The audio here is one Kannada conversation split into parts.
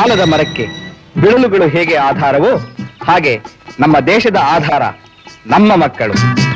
ಆಲದ ಮರಕ್ಕೆ ಬಿಳಲುಗಳು ಹೇಗೆ ಆಧಾರವೋ ಹಾಗೆ ನಮ್ಮ ದೇಶದ ಆಧಾರ ನಮ್ಮ ಮಕ್ಕಳು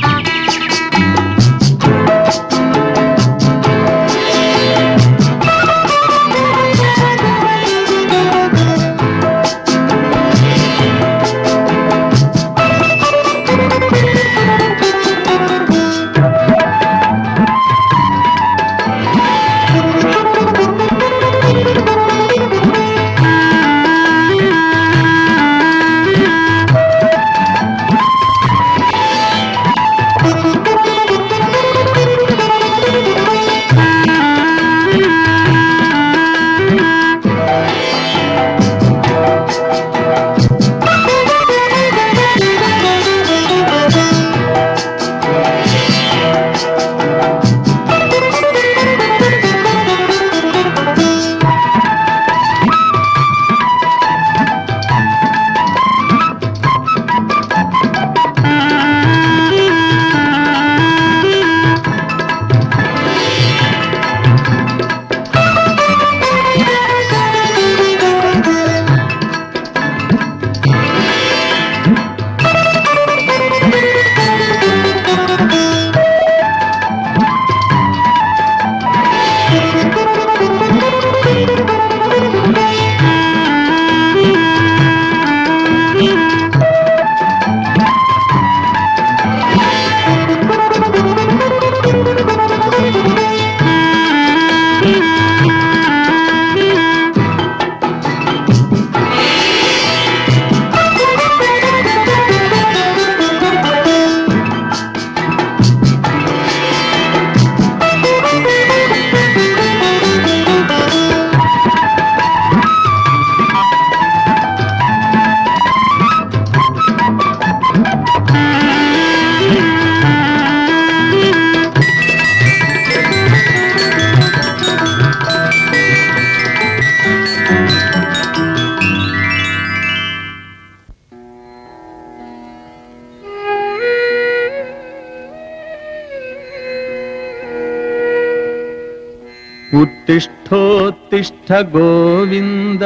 उत्तिष्ठोत्तिष्ठ गोविन्द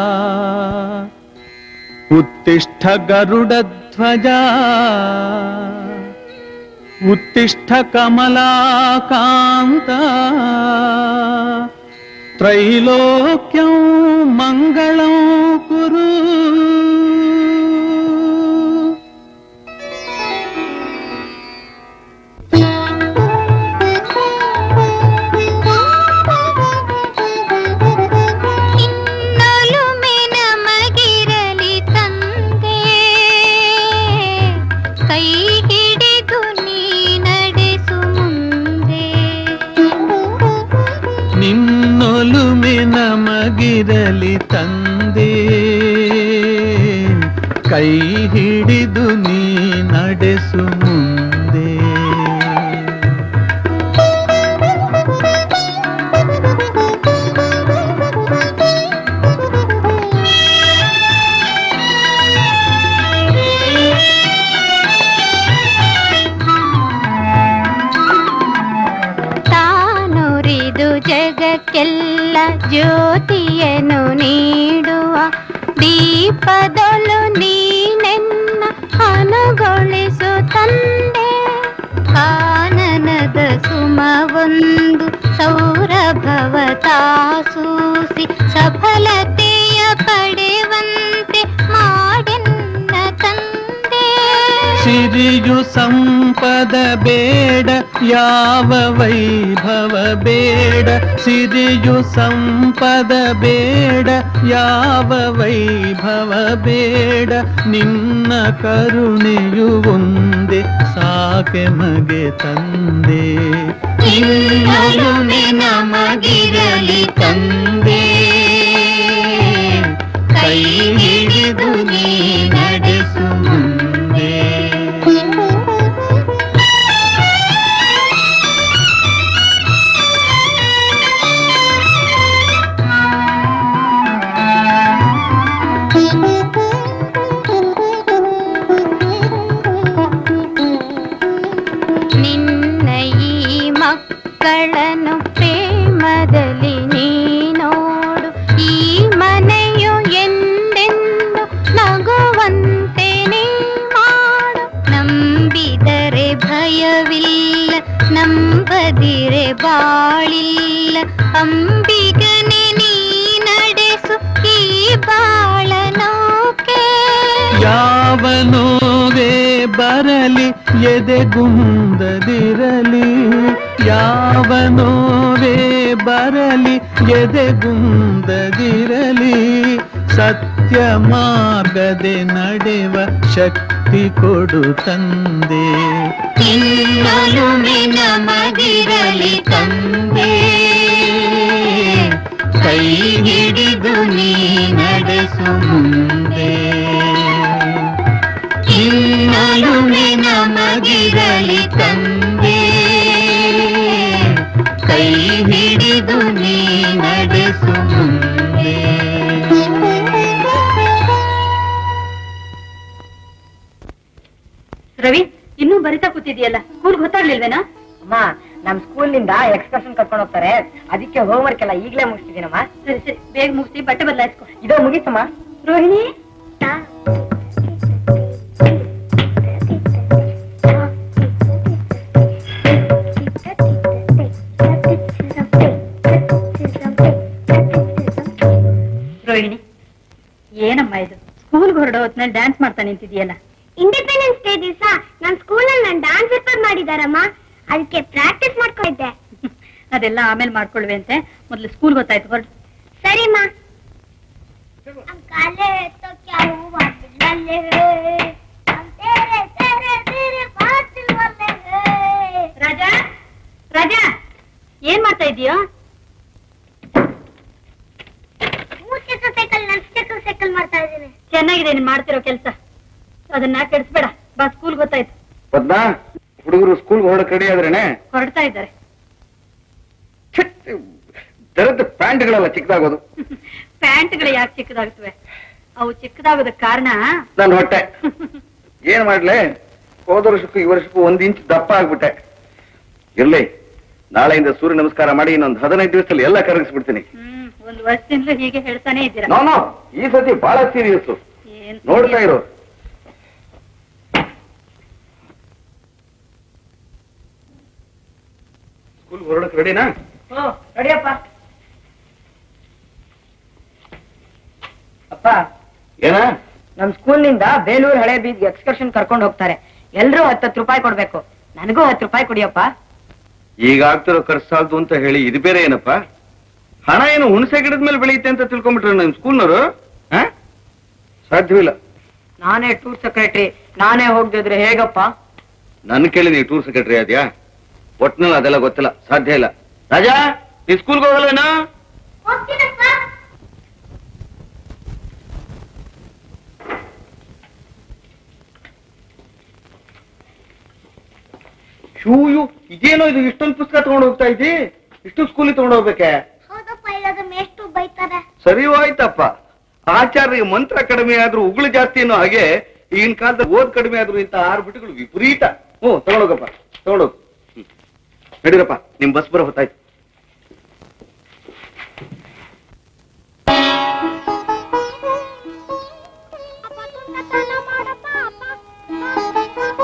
उत्तिष्ठ गरुडध्वजा उत्तिष्ठ कमलाकान्ता त्रैलोक्यं मङ्गलं कुरु ಇನ್ನೊಲುಮೆ ನಮಗಿರಲಿ ತಂದೆ ಕೈ ಹಿಡಿದು ನೀ ನಡೆಸು ಮುಂದೆ ನಿನ್ನೊಲುಮೆ ನಮಗಿರಲಿ ತಂದೆ ಕೈ ಹಿಡಿದು ನೀ ನಡೆಸು ಮುಂದೆ ತಾನುರಿದು ಜಗಕ್ಕೆಲ್ಲ ಜ್ಯೋತಿಯನ್ನು ನೀಡುವ ದೀಪದೊಳು ನೀನೆನ್ನ ಅನುಗೊಳಿಸು ತಂದೆ ಕಾನನದ ಸುಮವೊಂದು ಸೌರಭವ ತಾಸೂಸಿ ಸಫಲತೆಯ ಪಡೆವಂತೆ ಮಾಡೆನ್ನ ತಂದೆ ಸಿರಿಯು ಸಂಪದ ಬೇಡ ಯಾವ ವೈಭವ ಬೇಡ ಸಿರಿಯು ಸಂಪದ ಬೇಡ ಯಾವ ವೈಭವ ಬೇಡ ನಿನ್ನ ಕರುಣೆಯು ಒಂದೇ ಸಾಕೆ ಮಗೆ ತಂದೆ ಇನ್ನೊಲುಮೆ ನಮಗಿರಲಿ ತಂದೆ ಕೈ ಹಿಡಿದು ನೀ ನಡೆಸು ಮುಂದೆ ನಿನ್ನ ಈ ಮಕ್ಕಳನ್ನು ಪ್ರೇಮದಲ್ಲಿ ನೀ ನೋಡು ಈ ಮನೆಯು ಎದೆಗುಂದದಿರಲಿ ಯಾವ ನೋವೇ ಬರಲಿ ಎದೆಗುಂದದಿರಲಿ ಸತ್ಯ ಮಾರ್ಗದೆ ನಡೆವ ಶಕ್ತಿ ಕೊಡು ತಂದೆ ಇನ್ನೊಲುಮೆ ನಮಗಿರಲಿ ತಂದೆ ಕೈ ಹಿಡಿದು ನೀ ನಡೆಸು ಮುಂದೆ ಇನ್ನೊಲುಮೆ ನಮಗಿರಲಿ ತಂದೆ ಕೈ ಹಿಡಿದು ನೀ ನಡೆಸು ಮುಂದೆ ರವಿ ಇನ್ನೂ ಬರಿತಾ ಕೂತಿದ್ಯಲ್ಲ ಸ್ಕೂಲ್ ಗೊತ್ತಾಗ್ಲಿಲ್ವೇನಾ ಅಮ್ಮ ನಮ್ ಸ್ಕೂಲ್ ನಿಂದ ಎಕ್ಸ್ಕರ್ಷನ್ ಕರ್ಕೊಂಡು ಹೋಗ್ತಾರೆ ಅದಕ್ಕೆ ಹೋಮ್ವರ್ಕ್ ಎಲ್ಲ ಈಗ್ಲೇ ಮುಗಿಸ್ತಿದ್ದೀನಮ್ಮ ಸರಿ ಸರಿ ಬೇಗ ಮುಗಿಸಿ ಬಟ್ಟೆ ಬದಲಾಯಿಸ್ಕೊ ಇದೋ ಮುಗೀತಮ್ಮ ರೋಹಿಣಿ ರೋಹಿಣಿ ಏನಮ್ಮ ಇದು ಸ್ಕೂಲ್ಗೆ ಹೊರಡೋ ಹೊತ್ನಲ್ಲಿ ಡ್ಯಾನ್ಸ್ ಮಾಡ್ತಾ ನಿಂತಿದ್ಯಲ್ಲ ಇಂಡಿಪೆಂಡೆನ್ಸ್ ಡೇ ದಿವಸ ನಮ್ ಸ್ಕೂಲಲ್ಲಿ ನಾನು ಡ್ಯಾನ್ಸ್ ರಿಪೇರ್ ಮಾಡಿದಾರಮ್ಮ ಅದಕ್ಕೆ ಪ್ರಾಕ್ಟೀಸ್ ಮಾಡ್ಕೊಂಡಿದ್ದೆ ಅದೆಲ್ಲ ಆಮೇಲೆ ಮಾಡ್ಕೊಳ್ವೆ ಅಂತೆ ಮೊದ್ಲು ಸ್ಕೂಲ್ ಗೊತ್ತಾಯ್ತು ಹೊರಡು ಸರಿಮ್ಮ हम काले तो क्या हुआ बिल्ले हम तेरे तेरे तेरे बादल वाले हैं ರಾಜಾ ರಾಜಾ ಏನ್ ಮಾಡ್ತಾ ಇದೀಯೋ ಮೂರ್ ಚಕ್ರ ಸೈಕಲ್ ನಾಲ್ಕು ಚಕ್ರ ಸೈಕಲ್ ಮಾಡ್ತಾ ಇದ್ದೀನಿ ಚೆನ್ನಾಗಿದೆ ನೀನ್ ಮಾಡ್ತಿರೋ ಕೆಲ್ಸ ಅದನ್ನ ಕೆಡಿಸ್ಬೇಡ ಬಾ ಸ್ಕೂಲ್ ಗೊತ್ತಾಯ್ತು ಪದ್ಮಾ ಹುಡುಗರು ಸ್ಕೂಲ್ ಹೊರಡಕ್ ರೆಡಿ ಆದ್ರೇನೆ ಹೊರಡ್ತಾ ಇದ್ದಾರೆ ದರದ ಪ್ಯಾಂಟ್ಗಳೆಲ್ಲ ಚಿಕ್ಕದಾಗೋದು ಪ್ಯಾಂಟ್ಗಳು ಯಾಕೆ ಚಿಕ್ಕದಾಗ್ತವೆ ಅವು ಚಿಕ್ಕದಾಗೋದಕ್ ಕಾರಣ ನನ್ನ ಹೊಟ್ಟೆ ಏನ್ ಮಾಡ್ಲೆ ಹೋದ ವರ್ಷಕ್ಕೂ ಈ ವರ್ಷಕ್ಕೂ ಒಂದ್ ಇಂಚ್ ದಪ್ಪ ಆಗ್ಬಿಟ್ಟೆ ಇರ್ಲಿ ನಾಳೆಯಿಂದ ಸೂರ್ಯ ನಮಸ್ಕಾರ ಮಾಡಿ ಇನ್ನೊಂದು ಹದಿನೈದು ದಿವಸದಲ್ಲಿ ಎಲ್ಲ ಕರಗಿಸ್ಬಿಡ್ತೀನಿ ಹ್ಮ್ ಒಂದ್ ವರ್ಷದಿಂದಲೂ ಹೀಗೆ ಹೇಳ್ತಾನೆ ಇದ್ದೀರಾ ನೋ ನೋ ಈ ಸತಿ ಬಹಳ ಸೀರಿಯಸ್ ಏನ್ ನೋಡ್ತಾ ಇರು ಸ್ಕೂಲ್ ಹೊರಡಕ್ ರೆಡಿನಾ ಹ್ಮ್ ನಡಿಯಪ್ಪ ಅಪ್ಪ ಏನ ನಮ್ ಸ್ಕೂಲ್ ನಿಂದ ಬೇಲೂರು ಹಳೆ ಬೀದ್ಗೆ ಎಕ್ಸ್ಕರ್ಷನ್ ಕರ್ಕೊಂಡು ಹೋಗ್ತಾರೆ ಎಲ್ರೂ ಹತ್ತತ್ತು ರೂಪಾಯಿ ಕೊಡ್ಬೇಕು ನನಗೂ ಹತ್ತು ರೂಪಾಯಿ ಕೊಡಿಯಪ್ಪ ಈಗ ಆಗ್ತಿರೋ ಖರ್ಚು ಸಾಲದು ಅಂತ ಹೇಳಿ ಇದು ಬೇರೆ ಏನಪ್ಪ ಹಣ ಏನು ಹುಣಸೆ ಗಿಡದ ಮೇಲೆ ಬೆಳೆಯುತ್ತೆ ಅಂತ ತಿಳ್ಕೊಂಡ್ಬಿಟ್ರೆ ನಿಮ್ ಸ್ಕೂಲ್ನವರು ಸಾಧ್ಯವಿಲ್ಲ ನಾನೇ ಟೂರ್ ಸೆಕ್ರೆಟರಿ ನಾನೇ ಹೋಗ್ದಿದ್ರೆ ಹೇಗಪ್ಪ ನನ್ ಕೇಳಿ ನೀವು ಟೂರ್ ಸೆಕ್ರೆಟರಿ ಆದ್ಯಾ ಒಟ್ನಲ್ಲಿ ಅದೆಲ್ಲ ಗೊತ್ತಿಲ್ಲ ಸಾಧ್ಯ ಇಲ್ಲ ರಾಜಾ ನೀ ಸ್ಕೂಲ್ಗೆ ಹೋಗಲ್ವೇನಾ ಹೋಗ್ತೀನಪ್ಪ ಶೂ ಯು ಇದೇನೋ ಇದು ಇಷ್ಟೊಂದು ಪುಸ್ತಕ ತಗೊಂಡು ಹೋಗ್ತಾ ಇದ್ದಿ ಇಷ್ಟು ಸ್ಕೂಲಿಗೆ ತಗೊಂಡು ಹೋಗ್ಬೇಕೆ ಹೌದಪ್ಪ ಇಲ್ಲದ ಮೇಷ್ಟು ಬೈತಾರೆ ಸರಿ ಹೋಯ್ತಪ್ಪ ಆಚಾರ್ಯ ಮಂತ್ರ ಕಡಿಮೆ ಆದ್ರೂ ಉಗುಳು ಜಾಸ್ತಿ ಅನ್ನೋ ಹಾಗೆ ಈಗಿನ ಕಾಲದಲ್ಲಿ ಓದ್ ಕಡಿಮೆ ಆದ್ರೂ ಇಂತ ಆರು ಬಿಟ್ಟುಗಳು ವಿಪರೀತ ಹ್ಞೂ ತಗೊಂಡೋಗಪ್ಪ ತಗೊಂಡೋಗು ಹ್ಮ್. ನಡೀರಪ್ಪ ನಿಮ್ ಬಸ್ ಬರೋ ಹೊತ್ತಾಯ್ತು ಅಪ್ಪ ತುಂಟತನ ಮಾಡಪ್ಪ ಅಪ್ಪ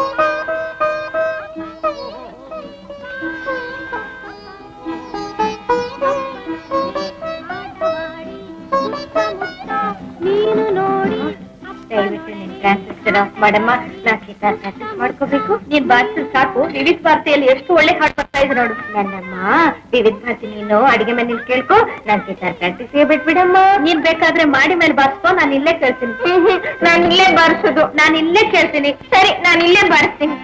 ನೀನು ನೋಡಿ ದಯವಿಟ್ಟು ನಿನ್ ಟ್ರಾನ್ಸ್ಲೇಷನ್ ಆಫ್ ಮಾಡಮ್ಮ ನಾ ಗಿಟಾರ್ ಪ್ರಾಕ್ಟೀಸ್ ಮಾಡ್ಕೋಬೇಕು ನೀನ್ ಬಾರಿಸಿದ್ರೆ ಸಾಕು ವಿವಿಧ ಭಾರತಿಯಲ್ಲಿ ಎಷ್ಟು ಒಳ್ಳೆ ಹಾಡು ಬರ್ತಾ ಇದೆ ನೋಡು ನನ್ನಮ್ಮ ವಿವಿಧ ಭಾರತಿ ನೀನು ಅಡಿಗೆ ಮನೇಲಿ ಕೇಳ್ಕೊ ನಾನ್ ಗಿಟಾರ್ ಪ್ರಾಕ್ಟೀಸ್ ಬಿಟ್ಬಿಡಮ್ಮ ನೀನ್ ಬೇಕಾದ್ರೆ ಮಾಡಿ ಮೇಲೆ ಬಾರಿಸ್ಕೊ ನಾನು ಇಲ್ಲೇ ಕೇಳ್ತೀನಿ ನಾನು ಇಲ್ಲೇ ಬಾರಿಸೋದು ನಾನು ಇಲ್ಲೇ ಕೇಳ್ತೀನಿ ಸರಿ ನಾನು ಇಲ್ಲೇ ಬಾರಿಸ್ತೀನಿ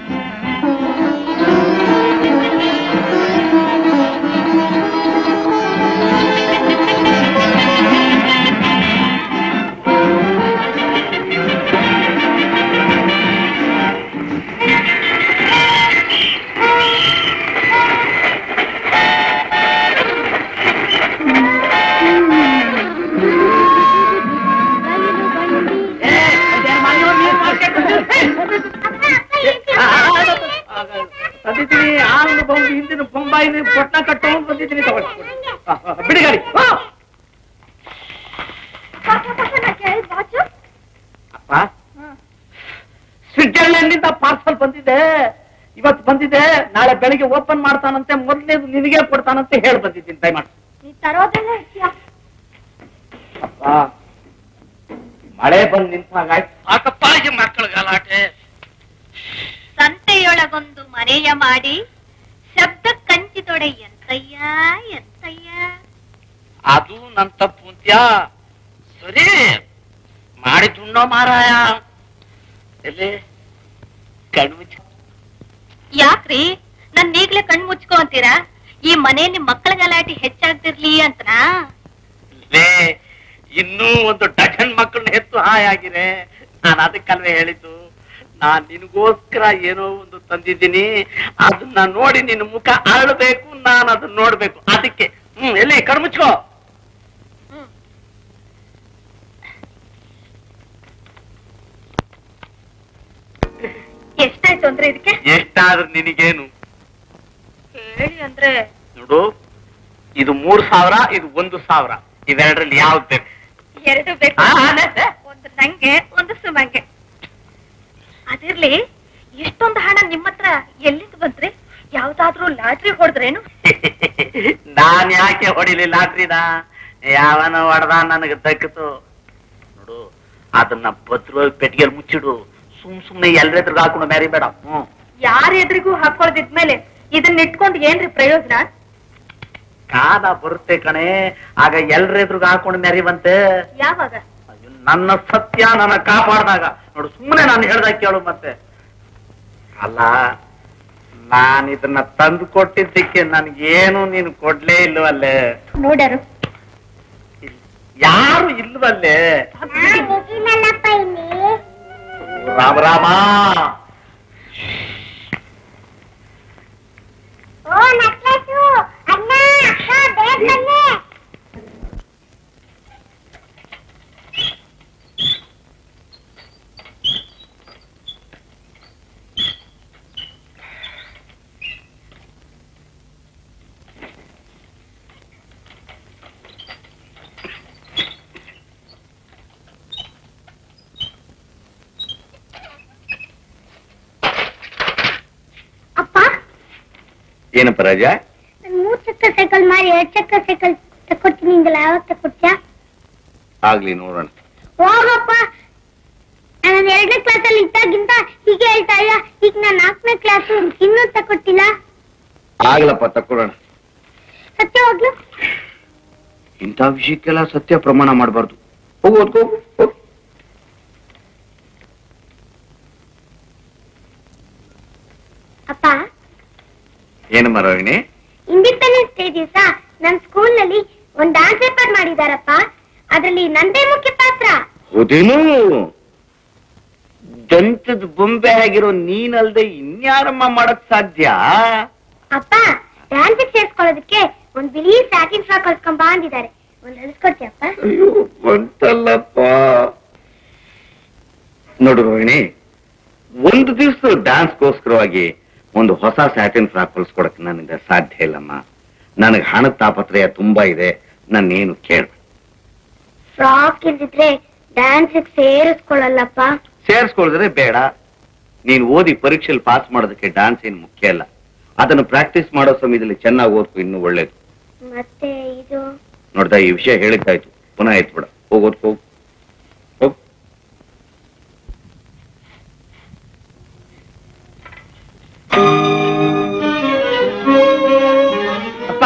ತಂದಿದ್ದೀನಿ ಆಂಗ್ಲ ಬೊಂಬು ಹಿಂದಿನ ಬೊಂಬಾಯಿನ ಪೊಟ್ಟ ಕಟ್ಟೋ ಬಂದಿದ್ದೀನಿ ತಗೊಳ್ಳಿ ಆ, ಆ, ಬಿಡಿ ಗಾಡಿ ಆ! ಅಪ್ಪ ಸ್ವಿಟ್ಜರ್ಲೆಂಡ್ ನಿಂದ ಪಾರ್ಸಲ್ ಬಂದಿದೆ ಇವತ್ತು ಬಂದಿದೆ ನಾಳೆ ಬೆಳಿಗ್ಗೆ ಓಪನ್ ಮಾಡ್ತಾನಂತೆ ಮೊದಲನೇದು ನಿನಗೆ ಕೊಡ್ತಾನಂತೆ ಹೇಳಿ ಬಂದಿದ್ದೀನಿ ದಯಮಾಡಿ ನೀ ತರೋದೆಲ್ಲ ಇರ್ತೀಯ ಅಪ್ಪ ಮಳೆ ಬಂದು ನಿಂತಾಗ ಸಾಕಪ್ಪ ಈ ಮಕ್ಕಳ ಗಲಾಟೆ ಸಂತೆ ಗುಡಿಸೆಯೊಳಗೊಂದು ಮನೆಯ ಮಾಡಿ ಶಬ್ದ ಕಂಚಿತೊಡೆ ಎಂತಯ್ಯ ಎಂತಯ್ಯ ಅದು ನನ್ ತಪ್ಪು ಅಂತ್ಯಾ ಸರಿ ಮಾಡಿ ತುಣ್ಣೋ ಮಾರಾಯ ಎಲ್ಲಿ ಕಣ್ಮುಚ್ಚ ಯಾಕ್ರಿ ನನ್ ಈಗ್ಲೇ ಕಣ್ ಮುಚ್ಕೋ ಅಂತೀರಾ ಈ ಮನೆ ನಿಮ್ ಮಕ್ಕಳ ಗಲಾಟೆ ಹೆಚ್ಚಾಗ್ತಿರ್ಲಿ ಅಂತನಾ ಲೇ ಇನ್ನೂ ಒಂದು ಡಜನ್ ಮಕ್ಕಳನ್ನ ಹೆತ್ತು ಹಾಯಾಗಿರೆ ನಾನು ಅದಕ್ಕಲ್ವೇ ಹೇಳಿದ್ದು ನಾನ್ ನಿನಗೋಸ್ಕರ ಏನೋ ಒಂದು ತಂದಿದ್ದೀನಿ ಅದನ್ನ ನೋಡಿ ನಿನ್ನ ಮುಖ ಅರಳಬೇಕು ನಾನು ಅದನ್ನ ನೋಡ್ಬೇಕು ಅದಕ್ಕೆ ಹ್ಮ್ ಎಲ್ಲಿ ಕಣ್ಮುಚ್ಕೋ ಎಷ್ಟಾಯ್ತು ಅಂದ್ರೆ ಇದಕ್ಕೆ ಎಷ್ಟಾದ್ರೂ ನಿನಗೇನು ಹೇಳಿ ಅಂದ್ರೆ ನೋಡು ಇದು ಮೂರ್ ಸಾವಿರ ಇದು ಒಂದು ಸಾವಿರ ಇವೆರಡರಲ್ಲಿ ಯಾವ್ದು ಬೇಕು ಎರಡು ಬೇಕು ಆ, ಅದೇ. ಒಂದು ನಂಗೆ ಒಂದು ಸುಮಂಗೆ ಅದಿರ್ಲಿ ಇಷ್ಟೊಂದು ಹಣ ನಿಮ್ಮ ಹತ್ರ ಎಲ್ಲಿಂದ ಬಂತ್ರಿ ಯಾವ್ದಾದ್ರೂ ಲಾಟ್ರಿ ಹೊಡೆದ್ರೇನು ನಾನ್ ಯಾಕೆ ಹೊಡಿಲಿಲ್ಲ ಲಾಟ್ರಿನ ಯಾವನ ಹೊಡೆದ ನನಗೆ ದಕ್ಕಿತು ನೋಡು ಅದನ್ನ ಭದ್ರ ಪೆಟ್ಟಿಗೆಲ್ ಮುಚ್ಚಿಡು ಸುಮ್ ಸುಮ್ನೆ ಎಲ್ರೆದ್ರಿಗೆ ಹಾಕೊಂಡು ಮ್ಯಾರಿ ಬೇಡ ಹ್ಮ್ ಯಾರ ಎದುರಿಗೂ ಹಾಕೊಳ್ದಿದ್ಮೇಲೆ ಇದನ್ನ ಇಟ್ಕೊಂಡು ಏನ್ರಿ ಪ್ರಯೋಜನ ಕಾಲ ಬರುತ್ತೆ ಕಣೆ ಆಗ ಎಲ್ರೆದ್ರಿಗೆ ಹಾಕೊಂಡು ಮೆರಿವಂತೆ ಯಾವಾಗ ಅಯ್ಯೋ, ನನ್ನ ಸತ್ಯ ನನ್ನ ಕಾಪಾಡಿದಾಗ ನೋಡು ಸುಮ್ಮನೆ ನಾನು ಹೇಳ್ದಾಗ ಕೇಳು ಮತ್ತೆ ಅಲ್ಲ ನಾನು ಇದನ್ನ ತಂದು ಕೊಟ್ಟಿದ್ದಕ್ಕೆ ನನ್ಗೇನು ನೀನು ಕೊಡ್ಲೇ ಇಲ್ವಲ್ಲೇ ನೋಡರು ಯಾರು ಇಲ್ವಲ್ಲೇ ಇದ್ದೀನಲ್ಲಪ್ಪ ಇಲ್ಲಿ ರಾಮ ರಾಮ ಓ ನಕ್ಲೇಸು ಅಣ್ಣ ಅಕ್ಕ ಬೇಗ ಬನ್ನಿ ಅಪ್ಪ ಏನಪ್ಪ ರಾಜ ನನ್ ಮೂರ್ ಚಕ್ರ ಸೈಕಲ್ ಮಾರಿ ಎರಡ್ ಚಕ್ರ ಸೈಕಲ್ ತಕೊಡ್ತೀನಿ ಹಿಂಗಲ್ಲ ಯಾವಾಗ ತಕೊಡ್ತೀಯಾ ಆಗ್ಲಿ ನೋಡೋಣ ಹೋಗಪ್ಪ ನಾನು ಎರಡನೇ ಕ್ಲಾಸ್ ಅಲ್ಲಿ ಇದ್ದಾಗಿಂತ ಹೀಗೆ ಹೇಳ್ತಾ ಇಲ್ಲ ಈಗ ನಾನು ನಾಲ್ಕನೇ ಕ್ಲಾಸ್ ಇನ್ನೂ ತಕೊಟ್ಟಿಲ್ಲ ಆಗ್ಲಪ್ಪ ತಕೊಳ್ಳೋಣ ಸತ್ಯ ಹೋಗ್ಲು ಇಂಥ ವಿಷಯಕ್ಕೆಲ್ಲ ಸತ್ಯ ಪ್ರಮಾಣ ಮಾಡಬಾರ್ದು ಹೋಗು ಓದ್ಕೋ ಹೋಗು. ಅಪ್ಪ ಏನಮ್ಮ ರೋಹಿಣಿ ಇಂಡಿಪೆಂಡೆನ್ಸ್ ಡೇ ದಿವಸ ನಮ್ ಸ್ಕೂಲ್ ನಲ್ಲಿ ಒಂದ್ ಡಾನ್ಸ್ ಪೇಪರ್ ಮಾಡಿದಾರಪ್ಪ ಅದ್ರಲ್ಲಿ ನಂದೇ ಮುಖ್ಯ ಪಾತ್ರ ಹೌದೇನು ದಂತದ ಬೊಂಬೆ ಆಗಿರೋ ನೀನಲ್ದೆ ಇನ್ಯಾರಮ್ಮ ಮಾಡಕ್ ಸಾಧ್ಯ ಅಪ್ಪ ಡ್ಯಾನ್ಸ್ ಸೇರ್ಸ್ಕೊಳ್ಳೋದಕ್ಕೆ ಒಂದ್ ಬಿಳಿ ಸ್ಯಾಟಿನ್ ಫ್ರಾಕ್ ಹೊಲ್ಸ್ಕೊಂಡ್ ಬಾ ಅಂದಿದ್ದಾರೆ ಒಂದ್ ಹೊಲಿಸ್ಕೊಡ್ತೀಯಪ್ಪ ಅಯ್ಯೋ ಬಂತಲ್ಲಪ್ಪ ನೋಡು ರೋಹಿಣಿ ಒಂದು ದಿವಸ ಡ್ಯಾನ್ಸ್ಗೋಸ್ಕರವಾಗಿ ಒಂದು ಹೊಸ ಸ್ಯಾಟಿನ್ ಫ್ರಾಕ್ ಹೊಲಿಸ್ಕೊಡಕ್ ನನ್ನಿಂದ ಸಾಧ್ಯ ಇಲ್ಲಮ್ಮ ನನಗೆ ಹಣದ ತಾಪತ್ರಯ ತುಂಬಾ ಇದೆ ನನ್ನೇನು ಕೇಳ ಫ್ರಾಕ್ ಇಲ್ದಿದ್ರೆ ಡ್ಯಾನ್ಸ್ ಸೇರಿಸ್ಕೊಳ್ಳಲ್ಲಪ್ಪ ಸೇರಿಸ್ಕೊಳಿದ್ರೆ ಬೇಡ ನೀನ್ ಓದಿ ಪರೀಕ್ಷೆಯಲ್ಲಿ ಪಾಸ್ ಮಾಡೋದಕ್ಕೆ ಡ್ಯಾನ್ಸ್ ಏನು ಮುಖ್ಯ ಅಲ್ಲ ಅದನ್ನು ಪ್ರಾಕ್ಟೀಸ್ ಮಾಡೋ ಸಮಯದಲ್ಲಿ ಚೆನ್ನಾಗಿ ಓದ್ಕೊ ಇನ್ನೂ ಒಳ್ಳೇದು ಮತ್ತೆ ಇದು ನೋಡ್ದಾ ಈ ವಿಷಯ ಹೇಳಿದ್ದಾಯ್ತು ಪುನಃ ಆಯ್ತು ಬಿಡ ಹೋಗ್ ಓದ್ಕೋ ಹೋಗ್ ಅಪ್ಪ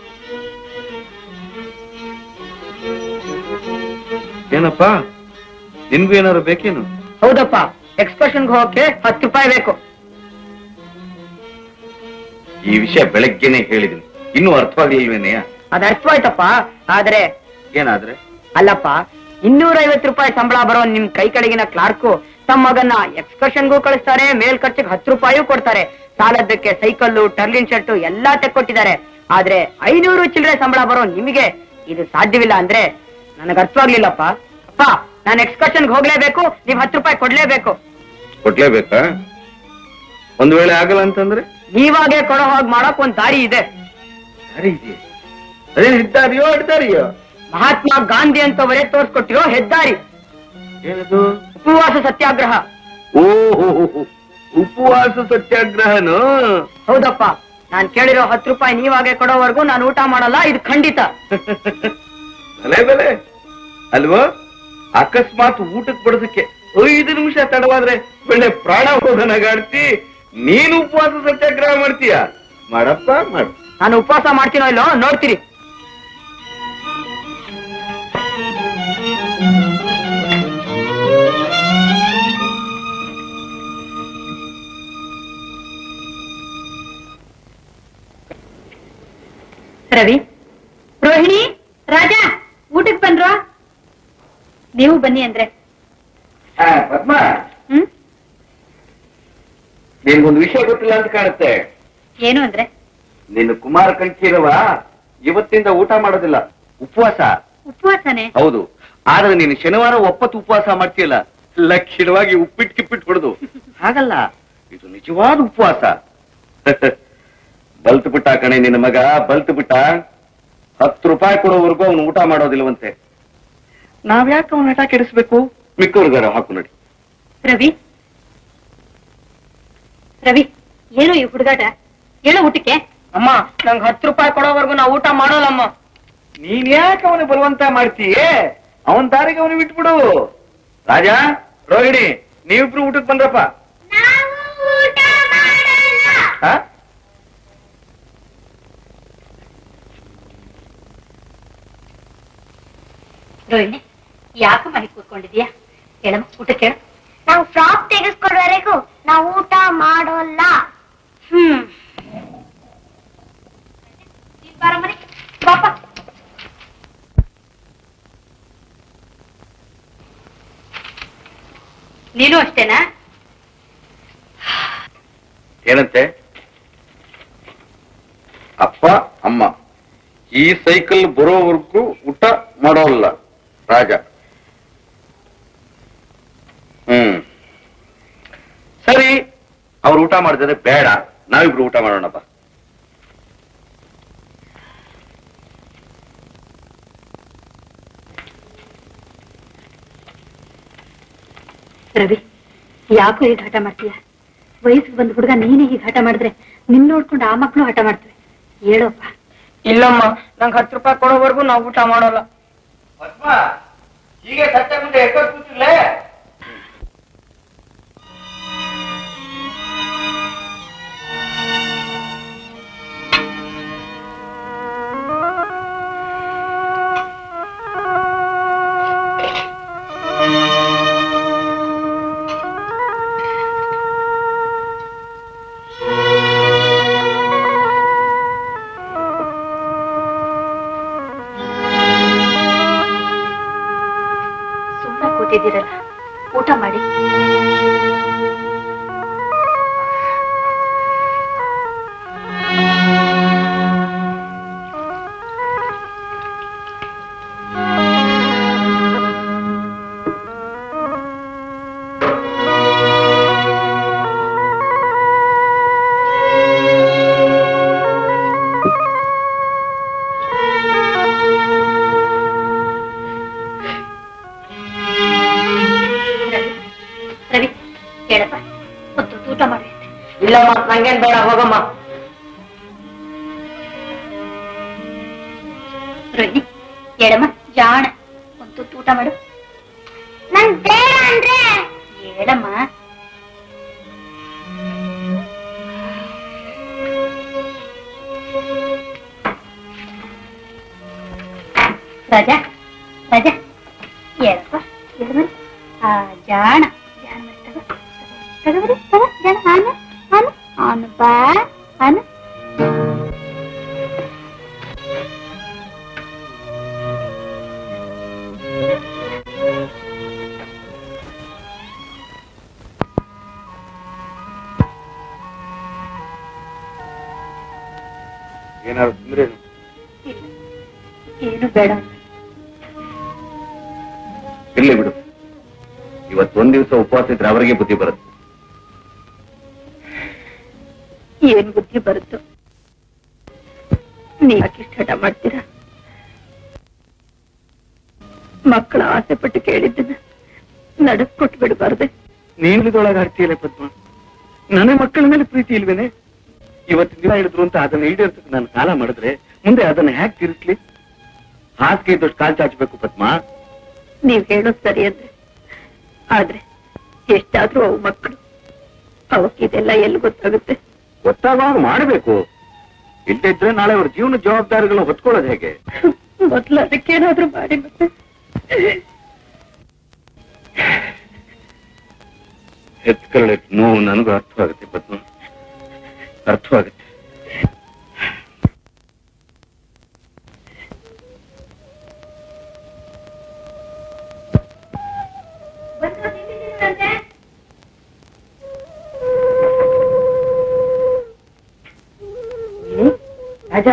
ಏನಪ್ಪ ನಿನ್ಗೂ ಏನಾದ್ರು ಬೇಕೇನು ಹೌದಪ್ಪ ಎಕ್ಸ್ಕರ್ಷನ್ಗೆ ಹೋಗಕ್ಕೆ ಹತ್ತು ರೂಪಾಯಿ ಬೇಕು ಈ ವಿಷಯ ಬೆಳಗ್ಗೆನೆ ಹೇಳಿದೀನಿ ಇನ್ನೂ ಅರ್ಥವಾಗ್ಲಿಲ್ವೇನೆಯ ಅದ್ ಅರ್ಥವಾಯ್ತಪ್ಪ ಆದ್ರೆ ಏನಾದ್ರೆ ಅಲ್ಲಪ್ಪ ಇನ್ನೂರ ಐವತ್ತು ರೂಪಾಯಿ ಸಂಬಳ ಬರೋ ನಿಮ್ ಕೈ ಕೆಳಗಿನ ಕ್ಲಾರ್ಕು ತಮ್ಮ ಮಗನ್ನ ಎಕ್ಸ್ಕರ್ಷನ್ಗೂ ಕಳಿಸ್ತಾರೆ ಮೇಲ್ ಖರ್ಚಿಗೆ ಹತ್ತು ರೂಪಾಯಿ ಕೊಡ್ತಾರೆ ಸಾಲದ್ದಕ್ಕೆ ಸೈಕಲ್ಲು ಟರ್ಲಿನ್ ಶರ್ಟ್ ಎಲ್ಲಾ ತೆಕ್ಕೊಟ್ಟಿದ್ದಾರೆ ಆದ್ರೆ ಐನೂರು ಚಿಲ್ಲರೆ ಸಂಬಳ ಬರೋ ನಿಮಗೆ ಇದು ಸಾಧ್ಯವಿಲ್ಲ ಅಂದ್ರೆ ನನಗೆ ಅರ್ಥವಾಗ್ಲಿಲ್ಲಪ್ಪ ಅಪ್ಪ ನಾನು ಎಕ್ಸ್ಕರ್ಷನ್ಗೆ ಹೋಗ್ಲೇಬೇಕು ನೀವ್ ಹತ್ತು ರೂಪಾಯಿ ಕೊಡ್ಲೇಬೇಕು ಕೊಡ್ಲೇಬೇಕಾ ಒಂದ್ ವೇಳೆ ಆಗಲ್ಲ ಅಂತಂದ್ರೆ ನೀವಾಗೆ ಕೊಡೋ ಹಾಗೆ ಮಾಡಕ್ ಒಂದ್ ದಾರಿ ಇದೆ ದಾರಿ ಇದೆಯೇ? ಅದೇ ಇದ್ದಾರಿಯೋ ಇದ್ದಾರಿಯೋ ಮಹಾತ್ಮ ಗಾಂಧಿ ಅಂತವರೇ ತೋರ್ಸ್ಕೊಟ್ಟಿರೋ ಹೆದ್ದಾರಿ ಏನದು ಉಪವಾಸ ಸತ್ಯಾಗ್ರಹ ಓಹೋ ಉಪವಾಸ ಸತ್ಯಾಗ್ರಹನು ಹೌದಪ್ಪ ನಾನ್ ಕೇಳಿರೋ ಹತ್ತು ರೂಪಾಯಿ ನೀವಾಗೆ ಕೊಡೋವರೆಗೂ ನಾನು ಊಟ ಮಾಡಲ್ಲ ಇದು ಖಂಡಿತ ಬೆಲೆ ಬೆಲೆ ಅಲ್ವಾ ಅಕಸ್ಮಾತ್ ಊಟಕ್ಕೆ ಬಡೋದಕ್ಕೆ ಐದು ನಿಮಿಷ ತಡವಾದ್ರೆ ಒಳ್ಳೆ ಪ್ರಾಣ ಹೋಗನಗಾಡ್ತಿ ನೀನು ಉಪವಾಸ ಸತ್ಯಾಗ್ರಹ ಮಾಡ್ತೀಯ ಮಾಡಪ್ಪ ಮಾಡು ನಾನು ಉಪವಾಸ ಮಾಡ್ತೀನೋ ಇಲ್ಲೋ ನೋಡ್ತೀರಿ ರವಿ ರೋಹಿಣಿ ರಾಜಾ ಊಟಕ್ಕೆ ಬಂದ್ರೋ ನೀವು ಬನ್ನಿ ಅಂದ್ರೆ ಆ, ಪದ್ಮ ಹ್ಮ್ ನಿನ್ಗೊಂದು ವಿಷಯ ಗೊತ್ತಿಲ್ಲ ಅಂತ ಕಾಣುತ್ತೆ ಏನು ಅಂದ್ರೆ ನಿನ್ನ ಕುಮಾರ ಕಂಠೀರವ ಇವತ್ತಿಂದ ಊಟ ಮಾಡೋದಿಲ್ಲ ಉಪವಾಸ ಉಪವಾಸನೆ ಹೌದು ಆದ್ರೆ ನೀನು ಶನಿವಾರ ಒಪ್ಪತ್ತು ಉಪವಾಸ ಮಾಡ್ತೀಯಲ್ಲ ಲಕ್ಷಣವಾಗಿ ಉಪ್ಪಿಟ್ಟು ಕಿಪ್ಪಿಟ್ಟು ಹೊಡೆದು ಹಾಗಲ್ಲ ಇದು ನಿಜವಾದ ಉಪವಾಸ ಬಲ್ತು ಬಿಟ್ಟ ಕಣೆ ನಿನ್ನ ಮಗ ಬಲ್ತು ಬಿಟ್ಟ ಹತ್ತು ರೂಪಾಯಿ ಕೊಡೋವರೆಗೂ ಅವನು ಊಟ ಮಾಡೋದಿಲ್ವಂತೆ ನಾವ್ಯಾಕೆ ಅವನ ಹಠ ಕೆಡಿಸ್ಬೇಕು ಮಿಕ್ಕವ್ರಿಗಾರ ಹಾಕು ನೋಡಿ ರವಿ ರವಿ ಏನು ಈ ಹುಡುಗಾಟ ಹೇಳೋ ಊಟಕ್ಕೆ ಅಮ್ಮ ನಂಗೆ ಹತ್ತು ರೂಪಾಯಿ ಕೊಡೋವರೆಗೂ ನಾ ಊಟ ಮಾಡೋಲ್ಲಮ್ಮ ನೀನ್ ಯಾಕೆ ಅವನು ಬಲವಂತ ಮಾಡ್ತೀಯೇ ಅವನ್ ದಾರಿಗೆ ಅವನು ಬಿಟ್ಬಿಡು ರಾಜ ರೋಹಿಣಿ ನೀವಿಬ್ರು ಊಟಕ್ಕೆ ಬಂದ್ರಪ್ಪ ನಾವು ಊಟ ಮಾಡಲ್ಲ ಆ? ರೋಹಿಣಿ ಯಾಕಮ್ಮ ಹೀಗೆ ಕೂತ್ಕೊಂಡಿದ್ಯಾ ಹೇಳಮ್ಮ ಊಟಕ್ಕೆ ಹೇಳು ನಾವು ಫ್ರಾಕ್ ತೆಗೆಸ್ಕೊಡ್ವರೆಗೂ ನಾವು ಊಟ ಮಾಡೋಲ್ಲ ಹ್ಮ್ ನೀನ್ ಬಾರ ಮನೆ ಪಾಪ ನೀನು ಅಷ್ಟೇನಾ ಏನಂತೆ ಅಪ್ಪ ಅಮ್ಮ ಈ ಸೈಕಲ್ ಬರೋವರೆಗೂ ಊಟ ಮಾಡೋಲ್ಲ ರಾಜ ಹ್ಮ್ ಸರಿ ಅವ್ರು ಊಟ ಮಾಡಿದ್ರೆ ಬೇಡ ನಾವಿಬ್ರು ಊಟ ಮಾಡೋಣಪ್ಪ ರವಿ ಯಾಕೋ ಹೀಗೆ ಹಠ ಮಾಡ್ತೀಯ ವಯಸ್ಸಿಗೆ ಬಂದ ಹುಡುಗ ನೀನೇ ಹೀಗೆ ಹಠ ಮಾಡಿದ್ರೆ ನಿನ್ ನೋಡ್ಕೊಂಡು ಆ ಮಕ್ಕಳು ಹಠ ಮಾಡ್ತವೆ ಹೇಳೋಪ್ಪ ಇಲ್ಲಮ್ಮ ನಂಗೆ ಹತ್ತು ರೂಪಾಯಿ ಕೊಡೋವರೆಗೂ ನಾವು ಊಟ ಮಾಡೋಲ್ಲ ಹೀಗೆ ಸತ್ಯ ಮುಂದೆ ಎಷ್ಟೊತ್ತು ಕೂತಿರ್ಲೇ ಸುಮ್ಮನೆ ಕೂತಿದ್ದೀರಲ್ಲ ಊಟ ಮಾಡಿ ರವಿ ರವಿ ಹೇಳಪ್ಪ ಒಂದು ಊಟ ಮಾಡಿ ಅಂತೆ. ಇಲ್ಲಮ್ಮ ನಂಗೇನ್ ಬೇಡ ಹೋಗಮ್ಮ ರೋಹಿಣಿ ಹೇಳಮ್ಮ ಜಾಣ ಒಂದು ಊಟ ಮಾಡು ನಂಗ್ ಬೇಡ ಅಂದ್ರೆ ಹೇಳಮ್ಮ ರಾಜಾ ರಾಜಾ ಹೇಳಪ್ಪ ಹೇಳು ಬನ್ನಿ. ಆ ಜಾಣ ಜಾಣ ಮಾಡಿ ತಗೋ ತಗೋ ಬನ್ನಿ, ತಗೋ ಜಾಣ ಆನು ಆನು ಆನು ಬಾ ಆನು ಏನಾದ್ರು ತಿಂದ್ರೆ ಇಲ್ಲ ಏನು ಬೇಡ ಇರ್ಲಿ ಬಿಡು ಇವತ್ತು ಒಂದ್ ದಿವಸ ಉಪವಾಸ ಇದ್ರೆ ಅವರಿಗೆ ಬುದ್ಧಿ ಬರುತ್ತೆ ಏನ್ ಬುದ್ಧಿ ಬರುತ್ತೋ ನೀವ್ ಯಾಕಿಷ್ಟ ಹಠ ಮಾಡ್ತೀರಾ ಮಕ್ಕಳ ಆಸೆ ಪಟ್ಟು ಕೇಳಿದ್ದನ್ನ ನಡಕ್ ಕೊಟ್ಟು ಬಿಡಬಾರ್ದೆ ನೀನ್ಲಿದೊಳಗೆ ಆಡ್ತೀಯಲ್ಲ ಪದ್ಮ ನನ್ನ ಮಕ್ಕಳ ಮೇಲೆ ಪ್ರೀತಿ ಇಲ್ವೇನೆ ಇವತ್ತಿನ ದಿನ ಹೇಳಿದ್ರು ಅಂತ ಅದನ್ನ ಈಡೇರ್ತಕ್ಕೆ ನಾನು ಸಾಲ ಮಾಡಿದ್ರೆ ಮುಂದೆ ಅದನ್ನ ಹ್ಯಾಕ್ ತೀರಿಸ್ಲಿ ಹಾಸಿಗೆ ಇದ್ದಷ್ಟು ಕಾಲ್ ಚಾಚಬೇಕು ಪದ್ಮ ನೀವ್ ಹೇಳೋದ್ ಸರಿ ಅಂದ್ರೆ ಆದ್ರೆ ಎಷ್ಟಾದ್ರೂ ಅವು ಮಕ್ಕಳು ಅವಕ್ಕೆ ಇದೆಲ್ಲ ಎಲ್ಲಿ ಗೊತ್ತಾಗುತ್ತೆ ಗೊತ್ತಾಗುವಾಗ ಮಾಡಬೇಕು ಇಲ್ಲದಿದ್ರೆ ನಾಳೆ ಅವ್ರ ಜೀವನ ಜವಾಬ್ದಾರಿಗಳನ್ನ ಹೊತ್ಕೊಳ್ಳೋದು ಹೇಗೆ ಮೊದ್ಲು ಅದಕ್ಕೇನಾದ್ರೂ ಮಾಡಿ ಮತ್ತೆ ಎತ್ಕೊಳ್ಳೆ ನೋವು ನನಗೂ ಅರ್ಥವಾಗುತ್ತೆ ಪದ್ಮ ಅರ್ಥವಾಗುತ್ತೆ ರಾಜ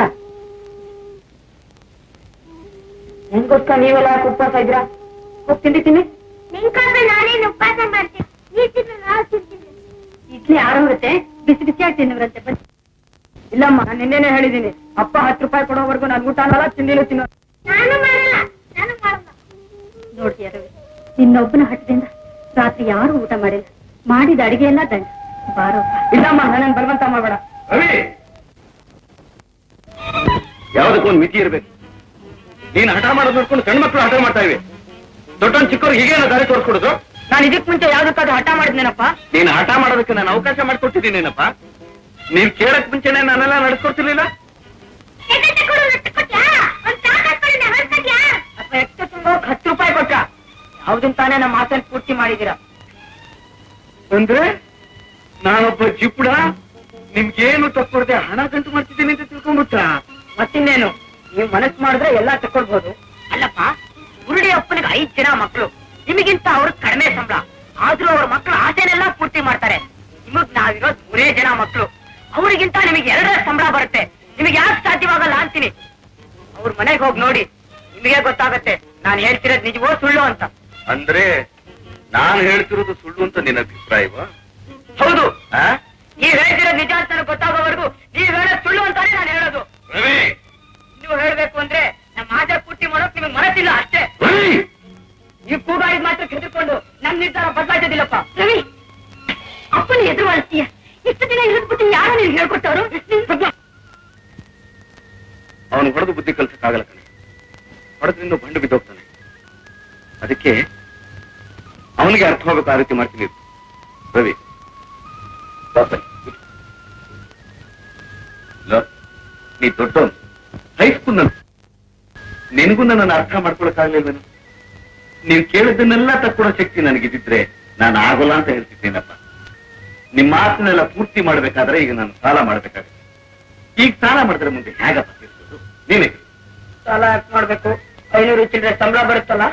ಹೆಂಗೋಸ್ಕರ ನೀವೆಲ್ಲ ಯಾಕೆ ಉಪವಾಸ ಇದ್ದೀರಾ ಹೋಗಿ ತಿಂದಿದ್ದೀನಿ ನಿಂಕೊಂಡ್ರೆ ನಾನೇನು ಉಪವಾಸ ಮಾಡ್ತೀನಿ ನೀ ತಿನ್ನು ನಾವು ತಿಂತೀನಿ ಇಡ್ಲಿ ಆರೋಗುತ್ತೆ ಬಿಸಿ ಬಿಸಿಯಾಗಿ ತಿನ್ನವ್ರಂತೆ ಬನ್ನಿ ಇಲ್ಲಮ್ಮ ನಾನು ನಿನ್ನೆನೆ ಹೇಳಿದ್ದೀನಿ ಅಪ್ಪ ಹತ್ತು ರೂಪಾಯಿ ಕೊಡೋವರೆಗೂ ನಾನು ಊಟ ಅನ್ನಲ್ಲ ತಿಂದಿಲ್ಲ ತಿನ್ನೋ ನಾನು ಮಾಡಲ್ಲ ನಾನು ಮಾಡಲ್ಲ ನೋಡ್ತೀಯ ರವಿ ನಿನ್ನೊಬ್ಬನ ಹಠದಿಂದ ರಾತ್ರಿ ಯಾರು ಊಟ ಮಾಡಿಲ್ಲ ಮಾಡಿದ ಅಡಿಗೆ ಎಲ್ಲ ದಂಡ ಬಾರೋಪ್ಪ ಇಲ್ಲಮ್ಮ ನನ್ನ ಬಲವಂತ ಮಾಡಬೇಡ ರವಿ ಯಾವುದಕ್ಕೊಂದು ಮಿತಿ ಇರಬೇಕು ನೀನ್ ಹಠ ಮಾಡೋದು ನೋಡ್ಕೊಂಡು ಸಣ್ಣ ಮಕ್ಕಳು ಹಠ ಮಾಡ್ತಾ ಇವೆ ದೊಡ್ಡವನ್ ಚಿಕ್ಕವ್ರು ಹೀಗೇನ ದಾರಿ ತೋರಿಸ್ಕೊಡುದು ನಾನು ಇದಕ್ ಮುಂಚೆ ಯಾವ್ದಕ್ಕಾದ್ರೂ ಹಠ ಮಾಡಿದ್ನೇನಪ್ಪ ನೀನ್ ಹಠ ಮಾಡೋದಕ್ಕೆ ನಾನು ಅವಕಾಶ ಮಾಡ್ಕೊಟ್ಟಿದ್ದೀನೇನಪ್ಪ ನೀನ್ ಕೇಳಕ್ ಮುಂಚೆನೆ ನಾನೆಲ್ಲ ನಡೆಸ್ಕೊಡ್ತಿರ್ಲಿಲ್ಲ ಎಷ್ಟಕ್ಕೆ ಕೊಡು ಎಷ್ಟು ಕೊಟ್ಯಾ ಒಂದ್ ಚಾ ಹಾಕ್ಕೊಂಡು ಹೊರಡ್ತಿದ್ಯಾ ಅಥವಾ ಎಷ್ಟು ತುಂಬೋ ಹತ್ತು ರೂಪಾಯಿ ಕೊಟ್ಟ ಯಾವ್ದನ್ ತಾನೇ ನಮ್ಮ ಮಾತನ್ನು ಪೂರ್ತಿ ಮಾಡಿದೀರಾ ಅಂದ್ರೆ ನಾನೊಬ್ಬ ಜಿಪ್ಪುಡ ನಿಮ್ಗೇನು ತಕ್ಕೊಡದೆ ಹಣ ಗಂಟು ಮಾಡ್ತಿದ್ದೀನಿ ಅಂತ ತಿಳ್ಕೊಂಡ್ಬಿಟ್ರ ಮತ್ತಿನ್ನೇನು ನೀವು ಮನಸ್ಸು ಮಾಡಿದ್ರೆ ಎಲ್ಲಾ ತಕೊಳ್ಬಹುದು ಅಲ್ಲಪ್ಪ ಉರುಡಿ ಅಪ್ಪನಿಗೆ ಐದ್ ಜನ ಮಕ್ಕಳು ನಿಮಗಿಂತ ಅವ್ರ ಕಡಿಮೆ ಸಂಬಳ ಆದ್ರೂ ಅವ್ರ ಮಕ್ಕಳು ಆಸೆನೆಲ್ಲ ಪೂರ್ತಿ ಮಾಡ್ತಾರೆ ನಿಮಗ್ ನಾವಿರೋದ್ ಮೂರೇ ಜನ ಮಕ್ಕಳು ಅವರಿಗಿಂತ ನಿಮಗೆ ಎರಡರ ಸಂಬಳ ಬರುತ್ತೆ ನಿಮಗೆ ಯಾಕೆ ಸಾಧ್ಯವಾಗಲ್ಲ ಅಂತೀನಿ ಅವ್ರ ಮನೆಗೆ ಹೋಗಿ ನೋಡಿ ನಿಮಗೆ ಗೊತ್ತಾಗತ್ತೆ ನಾನು ಹೇಳ್ತಿರೋದ್ ನಿಜವೋ ಸುಳ್ಳು ಅಂತ ಅಂದ್ರೆ ನಾನು ಹೇಳ್ತಿರೋದು ಸುಳ್ಳು ಅಂತ ನಿನ್ನ ಅಭಿಪ್ರಾಯವಾ ಹೌದು ಆ? ನೀವ್ ಹೇಳ್ತಿರೋದ್ ನಿಜ ಅಂತ ನನಗ್ ಗೊತ್ತಾಗೋವರೆಗೂ ನೀವ್ ಹೇಳೋದ್ ಸುಳ್ಳು ಅಂತಾನೆ ನಾನು ಹೇಳೋದು ರವಿ ನೀವು ಹೇಳ್ಬೇಕು ಅಂದ್ರೆ ನಮ್ಮ ಆಸೆ ಪೂರ್ತಿ ಮಾಡೋಕ್ ನಿಮಗೆ ಮನಸ್ಸಿಲ್ಲ ಅಷ್ಟೇ ರವಿ ನೀವು ಕೂಗಾಡಿದ ಮಾತ್ರ ಹೆದರ್ಕೊಂಡು ನಮ್ ನಿರ್ಧಾರ ಬದಲಾಯ್ತದಿಲ್ಲಪ್ಪ ರವಿ ಅಪ್ಪನ ಎದುರು ಅಳ್ತೀಯ ಇಷ್ಟು ದಿನ ಇಳಿದ್ಬಿಟ್ಟು ಯಾರು ನೀನ್ ಹೇಳ್ಕೊಟ್ಟವ್ರು ಅವನು ಹೊಡೆದು ಬುದ್ಧಿ ಕಲ್ಸಕ್ಕಾಗಲ್ಲ ಕಣೆ ಹೊಡೆದು ಇನ್ನು ಬಂಡು ಬಿದ್ದೋಗ್ತಾನೆ ಅದಕ್ಕೆ ಅವನಿಗೆ ಅರ್ಥವಾಗುತ್ತೆ ಆ ರೀತಿ ಮಾಡ್ತೀನಿ ರವಿ ಬಾ ಬನ್ನಿ. ಲೋ, ನೀ ದೊಡ್ಡವನು ಹೈಸ್ಕೂಲ್ ನನ್ನ ನಿನಗೂ ನನ್ನನ್ನು ಅರ್ಥ ಮಾಡ್ಕೊಳಕ್ಕಾಗ್ಲಿಲ್ವೇನು ನೀನ್ ಕೇಳಿದ್ದನ್ನೆಲ್ಲ ತಕ್ಕೊಡೋ ಶಕ್ತಿ ನನಗಿದ್ದಿದ್ರೆ ನಾನು ಆಗೋಲ್ಲ ಅಂತ ಹೇಳ್ತಿದ್ದೇನಪ್ಪ ನಿಮ್ಮ ಮಾತನ್ನೆಲ್ಲ ಪೂರ್ತಿ ಮಾಡ್ಬೇಕಾದ್ರೆ ಈಗ ನಾನು ಸಾಲ ಮಾಡ್ಬೇಕಾಗುತ್ತೆ ಈಗ ಸಾಲ ಮಾಡಿದ್ರೆ ಮುಂದೆ ಹೇಗಪ್ಪ ತೀರ್ಸೋದು ನೀನೇ ಸಾಲ ಯಾಕ್ ಮಾಡ್ಬೇಕು ಐನೂರು ಚಿಲ್ಲರೆ ಸಂಬಳ ಬರುತ್ತಲ್ಲ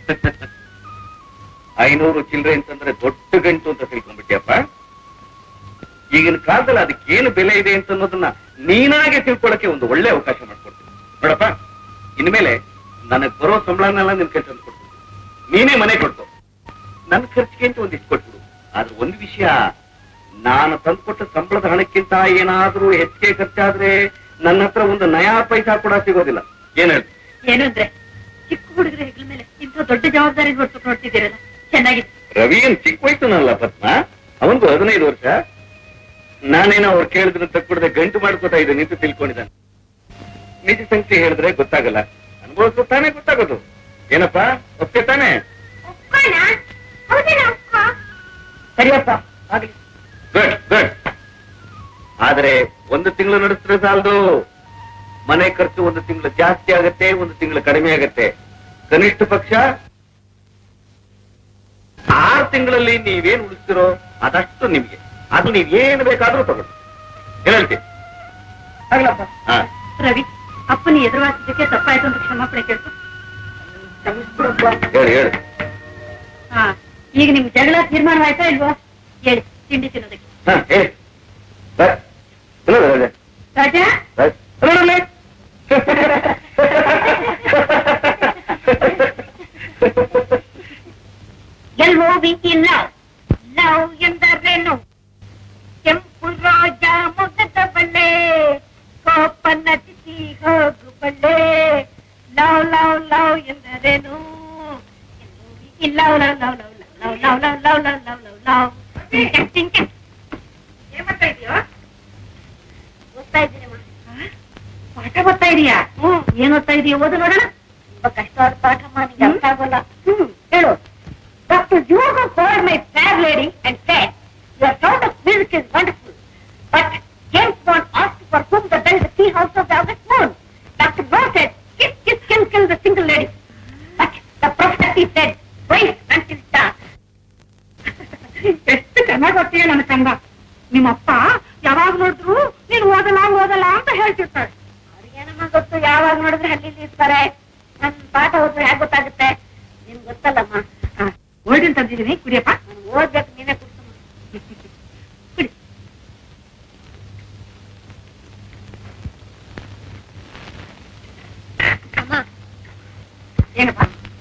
ಐನೂರು ಚಿಲ್ಲರೆ ಅಂತಂದ್ರೆ ದೊಡ್ಡ ಗಂಟು ಅಂತ ತಿಳ್ಕೊಂಡ್ಬಿಟ್ಟಿಯಪ್ಪ ಈಗಿನ ಕಾಲದಲ್ಲಿ ಅದಕ್ಕೆ ಏನು ಬೆಲೆ ಇದೆ ಅಂತ ಅನ್ನೋದನ್ನ ನೀನಾಗೆ ತಿಳ್ಕೊಳಕ್ಕೆ ಒಂದು ಒಳ್ಳೆ ಅವಕಾಶ ಮಾಡ್ಕೊಡ್ತೀನಿ ನೋಡಪ್ಪ ಇನ್ಮೇಲೆ ನನಗ್ ಬರೋ ಸಂಬಳನೆಲ್ಲ ನಿನ್ ಕೈ ತಂದು ಕೊಡ್ತೀನಿ ನೀನೇ ಮನೆ ಕೊಡ್ತು ನನ್ನ ಖರ್ಚಿಗೆ ಅಂತ ಒಂದಿಷ್ಟು ಕೊಟ್ಬಿಡು ಆದ್ರೆ ಒಂದು ವಿಷಯ ನಾನು ತಂದ್ಕೊಟ್ಟ ಸಂಬಳದ ಹಣಕ್ಕಿಂತ ಏನಾದ್ರೂ ಹೆಚ್ಚಿಗೆ ಖರ್ಚಾದ್ರೆ ನನ್ನ ಹತ್ರ ಒಂದು ನಯಾ ಪೈಸಾ ಕೂಡ ಸಿಗೋದಿಲ್ಲ ಏನ್ ಹೇಳ್ತಿ ಏನಂದ್ರೆ ಚಿಕ್ಕ ಹುಡುಗರ ಹೆಗ್ಲ ಮೇಲೆ ಇಂಥ ದೊಡ್ಡ ಜವಾಬ್ದಾರಿ ಹೊತ್ತು ನೋಡ್ತಿದ್ದೀರಲ್ಲ ಚೆನ್ನಾಗಿದೆ ರವಿ ಏನ್ ಚಿಕ್ಕ ವಯಸ್ಸನಲ್ಲ ಪದ್ಮ ಅವನ್ಗೂ ಹದಿನೈದು ವರ್ಷ ನಾನೇನೋ ಅವ್ರು ಕೇಳಿದ್ರೆ ತಕ್ಕೊಡದೆ ಗಂಟು ಮಾಡ್ಕೋತಾ ಇದ್ದೆ ನಿಂತು ತಿಳ್ಕೊಂಡಿದ್ದಾನೆ ನಿಜ ಸಂಖ್ಯೆ ಹೇಳಿದ್ರೆ ಗೊತ್ತಾಗಲ್ಲ ಅನುಭವಿಸೋ ತಾನೇ ಗೊತ್ತಾಗೋದು ಏನಪ್ಪ ಒಪ್ಕೆ ತಾನೆ ಒಪ್ಕೋಣ ಹೌದೇನ ಒಪ್ಕೋ ಸರಿಯಪ್ಪ ಆಗ್ಲಿ ಗುಡ್ ಗುಡ್ ಆದ್ರೆ ಒಂದು ತಿಂಗಳು ನಡೆಸಿದ್ರೆ ಸಾಲದು ಮನೆ ಖರ್ಚು ಒಂದು ತಿಂಗಳು ಜಾಸ್ತಿ ಆಗತ್ತೆ ಒಂದು ತಿಂಗಳು ಕಡಿಮೆ ಆಗತ್ತೆ ಕನಿಷ್ಠ ಪಕ್ಷ ಆರು ತಿಂಗಳಲ್ಲಿ ನೀವೇನ್ ಉಳಿಸ್ತಿರೋ ಅದಷ್ಟು ನಿಮ್ಗೆ ಅದು ನೀವ್ ಏನ್ ಬೇಕಾದ್ರೂ ತಗೊಳ್ಳಿ ಏನ್ ಹೇಳ್ತಿ ಆಗ್ಲಪ್ಪ ಹಾ ರವಿ ಅಪ್ಪನ ಎದುರುವಾಸಿದ್ದಕ್ಕೆ ತಪ್ಪಾಯ್ತು ಅಂತ ಕ್ಷಮಾಪಣೆ ಕೇಳ್ತು ಕ್ಷಮಿಸ್ಬಿಡಪ್ಪ ಹೇಳಿ ಹೇಳಿ ಹಾ ಈಗ ನಿಮ್ ಜಗಳ ತೀರ್ಮಾನವಾಯ್ತಾ ಇಲ್ವಾ ಹೇಳಿ ತಿಂಡಿ ತಿನ್ನೋದಕ್ಕೆ ಹಾ ಹೇಳಿ ಬರ್. ಇಲ್ಲ, ಇಲ್ಲ, ಇಲ್ಲ. ರಾಜಾ ಬರ್. ಇಲ್ಲ, ಇಲ್ಲ, ಇಲ್ಲ. ಎಲ್ವೋ ವಿಕಿ ಲವ್ ಲವ್ ಎಂದರೇನು ಕೆಂಪು ರೋಜ ಮುಗದ ಬಲ್ಲೆ ಕೋಪನ ತಿಥಿ ಹೋಗು ಬಲ್ಲೆ ಲವ್ ಲವ್ ಲವ್ ಎಂದರೇನು love love love love love love love love love love love love ಟಿಂಕ ಟಿಂಕ ಏನ್ ಮಾಡ್ತಾ ಇದೀಯೋ ಓದ್ತಾ ಇದ್ದೀನಿ ಪಾಠ ಓದ್ತಾ ಇದೀಯಾ ಏನ್ ಓದ್ತಾ ಇದೀಯ ಓದು ನೋಡೋಣ ತುಂಬಾ ಕಷ್ಟವಾದ ಪಾಠಮ್ಮ ನಿಂಗೆ ಅರ್ಥ ಆಗೋಲ್ಲ ಹ್ಮ್ ಹೇಳು Dr. Yoga called my fair lady and said, you are sort of physical he said, wait until dark. ಎಷ್ಟು ಚೆನ್ನಾಗಿ ಬರ್ತೀಯ ನನ್ನ ಕಂದ ನಿಮ್ಮಪ್ಪ ಯಾವಾಗ ನೋಡಿದ್ರು ನೀನು ಓದಲ್ಲ ಓದಲ್ಲ ಅಂತ ಹೇಳ್ತಿರ್ತಾರೆ ಅವ್ರಿಗೇನಮ್ಮ ಗೊತ್ತು ಯಾವಾಗ ನೋಡಿದ್ರೆ ಅಲ್ಲಿ ಇರ್ತಾರೆ ನನ್ ಪಾಠ ಓದಿದ್ರೆ ಹೇಗೆ ಗೊತ್ತಾಗುತ್ತೆ ನಿಮ್ಗೆ ಗೊತ್ತಲ್ಲಮ್ಮ ಓಲ್ಡಿನ ತಂದಿದ್ದೀನಿ ಕುಡಿಯಪ್ಪ ನಾನು ಓದ್ಬೇಕು ನೀನೇ ಕುಡ್ಸಮ್ಮ ಕುಡಿ ಅಮ್ಮ ಏನಪ್ಪ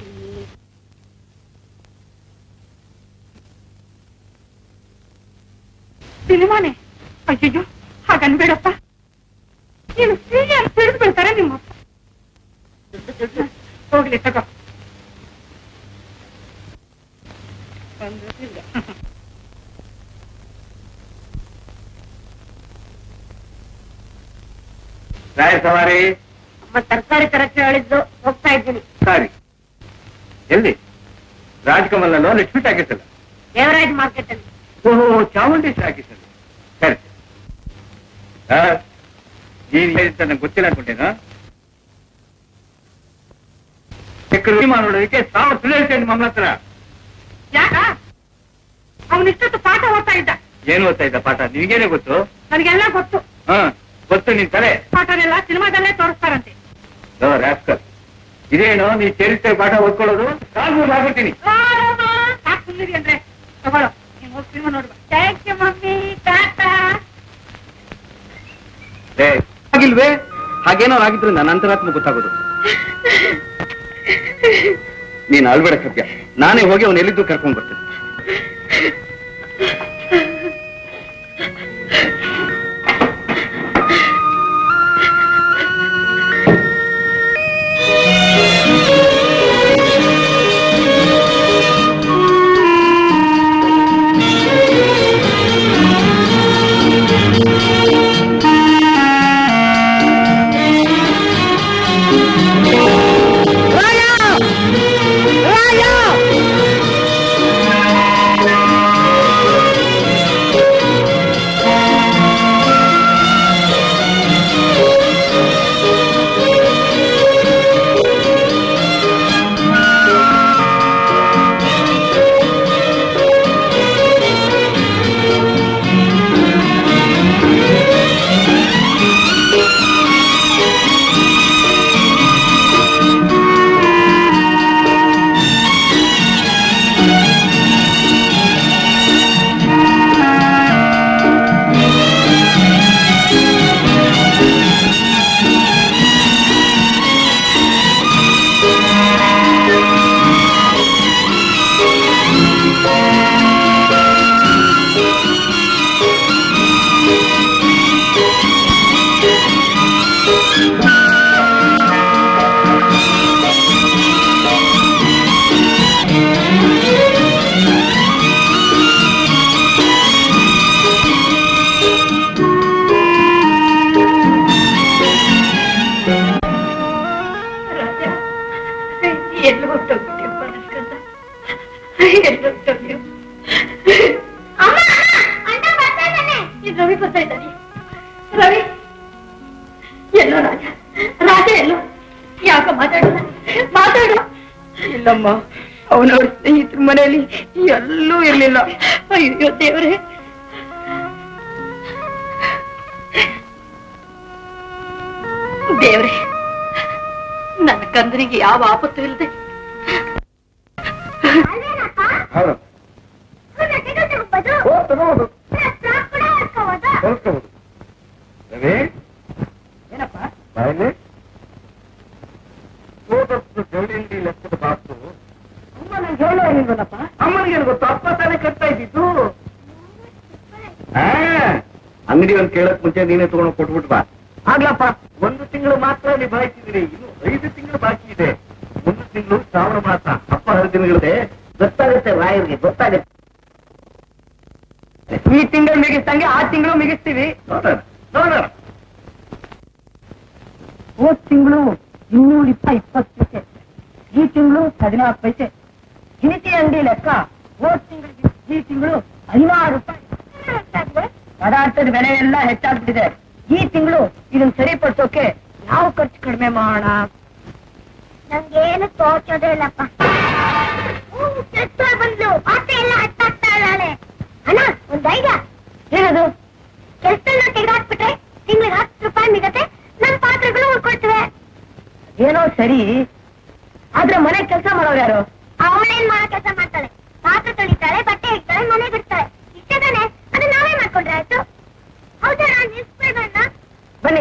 ಸಿನಿಮಾನೆ ಅಯ್ಯಯ್ಯೋ ಹಾಗನ್ಬೇಡಪ್ಪ ನೀನು ಸೀರಿಯಲ್ ಹಿಡಿದು ಬಿಡ್ತಾರೆ ನಿಮ್ಮಪ್ಪ ದುಡ್ಡು ದುಡ್ಡು ಹೋಗ್ಲಿ ತಗೋ ರಾಯ ಸವಾರಿ ಅಮ್ಮ ತರಕಾರಿ ತರಕ್ಕೆ ಹೇಳಿದ್ದು ಹೋಗ್ತಾ ಇದ್ದೀನಿ ಸಾರಿ ಎಲ್ಲಿ ರಾಜಕಮಲಲ್ಲೋ ಲಕ್ಷ್ಮಿ ಟಾಕೀಸ್ ಅಲ್ಲ ದೇವರಾಜ್ ಮಾರ್ಕೆಟ್ ಅಲ್ಲಿ ಓಹೋ ಚಾಮುಂಡಿ ಟಾಕೀಸ್ ಅಲ್ಲಿ ಸರಿ ಆ, ನೀನ್ ಹೇಳಿದ ನಂಗೆ ಗೊತ್ತಿಲ್ಲ ಅನ್ಕೊಂಡೇನಾ ಚಕ್ರ ವಿಮಾನ ನೋಡೋದಕ್ಕೆ ಸಾವಿರ ಸುಳ್ಳು ಹೇಳ್ತೇನೆ ಮಮ್ಮನ ಹತ್ರ ಯಾಕ ಅವನಿಷ್ಟೊತ್ತು ಪಾಠ ಓದ್ತಾ ಇದ್ದ ಏನು ಓದ್ತಾ ಇದ್ದ ಪಾಠ ನಿನಗೇನೆ ಗೊತ್ತು ನನಗೆಲ್ಲ ಗೊತ್ತು ಹಾ ಗೊತ್ತು ನಿನ್ ತಲೆ ಪಾಠನೆಲ್ಲ ಸಿನಿಮಾದಲ್ಲೇ ತೋರಿಸ್ತಾರಂತೆ ಲೋ, ರಾಸ್ಕಲ್. ಇದೇನು ನೀ ಚರಿತ್ರೆ ಪಾಠ ಓದ್ಕೊಳ್ಳೋದು ಕಾಲು ಆಗ್ಬಿಡ್ತೀನಿ ಸಾಕು ಸುಮ್ಮನಿರಿ ಅಂದ್ರೆ ತಗೊಳ್ಳೋ ನೀನು ಹೋಗಿ ಸಿನಿಮಾ ನೋಡುವ ಥ್ಯಾಂಕ್ ಯು ಮಮ್ಮಿ ಟಾಟಾ ಆಗಿಲ್ವೇ ಹಾಗೇನೋ ಆಗಿದ್ರು ನನ್ನ ಅಂತರಾತ್ಮ ಗೊತ್ತಾಗೋದು ನೀನ್ ಅಳ್ಬೇಡ ಸತ್ಯ ನಾನೇ ಹೋಗಿ ಅವನು ಎಲ್ಲಿದ್ದು ಕರ್ಕೊಂಡ್ ಬರ್ತೇನೆ ರಾಜ ಎಲ್ಲೋ ಹೊಟ್ಟೋಗ್ಬಿಟ್ಟಿಯಪ್ಪ ನನ್ಕಂದ ಎಲ್ಲೋ ಹೊಟ್ಟೋಗ್ಯೋ ಇದು ರವಿ ಬರ್ತಾ ಇದ್ದಾನೆ ರವಿ ಎಲ್ಲೋ ರಾಜ ರಾಜ ಎಲ್ಲೋ ಯಾಕ ಮಾತಾಡಲ್ಲ ಮಾತಾಡು ಇಲ್ಲಮ್ಮ ಅವನವ್ರ ಸ್ನೇಹಿತರ ಮನೆಯಲ್ಲಿ ಎಲ್ಲೂ ಇರ್ಲಿಲ್ಲ ಅಯ್ಯೋ ದೇವರೇ ದೇವ್ರೆ ನನ್ನ ಕಂದನಿಗೆ ಯಾವ ಆಪತ್ತು ಇಲ್ಲದೆ ಏನಪ್ಪ ಅಮ್ಮ ನಂಗೆ ಹೇಳೋ ಏನಿಲ್ವಲ್ಲಪ್ಪ ಅಮ್ಮನಿಗೇನು ಗೊತ್ತು ಅಪ್ಪ ತಾನೇ ಕಟ್ತಾ ಇದ್ದಿದ್ದು ಅಂಗಡಿ ಒಂದು ಕೇಳಕ್ ಮುಂಚೆ ನೀನೇ ತಗೊಂಡು ಕೊಟ್ಬಿಟ್ ಬಾ ಆಗ್ಲಪ್ಪ ಒಂದು ತಿಂಗಳು ಮಾತ್ರ ನಿಭಾಯಿಸಿದ್ರಿ ಇನ್ನು ಐದು ತಿಂಗಳು ಬಾಕಿ ಇದೆ ಒಂದು ತಿಂಗಳು ಶ್ರಾವಣ ಮಾಸ ಅಪ್ಪ ಹತ್ತು ದಿನಗಳಿದೆ ಗೊತ್ತಾಗುತ್ತೆ ರಾಯರಿಗೆ ಗೊತ್ತಾಗುತ್ತೆ ಈ ತಿಂಗಳು ಮಿಗಿಸ್ದಂಗೆ ಆ ತಿಂಗಳು ಮಿಗಿಸ್ತೀವಿ ನೋಡೋಣ ನೋಡೋಣ ಹೋದ್ ತಿಂಗಳು ಇನ್ನೂರ ಇಪ್ಪ ಇಪ್ಪತ್ತು ಪೈಸೆ ಈ ತಿಂಗಳು ಹದಿನಾಲ್ಕು ಪೈಸೆ ದಿನಸಿ ಅಂಗಡಿ ಲೆಕ್ಕ ಹೋದ್ ತಿಂಗಳಿಗೆ ಈ ತಿಂಗಳು ಹದಿನಾರು ರೂಪಾಯಿ ಪದಾರ್ಥದ ಬೆಲೆ ಎಲ್ಲ ಹೆಚ್ಚಾಗ್ಬಿಟ್ಟಿದೆ ಈ ತಿಂಗಳು ಇದನ್ನ ಸರಿಪಡಿಸೋಕೆ ಯಾವ ಖರ್ಚು ಕಡಿಮೆ ಮಾಡೋಣ ನಂಗೇನು ತೋಚೋದೇ ಇಲ್ಲಪ್ಪ ಸರಿ ಆದ್ರೆ ಮನೆ ಕೆಲಸ ಮಾಡೋರು ಯಾರು ಅವಳೇನ್ ಮಾಡೋ ಕೆಲಸ ಮಾಡ್ತಾಳೆ ಪಾತ್ರೆ ತೊಳಿತಾಳೆ ಬಟ್ಟೆ ಇಡ್ತಾಳೆ ಮನೆ ಬಿಡ್ತಾಳೆ ಇಷ್ಟೇ ತಾನೆ ಅದು ನಾವೇ ಮಾಡ್ಕೊಂಡ್ರೆ ಆಯ್ತು ಹೌದಾ ನಾನು ನಿಲ್ಸ್ಬೇಕಣ್ಣ ಬನ್ನಿ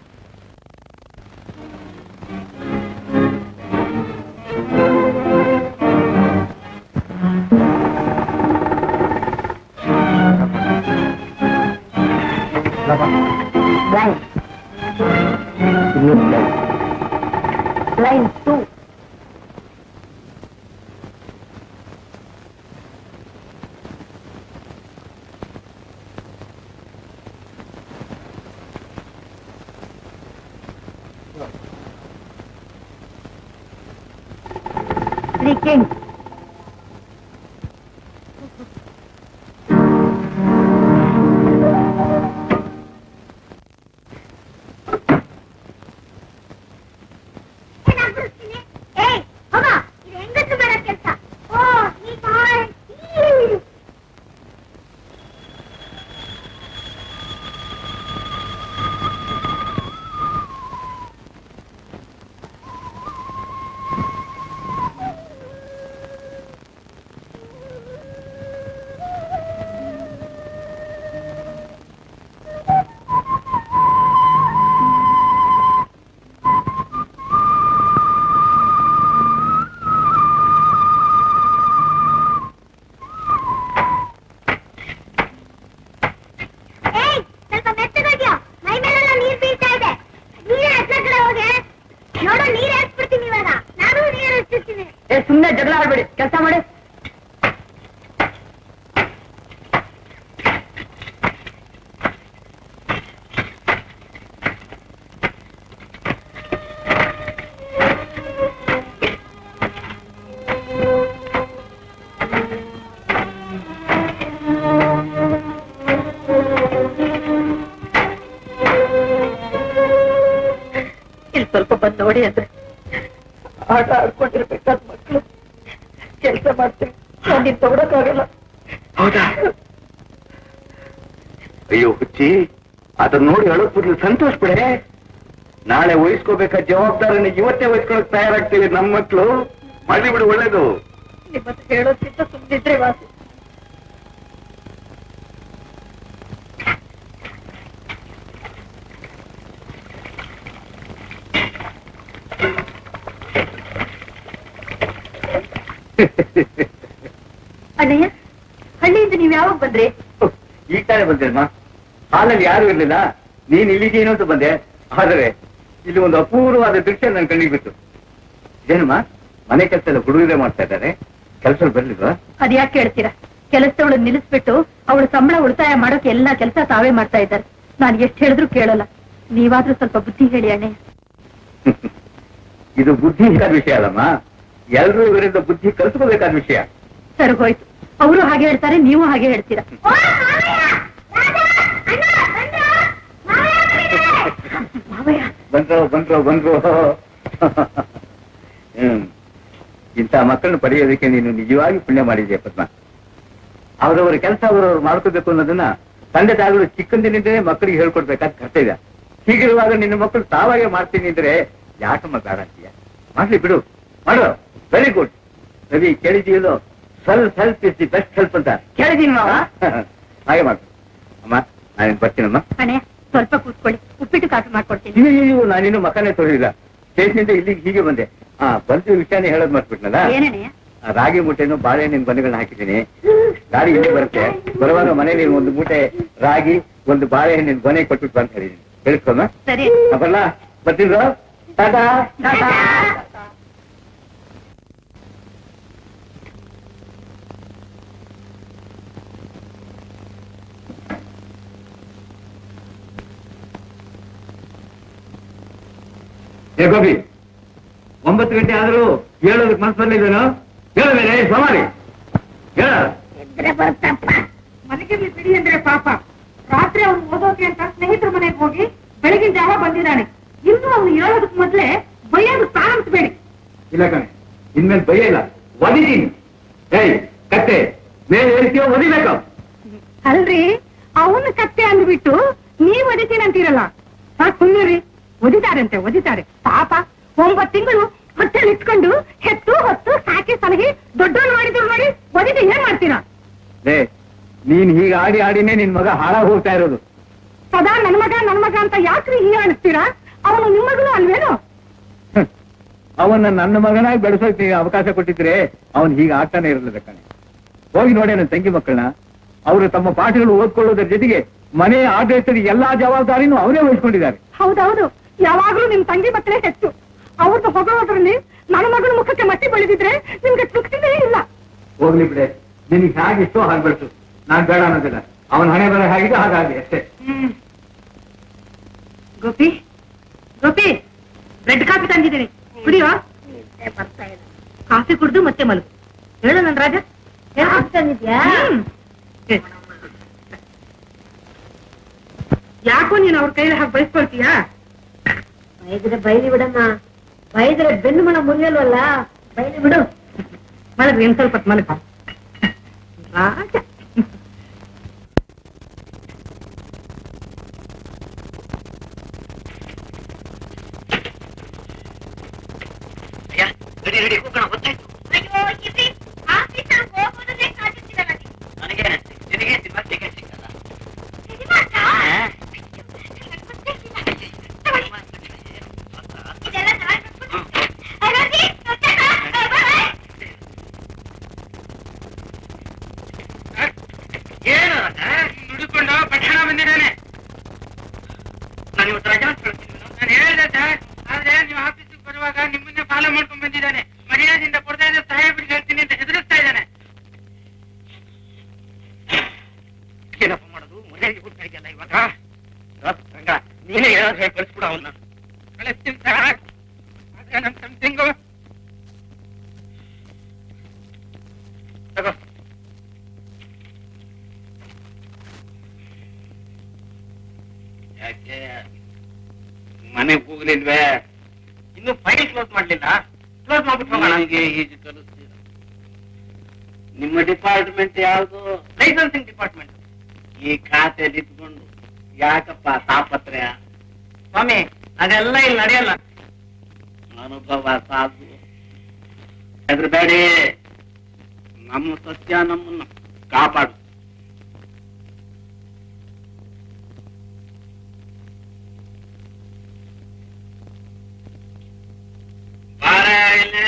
ಲೈನ್ ಲೈನ್ ಟೂ Leaking. ಏಯ್ ಹೋಗ ಇದು ಹೆಂಗಸು ಮಾಡೋ ಕೆಲಸ ಓ ಈ ಬಾಯ್ ಏಯ್ ಸ್ವಲ್ಪ ಮೆತ್ತಗೋಗ್ಯೋ ಮೈ ಮೇಲೆಲ್ಲ ನೀರ್ ಬೀಳ್ತಾ ಇದೆ ನೀರೇ ಹತ್ರ ಕಡೆ ಹೋಗೆ ನೋಡು ನೀರ್ ಹಾಕ್ಬಿಡ್ತೀನಿ ಇವಾಗ ನಾನು ನೀರ್ ಹಚ್ಚಿರ್ತೀನಿ ಏ ಸುಮ್ನೆ ಜಗಳ ಆಡ್ಬೇಡಿ ಕೆಲಸ ಮಾಡಿ ಇಲ್ಲಿ ಸ್ವಲ್ಪ ಬಂದು ನೋಡಿ ಅಂದ್ರೆ ಆಟ ಆಡ್ಕೊಂಡಿರ್ಬೇಕಾದ ಮಕ್ಕಳು ಕೆಲಸ ಮಾಡ್ತೀವಿ ನಾನು ತಗೊಳಕ್ಕಾಗಲ್ಲ ಹೌದಾ ಅಯ್ಯೋ ಹುಚ್ಚಿ ಅದನ್ನ ನೋಡಿ ಅಳೋದ್ ಬದಲು ಸಂತೋಷ ಬಿಡೆ ನಾಳೆ ವಹಿಸ್ಕೋಬೇಕಾದ ಜವಾಬ್ದಾರಿನ ಇವತ್ತೇ ವಹಿಸ್ಕೊಳಕ್ ತಯಾರಾಗ್ತೀವಿ ನಮ್ಮ ಮಕ್ಕಳು ಮಾಡ್ಲಿ ಬಿಡು ಒಳ್ಳೇದು ನಿಮ್ಮ ಹತ್ರ ಹೇಳೋದ್ಕಿಂತ ಸುಮ್ಮನಿದ್ರೆ ವಾಸಿ ಅಣ್ಣಯ್ಯ ಹಳ್ಳಿಯಿಂದ ನೀವ್ ಯಾವಾಗ ಬಂದ್ರಿ ಈಗ ತಾನೇ ಬಂದೇಮ್ಮ ಹಾಲಲ್ಲಿ ಯಾರು ಇರ್ಲಿಲ್ಲ ನೀನ್ ಇಲ್ಲಿಗೇನು ಅಂತ ಬಂದೆ ಆದರೆ ಇಲ್ಲಿ ಒಂದು ಅಪೂರ್ವವಾದ ದೃಶ್ಯ ನನ್ ಕಣ್ಣಿಗೆ ಬಿತ್ತು ಏನಮ್ಮ ಮನೆ ಕೆಲಸ ಎಲ್ಲ ಹುಡುಗರೇ ಮಾಡ್ತಾ ಇದ್ದಾರೆ ಕೆಲಸ ಬರ್ಲಿಲ್ವಾ ಅದ್ ಯಾಕೆ ಕೇಳ್ತೀರಾ ಕೆಲಸದವಳು ನಿಲ್ಲಿಸ್ಬಿಟ್ಟು ಅವಳು ಸಂಬಳ ಉಳಿತಾಯ ಮಾಡೋಕೆ ಎಲ್ಲಾ ಕೆಲಸ ತಾವೇ ಮಾಡ್ತಾ ಇದ್ದಾರೆ ನಾನು ಎಷ್ಟ್ ಹೇಳಿದ್ರು ಕೇಳಲ್ಲ ನೀವಾದ್ರೂ ಸ್ವಲ್ಪ ಬುದ್ಧಿ ಹೇಳಿ ಅಣ್ಣಯ್ಯ ಇದು ಬುದ್ಧಿ ಇಲ್ಲದ ವಿಷಯ ಅಲ್ಲಮ್ಮ ಎಲ್ರೂ ಇವರಿಂದ ಬುದ್ಧಿ ಕಲ್ತ್ಕೋಬೇಕಾದ ವಿಷಯ ಸರಿ ಹೋಯ್ತು ಅವರು ಹಾಗೆ ಹೇಳ್ತಾರೆ ನೀವು ಹಾಗೆ ಹೇಳ್ತೀರಾ ಓ ಮಾವಯ್ಯ ರಾಜಾ ಅಣ್ಣ ಬಂದ್ರ ಮಾವಯ್ಯ ಬಂದಿದ್ದಾರೆ. ಮಾವಯ್ಯ ಬಂದ್ರು ಬಂದ್ರು ಬಂದ್ರು ಹ್ಮ್ ಇಂಥ ಮಕ್ಕಳನ್ನ ಪಡೆಯೋದಕ್ಕೆ ನೀನು ನಿಜವಾಗಿ ಪುಣ್ಯ ಮಾಡಿದ್ಯಾ ಪದ್ಮ ಅವರವರ ಕೆಲಸ ಅವರವ್ರು ಮಾಡ್ಕೋಬೇಕು ಅನ್ನೋದನ್ನ ತಂದೆ ತಾಯಿಗಳು ಚಿಕ್ಕಂದಿನಿಂದಲೇ ಮಕ್ಕಳಿಗೆ ಹೇಳ್ಕೊಡ್ಬೇಕಾದ ಕರ್ತವ್ಯ ಹೀಗಿರುವಾಗ ನಿನ್ನ ಮಕ್ಕಳು ತಾವಾಗೆ ಮಾಡ್ತೀನಿ ಅಂದ್ರೆ ಯಾಕಮ್ಮ ಬೇಡ ಅಂತೀಯ ಮಾಡ್ಲಿ ಬಿಡು ಮಾಡು ವೆರಿ ಗುಡ್ ರವಿ ಕೇಳಿದೀಯಲ್ಲೋ ಸ್ವಲ್ಪ help is the best help ಅಂತ ಕೇಳಿದೀನಿ ಮಾವ ಹಾಗೆ ಮಾಡು ಅಮ್ಮ ನಾನು ಬರ್ತೀನಮ್ಮ ಅಣ್ಣಯ್ಯ ಸ್ವಲ್ಪ ಕೂತ್ಕೊಳ್ಳಿ ಉಪ್ಪಿಟ್ಟು ಕಾಫಿ ಮಾಡ್ಕೊಡ್ತೀನಿ ಅಯ್ಯೋ ನಾನಿನ್ನು ಮಕ್ಕನೇ ತೊಳಿಲ್ಲ ಸ್ಟೇಷನಿಂದ ಇಲ್ಲಿಗೆ ಹೀಗೆ ಬಂದೆ ಆ ಬಂದು ವಿಷಯನೇ ಹೇಳೋದ್ ಮಾಡ್ಬಿಟ್ನಲ್ಲ ಏನಣ್ಣಯ್ಯ ಆ ರಾಗಿ ಮೂಟೆನು ಬಾಳೆಹಣ್ಣಿನ ಬನ್ನೆಗಳನ್ನ ಹಾಕಿದ್ದೀನಿ ಗಾಡಿ ಇಲ್ಲಿ ಬರುತ್ತೆ ಬರುವಾಗ ಮನೇಲಿ ಒಂದು ಮೂಟೆ ರಾಗಿ ಒಂದು ಬಾಳೆಹಣ್ಣಿನ ಗೊನೆ ಕೊಟ್ಬಿಟ್ಟು ಬಂತ ಹೇಳಿದ್ದೀನಿ ಹೇಳ್ಕೊಮ್ಮ ಸರಿ ಬರಲ್ಲ ಬರ್ತಿದ್ರು ಟಾಟಾ ಏ ಗೋಪಿ ಒಂಬತ್ತು ಗಂಟೆ ಆದ್ರೂ ಹೇಳೋದಕ್ಕೆ ಮನಸ್ಸು ಬರ್ಲಿಲ್ವೇನೋ ಹೇಳು ಮೇಲೆ ಸವಾರಿ ಹೇಳ ಇದ್ರೆ ಬರ್ತಪ್ಪ ಮನೆಗೆ ಬಿಡಿ ಅಂದ್ರೆ ಪಾಪ ರಾತ್ರಿ ಅವ್ನು ಓದೋಕೆ ಅಂತ ಸ್ನೇಹಿತರ ಮನೆಗೆ ಹೋಗಿ ಬೆಳಗಿನ ಜಾವ ಬಂದಿದ್ದಾನೆ ಇನ್ನು ಅವ್ನು ಹೇಳೋದಕ್ ಮೊದ್ಲೇ ಬೈಯೋದು ಪ್ರಾರಂಭಿಸ್ಬೇಡಿ ಇಲ್ಲ ಕಣೆ ಇನ್ಮೇಲೆ ಭಯ ಇಲ್ಲ ಒದಿತೀನಿ ಏಯ್ ಕತ್ತೆ ಮೇಲೆ ಏರಿಕೆಯೋ ಒದಿಬೇಕು ಅಲ್ರಿ ಅವನ ಕತ್ತೆ ಅಂದ್ಬಿಟ್ಟು ನೀವ್ ಒದಿತೀನಿ ಅಂತೀರಲ್ಲ ಸಾಕ್ ಸುಮ್ಮನೆ ಒದಿತಾರಂತೆ ಒದಿತಾರೆ ಪಾಪ ಒಂಬತ್ತು ತಿಂಗಳು ಹೊಟ್ಟೆಲ್ ಇಟ್ಕೊಂಡು ಹೆತ್ತು ಹೊತ್ತು ಸಾಕಿ ಸಲಹಿ ದೊಡ್ಡವನ್ ಮಾಡಿದ್ರು ನೋಡಿ ಬದಿಗೆ ಏನ್ ಮಾಡ್ತೀರಾ ಲೇ ನೀನ್ ಹೀಗೆ ಆಡಿ ಆಡಿನೇ ನಿನ್ ಮಗ ಹಾಳಾಗ್ ಹೋಗ್ತಾ ಇರೋದು ಸದಾ ನನ್ ಮಗ ನನ್ ಮಗ ಅಂತ ಯಾಕ್ರಿ ಹೀಗೆ ಅನಿಸ್ತೀರಾ ಅವನು ನಿಮ್ಮ ಮಗನು ಅಲ್ವೇನು ಹ್ಮ್. ಅವನ್ನ ನನ್ನ ಮಗನಾಗಿ ಬೆಳೆಸೋಕ್ ನೀವು ಅವಕಾಶ ಕೊಟ್ಟಿದ್ರೆ ಅವನ್ ಹೀಗೆ ಆಗ್ತಾನೆ ಇರಲಿಲ್ಲ ಕಣೆ ಹೋಗಿ ನೋಡಿ ನನ್ನ ತಂಗಿ ಮಕ್ಕಳನ್ನ ಅವರು ತಮ್ಮ ಪಾಠಗಳು ಓದ್ಕೊಳ್ಳೋದ್ರ ಜೊತೆಗೆ ಮನೆ ಆಡಳಿತದ ಎಲ್ಲಾ ಜವಾಬ್ದಾರಿನೂ ಅವರೇ ವಹಿಸ್ಕೊಂಡಿದ್ದಾರೆ ಹೌದೌದು ಯಾವಾಗ್ಲೂ ನಿಮ್ ತಂಗಿ ಮಕ್ಕಳೇ ಹೆಚ್ಚು ಅವ್ರದ್ದು ಹೊಗಳೋದ್ರಲ್ಲಿ ನನ್ನ ಮಗನ ಮುಖಕ್ಕೆ ಮಟ್ಟಿ ಬೆಳೆದಿದ್ರೆ ನಿಮ್ಗೆ ತೃಪ್ತಿನೇ ಇಲ್ಲ ಹೋಗ್ಲಿ ಬಿಡೆ ನಿನಗೆ ಹೇಗಿಷ್ಟೋ ಹಾಗೆ ಬೆಳೆಸು ನಾನ್ ಬೇಡ ಅನ್ನೋದಿಲ್ಲ ಅವನ ಹಣೆ ಬರ ಹೇಗಿದೆ ಹಾಗಾಗಿ ಅಷ್ಟೇ ಗೋಪಿ ಗೋಪಿ ಬ್ರೆಡ್ ಕಾಫಿ ತಂದಿದ್ದೀನಿ ಕುಡಿಯೋ ಬರ್ತಾ ಇಲ್ಲ ಕಾಫಿ ಕುಡ್ದು ಮತ್ತೆ ಮಲಗು ಹೇಳು ನನ್ ರಾಜ ತಂದಿದ್ಯಾ ಹ್ಮ್. ಹೇಳು. ಯಾಕೋ ನೀನು ಅವ್ರ ಕೈಲಿ ಹಾಗೆ ಬಯಸ್ಕೊಳ್ತೀಯಾ ಬೈದ್ರೆ ಬೈಲಿ ಬಿಡಮ್ಮ ಬೈದ್ರೆ ಬೆನ್ನು ಮಣ ಮುರಿಯಲ್ವಲ್ಲ ಬೈಲಿ ಬಿಡು ಮಲಗ್ರಿ ಇನ್ ಸ್ವಲ್ಪ ಹೊತ್ತು ಮಲಗು ರಾಜ ರೆಡಿ ರೆಡಿ ಹೋಗೋಣ ಗೊತ್ತಾಯ್ತು ಅಯ್ಯೋ ಇರ್ರಿ ಆಫೀಸರ್ ಹೋಗೋದನ್ನೇ ಕಾದಿರ್ತೀರಲ್ಲ ನೀವು. ನನಗೆ ನಿನಗೆ ಸಿನಿಮಾ ಟಿಕೆಟ್ ಸಿಕ್ಕಲ್ಲ ಸಿನಿಮಾಕ್ಕಾ? ನಂಗ್ ಗೊತ್ತೇ ಇಲ್ಲ. ತಗೊಳ್ಳಿ. ಇದೆಲ್ಲ ನಾನ್ ನೋಡ್ಕೊಂಡು- ಅಯ್ಯೋ, ರೀ, ಗೊತ್ತಾಯ್ತಾ? ಬಾಯ್, ಬಾಯ್. ಏನು ನುಡಿಕೊಂಡು ಪಟ್ಟಣ ಬಂದಿದ್ದಾನೆ ನಾನು ಇವತ್ತು ರಜಾ ಹಾಕ್ಕೊಳ್ತೀನಿ ನಾನು ಹೇಳಿದೆ ಸರ್ ಆದ್ರೆ ನೀವು ಆಫೀಸಿಗೆ ಬರುವಾಗ ನಿಮ್ಮನ್ನೇ ಫಾಲೋ ಮಾಡ್ಕೊಂಡ್ ಬಂದಿದ್ದಾನೆ ಮರ್ಯಾದೆಯಿಂದ ಕೊಡ್ತಾ ಇದ್ದ ಸಾಹೇಬ್ರಿಗೆ ಹೇಳ್ತೀನಿ ಅಂತ ಹೆದರಿಸ್ತಾ ಇದ್ದಾನೆ ಏನಪ್ಪ ಮಾಡೋದು ಮರ್ಯಾದೆ ಕೊಡ್ತಾ ಇದೆಯಲ್ಲ ಇವಾಗ ರಂಗ ನೀನೇ ಏನಾದ್ರು ಹೇಳಿ ಕಳಿಸ್ಬಿಡು ಅವನ್ನ ಕಳಿಸ್ತೀನಿ ಸರ್ ಆದ್ರೆ ನಮ್ ಸಮಥಿಂಗು ತಗೋ ಯಾಕೆ ಮನೆಗೆ ಹೋಗ್ಲಿಲ್ವೇ ಇನ್ನು ಫೈಲ್ ಕ್ಲೋಸ್ ಮಾಡ್ಲಿಲ್ಲ ಕ್ಲೋಸ್ ಮಾಡ್ಬಿಟ್ಟು ನನಗೆ ಹೀಗೆ ಕಲಿಸ್ತೀರ ನಿಮ್ಮ ಡಿಪಾರ್ಟ್ಮೆಂಟ್ ಯಾವುದು ಲೈಸೆನ್ಸಿಂಗ್ ಡಿಪಾರ್ಟ್ಮೆಂಟ್ ಈ ಖಾತೆಯಲ್ಲಿ ಇಟ್ಕೊಂಡು ಯಾಕಪ್ಪ ತಾಪತ್ರಯ ಸ್ವಾಮಿ ಅದೆಲ್ಲ ಇಲ್ಲಿ ನಡೆಯಲ್ಲ ಅನುಭವ ಸಾಧು ಹೆದರ್ಬೇಡಿ ನಮ್ಮ ಸತ್ಯ ನಮ್ಮನ್ನ ಕಾಪಾಡು ಬಾರ ಇಲ್ಲಿ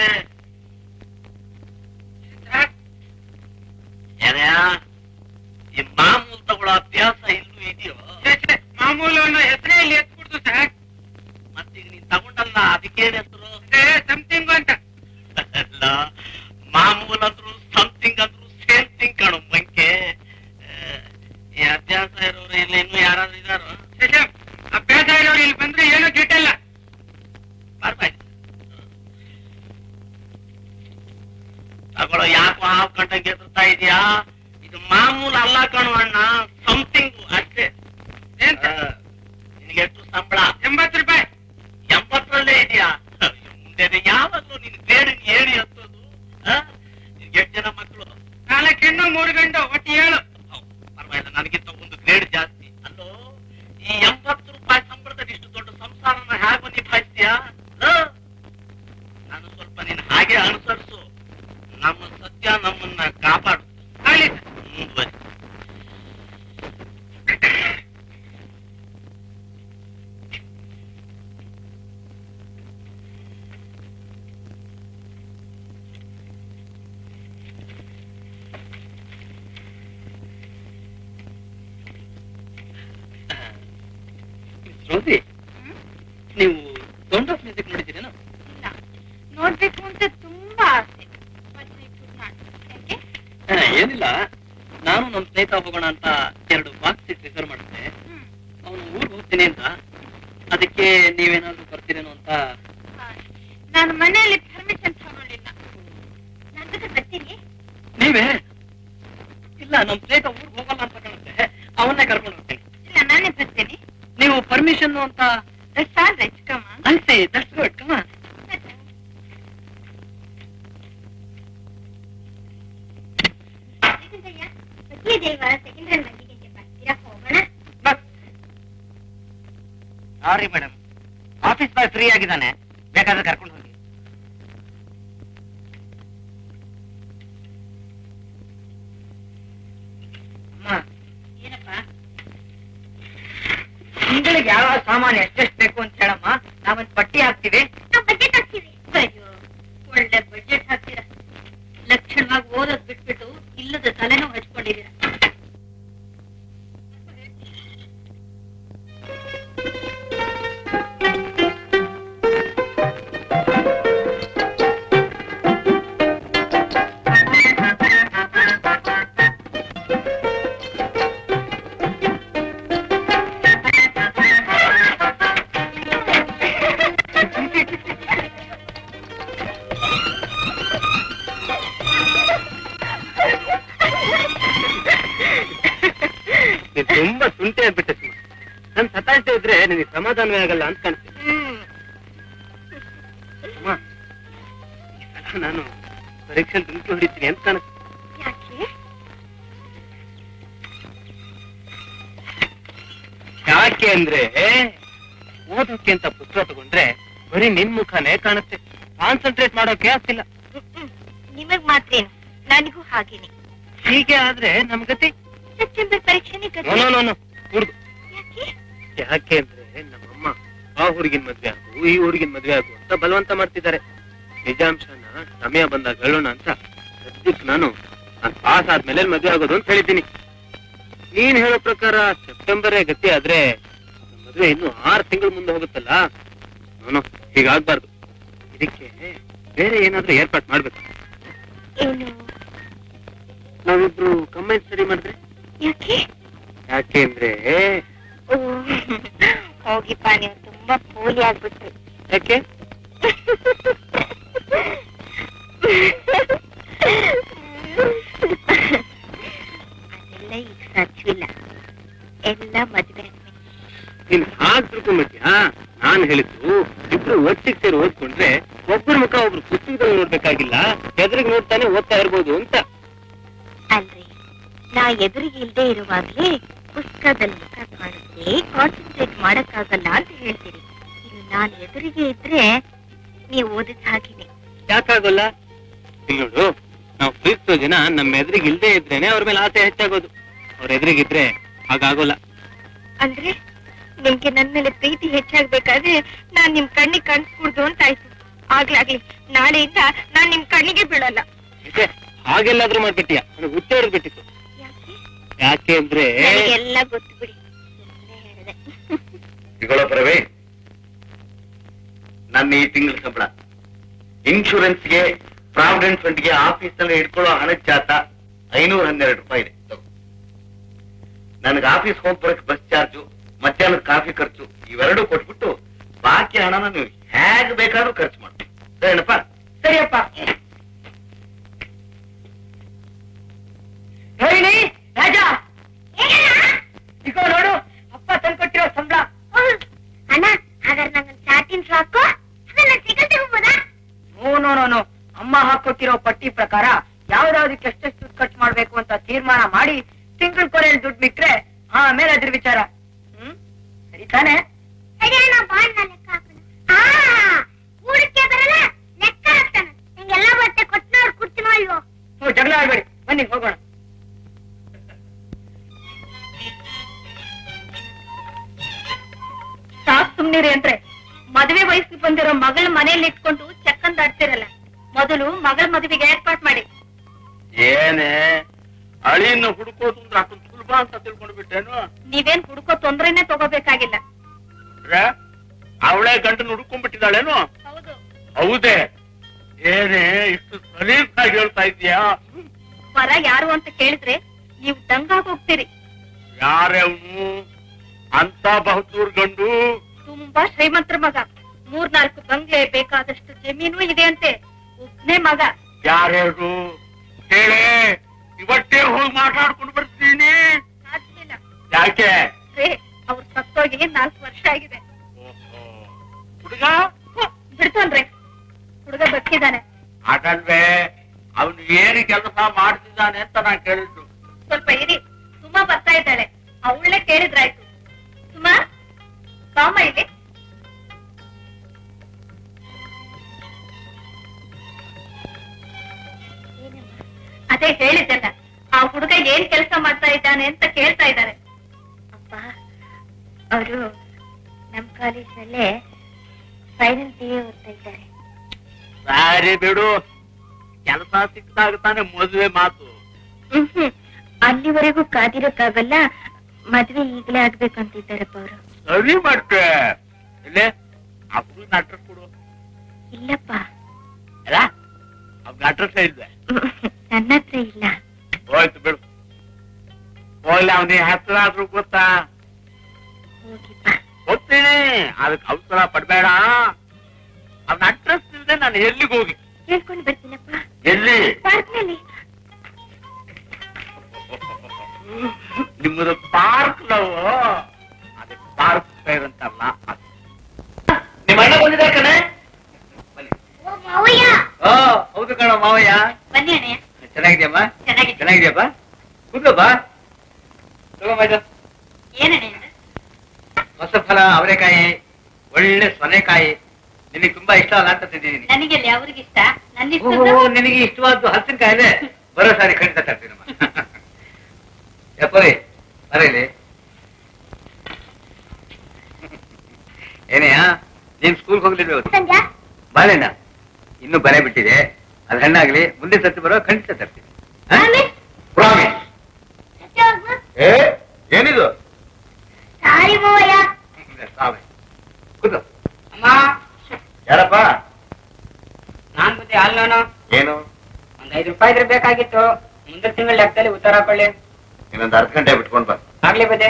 ಏನಯ್ಯ, ಈ ಮಾಮೂಲು ತಗೊಳ್ಳೋ ಅಭ್ಯಾಸ ಇನ್ನೂ ಇದೆಯೋ ಮಾಮೂಲು ಅನ್ನೋ ಹೆಸರೇ ಇಲ್ಲಿ ಎತ್ಬಿಡ್ತು ಸರ್ ಮತ್ತೀಗ ನೀನ್ ತಗೊಂಡಲ್ಲ ಅದಕ್ಕೇನ್ ಹೆಸರು ಸಮಥಿಂಗ್ ಅಂತ ಅಲ್ಲ ಮಾಮೂಲ್ ಅಂದ್ರು ಸಮಥಿಂಗ್ ಅಂದ್ರು ಸೇಮ್ ಥಿಂಗ್ ಕಾಣು ಮಂಕೆ ಆ, ಈ ಅಭ್ಯಾಸ ಇರೋರು ಇಲ್ಲಿ ಇನ್ನೂ ಯಾರಾದ್ರೂ ಇದಾರೋ ಅಭ್ಯಾಸ ಇರೋರು ಇಲ್ಲಿ ಬಂದ್ರೆ ಏನೂ ಗಿಟ್ಟಲ್ಲ ಬರ್ಬಾಯ್ತು ತಗೊಳ್ಳೋ ಯಾಕೋ ಹಾವು ಕಂಡಂಗೆ ಎದುರ್ತಾ ಇದೆಯಾ ಇದು ಮಾಮೂಲು ಅಲ್ಲ ಕಣು ಅಣ್ಣ ಸಮಥಿಂಗ್ ಅಷ್ಟೇ ನಿನಗೆ ಎಷ್ಟು ಸಂಬಳ ಎಂಬತ್ತು ರೂಪಾಯಿ ಎಂಬತ್ತರಲ್ಲೇ ಇದೆಯಾ ಮುಂದೆ ಯಾವಾಗ್ಲೂ ನಿನ್ ಬೇಡ ಹೇಳಿ ಹತ್ತೋದು ನಿನ್ಗೆ ಎಷ್ಟು ಜನ ಮಕ್ಕಳು ನಾಲ್ಕು ಹೆಣ್ಣು ಮೂರು ಗಂಡು ಒಟ್ಟು ಏಳು ಹೌದು, ಪರವಾಗಿಲ್ಲ ನನಗಿಂತ ಒಂದು ಗ್ರೇಡ್ ಜಾಸ್ತಿ ಅಲ್ಲೋ ಈ ಎಂಬತ್ತು ರೂಪಾಯಿ ಸಂಬಳದಲ್ಲಿ ಇಷ್ಟು ದೊಡ್ಡ ಸಂಸಾರನ ಹೇಗೆ ನಿಭಾಯಿಸ್ತೀಯಾ ಹ? ನಾನು ಸ್ವಲ್ಪ ನೀನು ಹಾಗೆ ಅನುಸರಿಸು ನಮ್ಮ ಸತ್ಯ ನಮ್ಮನ್ನ ಕಾಪಾಡು ಮುಂದುವರಿ ರೋಸಿ ನೀವು ಸೌಂಡ್ ಆಫ್ ಮ್ಯೂಸಿಕ್ ನೋಡಿದ್ದೀರೇನೋ ಇಲ್ಲ ನೋಡ್ಬೇಕು ಅಂತ ತುಂಬಾ ಆಸೆ But I could not. ಯಾಕೆ ಆ, ಏನಿಲ್ಲ ನಾನು ನಮ್ಮ ಸ್ನೇಹಿತ ಹೋಗೋಣ ಅಂತ ಎರಡು ಬಾಕ್ಸ್ ಸೀಟ್ ರಿಸರ್ವ್ ಮಾಡಿದ್ದೆ ಹ್ಮ್. ಅವನು ಊರಿಗೆ ಹೋಗ್ತೀನಿ ಅಂತ ಅದಕ್ಕೆ ನೀವೇನಾದ್ರೂ ಬರ್ತೀರೇನೋ ಅಂತ ಆ, ನಾನು ಮನೆಯಲ್ಲಿ ಪರ್ಮಿಷನ್ ತಗೊಳ್ಳಿಲ್ಲ ನನ್ನ ಜೊತೆ ಬರ್ತೀನಿ ನೀವೇ ಇಲ್ಲ ನಮ್ಮ ಸ್ನೇಹಿತ ಊರಿಗೆ ಹೋಗಲ್ಲ ಅಂತ ಕಾಣುತ್ತೆ ಅವನ್ನೇ ಕರ್ಕೊಂಡು ಹೋಗ್ತೀನಿ ಇಲ್ಲ ನಾನೇ ಬರ್ತೀನಿ ನೀವು ಪರ್ಮಿಷನ್ ಅಂತ ದಟ್ಸ್ ಆಲ್ ರೈಟ್ ಕಮ್ ಅನ್ಸಿ ದಟ್ಸ್ ಗುಡ್ ಕಮ ದೇವ ಸೆಕೆಂಡ್ ಹ್ಯಾಂಡ್ ಮಲ್ಲಿಗೆ ಬರ್ತೀರಾ ಹೋಗೋಣ sorry madam office boy free ಆಗಿದ್ದಾನೆ ಬೇಕಾದ್ರೆ ಕರ್ಕೊಂಡು ಹೋಗಿ ಅಮ್ಮ ಏನಪ್ಪ ತಿಂಗಳಿಗೆ ಯಾವ ಸಾಮಾನು ಎಷ್ಟೆಷ್ಟು ಬೇಕು ಅಂತ ಹೇಳಮ್ಮ ನಾವೊಂದು ಪಟ್ಟಿ ಹಾಕ್ತಿವಿ ನಾವು ಬಜೆಟ್ ಹಾಕ್ತೀವಿ ಅಯ್ಯೋ ಒಳ್ಳೆ ಬಜೆಟ್ ಹಾಕ್ತೀರಾ ಲಕ್ಷಣವಾಗಿ ಓದೋದ್ ಬಿಟ್ಬಿಟ್ಟು ಇಲ್ಲದ ತಲೆನೂ ಹಚ್ಕೊಂಡಿದ್ದೀರಾ ನೀನ್ ತುಂಬಾ ತುಂಟೆ ಆಗ್ಬಿಟ್ಟೆ ಸುಮ್ಮ ನನ್ ಸತಾಯಿಸ್ತಾ ಇದ್ರೆ ನಿನಗೆ ಸಮಾಧಾನವೇ ಆಗಲ್ಲ ಅಂತ ಕಾಣ್ತೀನಿ ಅಮ್ಮ, ಈ ಸಲ ನಾನು ಪರೀಕ್ಷೆ ದುಂಟು ಹೊಡಿತೀನಿ ಅಂತ ಕಾಣುತ್ತೆ ಯಾಕೆ ಯಾಕೆ ಅಂದ್ರೆ ಓದೋಕೆ ಅಂತ ಪುಸ್ತಕ ತಗೊಂಡ್ರೆ ಬರೀ ನಿನ್ ಮುಖನೇ ಕಾಣುತ್ತೆ ಕಾನ್ಸಂಟ್ರೇಟ್ ಮಾಡೋಕೆ ಆಗ್ತಿಲ್ಲ ನಿಮಗ್ ಮಾತ್ರ ಏನು ನನಗೂ ಹಾಗೇನೆ ಹೀಗೆ ಆದ್ರೆ ನಮ್ ಗತಿ ಸೆಪ್ಟೆಂಬರ್ ಪರೀಕ್ಷೆನೇ ನೋ ನೋ, ನೋ ನೋ ಹುಡ್ದು ಯಾಕೆ ಯಾಕೆ ಅಂದ್ರೆ ನಮ್ಮಮ್ಮ ಆ ಹುಡುಗಿನ ಮದ್ವೆ ಆಗು ಈ ಹುಡುಗಿನ ಮದ್ವೆ ಆಗು ಅಂತ ಬಲವಂತ ಮಾಡ್ತಿದ್ದಾರೆ ನಿಜಾಂಶನ ಸಮಯ ಬಂದಾಗ ಹೇಳೋಣ ಅಂತ ಸದ್ಯಕ್ಕೆ ನಾನು ನಾನು ಪಾಸ್ ಆದ್ಮೇಲೆ ಮದ್ವೆ ಆಗೋದು ಅಂತ ಹೇಳಿದ್ದೀನಿ ನೀನ್ ಹೇಳೋ ಪ್ರಕಾರ ಸೆಪ್ಟೆಂಬರೇ ಗತಿ ಆದ್ರೆ ನಮ್ ಮದ್ವೆ ಇನ್ನು ಆರು ತಿಂಗಳು ಮುಂದೆ ಹೋಗುತ್ತಲ್ಲ ನಾನು ಹೀಗಾಗ್ಬಾರ್ದು ಇದಕ್ಕೆ ಬೇರೆ ಏನಾದ್ರೂ ಏರ್ಪಾಟ್ ಮಾಡ್ಬೇಕು ಏನು ನಾವಿಬ್ರು ಕಂಬೈನ್ ಸ್ಟಡಿ ಮಾಡಿದ್ರೆ ಯಾಕೆ ಯಾಕೆ ಅಂದ್ರೆ ಓ ಹೋಗಿಪ್ಪ ನೀವು ತುಂಬಾ ಪೋಲಿ ಆಗ್ಬಿಟ್ರಿ ಯಾಕೆ ಅದೆಲ್ಲ ಈಗ ಸಾಧ್ಯವಿಲ್ಲ ಎಲ್ಲ ಮದ್ವೆ ಆದ್ಮೇಲೆ ನೀನ್ ಹಾಗೆ ತಿಳ್ಕೊಂಡ್ಬಿಟ್ಯಾ ನಾನ್ ಹೇಳಿದ್ದು ಇಬ್ರು ಒಟ್ಟಿಗೆ ಸೇರಿ ಓದ್ಕೊಂಡ್ರೆ ಒಬ್ಬರ ಮುಖ ಒಬ್ರು ಪುಸ್ತಕದಲ್ಲಿ ನೋಡ್ಬೇಕಾಗಿಲ್ಲ ಎದುರಿಗೆ ನೋಡ್ತಾನೆ ಓದ್ತಾ ಇರ್ಬೋದು ಅಂತ ಅಲ್ರಿ ನಾ ಎದುರಿಗೆ ಇಲ್ದೇ ಇರುವಾಗ್ಲೇ ಪುಸ್ತಕದಲ್ಲಿ ಮುಖ ಕಾಣುತ್ತೆ ಕಾನ್ಸಂಟ್ರೇಟ್ ಮಾಡಕ್ಕಾಗಲ್ಲ ಅಂತ ಹೇಳ್ತೀರಿ ಇನ್ನು ನಾನು ಎದುರಿಗೆ ಇದ್ರೆ ನೀವು ಓದಿದ ಹಾಗೇನೆ ಯಾಕಾಗಲ್ಲ ಇಲ್ಲಿ ನೋಡು ನಾವು ಪ್ರೀತಿಸೋ ಜನ ನಮ್ಮ ಎದುರಿಗೆ ಇಲ್ದೇ ಇದ್ರೇನೆ ಅವ್ರ ಮೇಲೆ ಆಸೆ ಹೆಚ್ಚಾಗೋದು ಅವ್ರ ಎದುರಿಗಿದ್ರೆ ಹಾಗಾಗೋಲ್ಲ ಅಂದ್ರೆ ನಿಮ್ಗೆ ನನ್ ಮೇಲೆ ಪ್ರೀತಿ ಹೆಚ್ಚಾಗ್ಬೇಕಾದ್ರೆ ನಾನ್ ನಿಮ್ ಕಣ್ಣಿಗೆ ಕಾಣಿಸ್ಕೂಡ್ದು ಅಂತ ಆಯ್ತು ಆಗ್ಲಾಗ್ಲಿ ನಾಳೆಯಿಂದ ನಾನ್ ನಿಮ್ ಕಣ್ಣಿಗೆ ಬೀಳಲ್ಲ ಛೆ, ಹಾಗೆಲ್ಲಾದ್ರೂ ಮಾಡ್ಬಿಟ್ಟಿಯ ನನಗೆ ಹುಚ್ಚ ಬಿಟ್ಟಿತ್ತು ಯಾಕೆ ಯಾಕೆ ಅಂದ್ರೆ ನನಗೆಲ್ಲ ಗೊತ್ತು ಬಿಡಿ ಸುಮ್ನೆ ಹೇಳ್ದೆ ಇಗಳೋ ಪರವೇ ನನ್ನ ಈ ತಿಂಗಳ ಸಂಬಳ ಇನ್ಶೂರೆನ್ಸ್ಗೆ ಪ್ರಾವಿಡೆಂಟ್ ಫಂಡ್ಗೆ ಆಫೀಸ್ ನಲ್ಲಿ ಇಟ್ಕೊಳ್ಳೋ ಹಣದ ಜಾತ ಐನೂರ ಹನ್ನೆರಡು ರೂಪಾಯಿ ಇದೆ ತಗೋ. ನನಗೆ ಆಫೀಸ್ ಹೋಗಿ ಬರಕ್ ಬಸ್ ಚಾರ್ಜು ಮಧ್ಯಾಹ್ನದ ಕಾಫಿ ಖರ್ಚು ಇವೆರಡೂ ಕೊಟ್ಬಿಟ್ಟು ಬಾಕಿ ಹಣನ ನೀವು ಹೇಗ್ ಬೇಕಾದ್ರೂ ಖರ್ಚು ಮಾಡಿ ಸರಿನಪ್ಪ ಸರಿಯಪ್ಪ ರೋಹಿಣಿ ರಾಜ ಇಗೋ ನೋಡು ಅಪ್ಪ ತಂದ್ಕೊಟ್ಟಿರೋ ಸಂಬಳ ಅಣ್ಣ ಹಾಗಾದ್ರೆ ನಂಗೊಂದು ಸಾಟಿನ್ ಫ್ರಾಕು ಅದನ್ನ ಸಿಗಲ್ ತಗೋಬೋದಾ ನೋ ನೋ ನೋ ನೋ ಅಮ್ಮ ಹಾಕೊಟ್ಟಿರೋ ಪಟ್ಟಿ ಪ್ರಕಾರ ಯಾವ್ದಾವ್ದಕ್ಕೆ ಎಷ್ಟೆಷ್ಟು ದುಡ್ಡು ಖರ್ಚು ಮಾಡ್ಬೇಕು ಅಂತ ತೀರ್ಮಾನ ಮಾಡಿ ತಿಂಗಳ ಕೊನೆಯಲ್ಲಿ ದುಡ್ಡು ಬಿಟ್ರೆ ಆಮೇಲೆ ಅದ್ರ ವಿಚಾರ ಹ್ಮ್ ಸರಿ ತಾನೆ ಸರಿ ಅಣ್ಣ ಬಾಂಡ್ ಲೆಕ್ಕ ಹಾಕೋಣ ಆ ಊಟಕ್ಕೆ ಬರಲ್ಲ ಲೆಕ್ಕ ಹಾಕ್ತಾನ ನಿಂಗೆಲ್ಲ ಬಟ್ಟೆ ಕೊಟ್ಟು ನೋಡಿ ಕೂರ್ತೀನೋ ಅಲ್ವೋ ನೀವು ಜಗಳ ಆಡ್ಬೇಡಿ ಬನ್ನಿ ಹೋಗೋಣ ಸಾಕ್ ಸುಮ್ನಿರಿ ಅಂದ್ರೆ ಮದುವೆ ವಯಸ್ಸಿಗೆ ಬಂದಿರೋ ಮಗಳ ಮನೆಯಲ್ಲಿ ಇಟ್ಕೊಂಡು ಚಕ್ಕಂದ ಆಡ್ತಿರಲ್ಲ ಮೊದಲು ಮಗಳ ಮದುವೆಗೆ ಏರ್ಪಾಟ್ ಮಾಡಿ ಏನೇ ಅಳಿಯನ್ನು ಹುಡುಕೋದು ಅಂದ್ರೆ ಅಷ್ಟೊಂದು ಸುಲಭ ಅಂತ ತಿಳ್ಕೊಂಡು ಬಿಟ್ಟೇನು ನೀವೇನ್ ಹುಡುಕೋ ತೊಂದ್ರೆನೆ ತಗೋಬೇಕಾಗಿಲ್ಲ ಅವಳೇ ಗಂಟನ್ನು ಹುಡ್ಕೊಂಡ್ಬಿಟ್ಟಿದ್ದಾಳೇನು ಹೌದು ಹೌದೇ ಏನೇ ಇಷ್ಟು ಸಲೀಸಾಗಿ ಹೇಳ್ತಾ ಇದೀಯಾ ವರ ಯಾರು ಅಂತ ಕೇಳಿದ್ರೆ ನೀವು ದಂಗಾಗ್ ಹೋಗ್ತೀರಿ ಯಾರ್ಯಾವನು ಅಂತ ಬಹದ್ದೂರ್ ಗಂಡು ತುಂಬಾ ಶ್ರೀಮಂತರ ಮಗ ಮೂರ್ನಾಲ್ಕು ಬಂಗ್ಲೆ ಬೇಕಾದಷ್ಟು ಜಮೀನು ಇದೆ ಅಂತೆ ಒಬ್ನೇ ಮಗ ಯಾರ್ಯಾರು ಹೇಳೇ ಇವತ್ತೇ ಹೋಗಿ ಮಾತಾಡ್ಕೊಂಡು ಬರ್ತೀನಿ ಸಾಧ್ಯವಿಲ್ಲ ಯಾಕೆ ರೇ ಅವ್ರು ಸತ್ತೋಗಿ ನಾಲ್ಕು ವರ್ಷ ಆಗಿದೆ ಹುಡುಗ ಹ್ಮ್, ಬಿಡ್ತೋನ್ರಿ ಹುಡುಗ ಬದುಕಿದಾನೆ ಅದಲ್ವೇ ಅವನು ಏನು ಕೆಲಸ ಮಾಡ್ತಿದ್ದಾನೆ ಅಂತ ನಾ ಕೇಳಿದ್ದು ಸ್ವಲ್ಪ ಇರಿ ಸುಮಾ ಬರ್ತಾ ಇದ್ದಾಳೆ ಅವಳೇ ಕೇಳಿದ್ರಾಯ್ತು ಸುಮಾ ಕಾಮ ಇಲ್ಲಿ ಅದೇ ಹೇಳಿದ್ದಲ್ಲ ಆ ಹುಡುಗ ಏನ್ ಕೆಲಸ ಮಾಡ್ತಾ ಇದ್ದಾನೆ ಅಂತ ಕೇಳ್ತಾ ಇದ್ದಾರೆ ಅಪ್ಪ ಅವರು ನಮ್ ಕಾಲೇಜ್ನಲ್ಲೇ ಫೈನಲ್ ಬಿ ಎ ಓದ್ತಾ ಇದ್ದಾರೆ ಸಾರಿ ಬಿಡು ಕೆಲಸ ಸಿಕ್ಕಿದಾಗ ತಾನೇ ಮದುವೆ ಮಾತು ಹ್ಮ್ ಅಲ್ಲಿವರೆಗೂ ಕಾದಿರಕ್ಕಾಗಲ್ಲ ಮದ್ವೆ ಈಗಲೇ ಆಗ್ಬೇಕಂತಿದ್ದಾರಪ್ಪ ಅವರು ಸರಿ ಮತ್ತೆ ಇಲ್ಲೇ ಅಪ್ಪ ಅಡ್ರೆಸ್ ಕೊಡು ಇಲ್ಲಪ್ಪ ಅಲ್ಲ ಅವ್ನ ಅಡ್ರೆಸ್ ಹೇಳಿದ್ದೆ ನನ್ನ ಹತ್ರ ಇಲ್ಲ ಹೋಯ್ತು ಬಿಡು ಹೋಗ್ಲಿ ಅವನಿಗೆ ಹೆಸರು ಆದ್ರೂ ಗೊತ್ತಾ ಹೋಗಿಪ್ಪ ಗೊತ್ತೀನಿ ಅದಕ್ಕೆ ಅವಸರ ಪಡ್ಬೇಡ ಅವನ ಅಡ್ರೆಸ್ ಇಲ್ಲದೆ ನಾನು ಎಲ್ಲಿಗೆ ಹೋಗಿ ಹೇಳ್ಕೊಂಡು ಬರ್ತೀನಪ್ಪ ಎಲ್ಲಿ ಪಾರ್ಕ್ನಲ್ಲಿ ನಿಮ್ಮದು ಪಾರ್ಕ್ ನಾವು ಅದೇ ಪಾರ್ಕ್ ಫೇರ್ ಅಂತಲ್ಲ ಅದು. ನಿಮ್ಮ ಅಣ್ಣ ಬಂದಿದ್ದಾರೆ ಕಣೆ ಓ ಹೌದು ಕಣ ಮಾವಯ್ಯ ಬನ್ನಿ ಅಣ್ಣಯ್ಯ ಚೆನ್ನಾಗಿದ್ಯಮ್ಮ ಚೆನ್ನಾಗಿದೆ ಚೆನ್ನಾಗಿದ್ಯಪ್ಪ ಕೂತ್ಕೋಪ್ಪ ತಗೊಂಬ ಇದು. ಏನಣ್ಣಯ್ಯ ಹೊಸ ಫಲ ಅವರೆಕಾಯಿ ಒಳ್ಳೆ ಸೊನೆಕಾಯಿ ನಿನಗೆ ತುಂಬಾ ಇಷ್ಟ ಅಲ್ಲ ಅಂತ ತಿಂದಿದ್ದೀನಿ ನನಗೆಲ್ಲಿ ಅವ್ರಿಗೆ ಇಷ್ಟ ನನ್ನ ಓಹೋ ನಿನಗೆ ಇಷ್ಟವಾದ್ದು ಹಲಸಿನಕಾಯಿಲೆ ಬರೋ ಸಾರಿ ಖಂಡಿತ ತರ್ತೀನಮ್ಮ ಯಪ್ಪರಿ ಬರೀಲಿ ಏನೆಯಾ ನೀನ್ ಸ್ಕೂಲ್ಗೆ ಹೋಗ್ಲಿಲ್ವೇ ಇವತ್ತು? ಸಂಧ್ಯಾ ಬಾಳೆಣ್ಣ ಇನ್ನು ಬನೆ ಬಿಟ್ಟಿದೆ ಅದು ಹಣ್ಣಾಗ್ಲಿ ಮುಂದೆ ಸರ್ತಿ ಬರೋ ಖಂಡಿತ ತರ್ತೀನಿ ಪ್ರಾಮಿಸ್ ಏ ಏನಿದು ಸಾರಿ ಮೋಯ ಸಾವೆ ಕೂತು ಅಮ್ಮ ಯಾರಪ್ಪ ನಾನ್ ಬುದ್ಧಿ ಹಾಲ್ ನಾನು ಏನು ಒಂದ್ ಐದು ರೂಪಾಯಿ ಇದ್ರೆ ಬೇಕಾಗಿತ್ತು ಮುಂದಿನ ತಿಂಗಳ ಲೆಕ್ಕದಲ್ಲಿ ಉತ್ತರ ಹಾಕೊಳ್ಳಿ ಇನ್ನೊಂದು ಅರ್ಧ ಗಂಟೆ ಬಿಟ್ಕೊಂಡ್ ಬಾ ಆಗ್ಲಿ ಬುದ್ಧಿ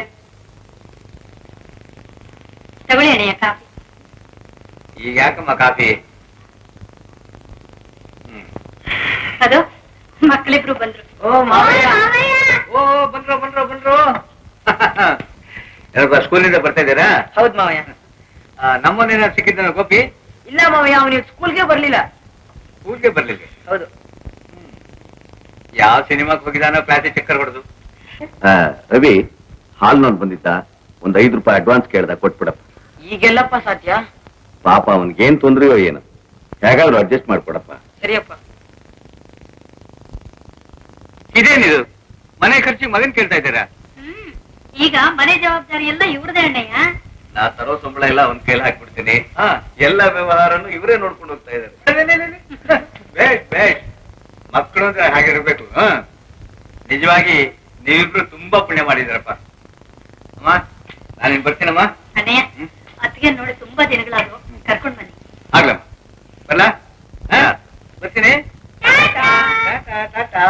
ತಗೊಳ್ಳಿ ಅಣ್ಣಯ್ಯ ಕಾಫಿ ಈಗ ಯಾಕಮ್ಮ ಕಾಫಿ ಹ್ಮ್ ಅದು ಮಕ್ಕಳಿಬ್ರು ಬಂದ್ರು ಓ ಮಾವಯ್ಯ ಓ ಬಂದ್ರು ಬಂದ್ರು ಬಂದ್ರು ಏನಪ್ಪ ಸ್ಕೂಲಿಂದ ಬರ್ತಾ ಇದ್ದೀರಾ ಹೌದ್ ಮಾವಯ್ಯ ಆ, ನಮ್ಮನ್ನೇನ ಸಿಕ್ಕಿದ್ದಾನ ಗೋಪಿ ಇಲ್ಲ ಮಾವಯ್ಯ ಅವನಿಗೆ ಸ್ಕೂಲ್ಗೆ ಬರ್ಲಿಲ್ಲ ಸ್ಕೂಲ್ಗೆ ಬರ್ಲಿಲ್ಲ ಹೌದು ಯಾವ ಸಿನಿಮಾಕ್ ಹೋಗಿದಾನೋ ಪ್ಲಾಟಿ ಚಕ್ಕರ್ ಹೊಡೆದು ರವಿ ಹಾಲ್ನವ್ನು ಬಂದಿದ್ದ ಒಂದ್ ಐದು ರೂಪಾಯಿ ಅಡ್ವಾನ್ಸ್ ಕೇಳ್ದ ಕೊಟ್ಬಿಡಪ್ಪ ಈಗೆಲ್ಲಪ್ಪ ಸಾಧ್ಯ ಪಾಪ ಅವನ್ಗೇನ್ ತೊಂದ್ರೆಯೋ ಏನು ಹೇಗಾದ್ರೂ ಅಡ್ಜಸ್ಟ್ ಮಾಡ್ಕೊಡಪ್ಪ ಸರಿಯಪ್ಪ ಇದೇನಿದು ಮನೆ ಖರ್ಚಿಗೆ ಮಗನ್ ಕೇಳ್ತಾ ಇದ್ದೀರಾ ಹ್ಮ್ ಈಗ ಮನೆ ಜವಾಬ್ದಾರಿ ಎಲ್ಲ ಇವ್ರದೇ ಅಣ್ಣಯ್ಯ ನಾ ತರೋ ಸಂಬಳ ಎಲ್ಲ ಒಂದ್ ಕೈಲಿ ಹಾಕ್ಬಿಡ್ತೀನಿ ಹಾ ಎಲ್ಲ ವ್ಯವಹಾರನು ಇವರೇ ನೋಡ್ಕೊಂಡು ಹೋಗ್ತಾ ಇದ್ದಾರೆ ಬೇಷ್ ಬೇಷ್ ಮಕ್ಕಳು ಅಂದ್ರೆ ಹಾಗಿರ್ಬೇಕು ಹ ನಿಜವಾಗಿ ನೀವಿಬ್ರು ತುಂಬಾ ಪುಣ್ಯ ಮಾಡಿದಾರಪ್ಪ ಅಮ್ಮ ನಾನಿನ್ ಬರ್ತೀನಮ್ಮ ಅಣ್ಣಯ್ಯ ಹ್ಮ್. ಅತ್ತಿಗೆ ನೋಡಿ ತುಂಬಾ ದಿನಗಳಾದ್ರು ಕರ್ಕೊಂಡ್ ಬನ್ನಿ ಆಗ್ಲಮ್ಮ ಬರ್ಲಾ ಹಾ ಬರ್ತೀನಿ ಟಾಟಾ, ಟಾಟಾ.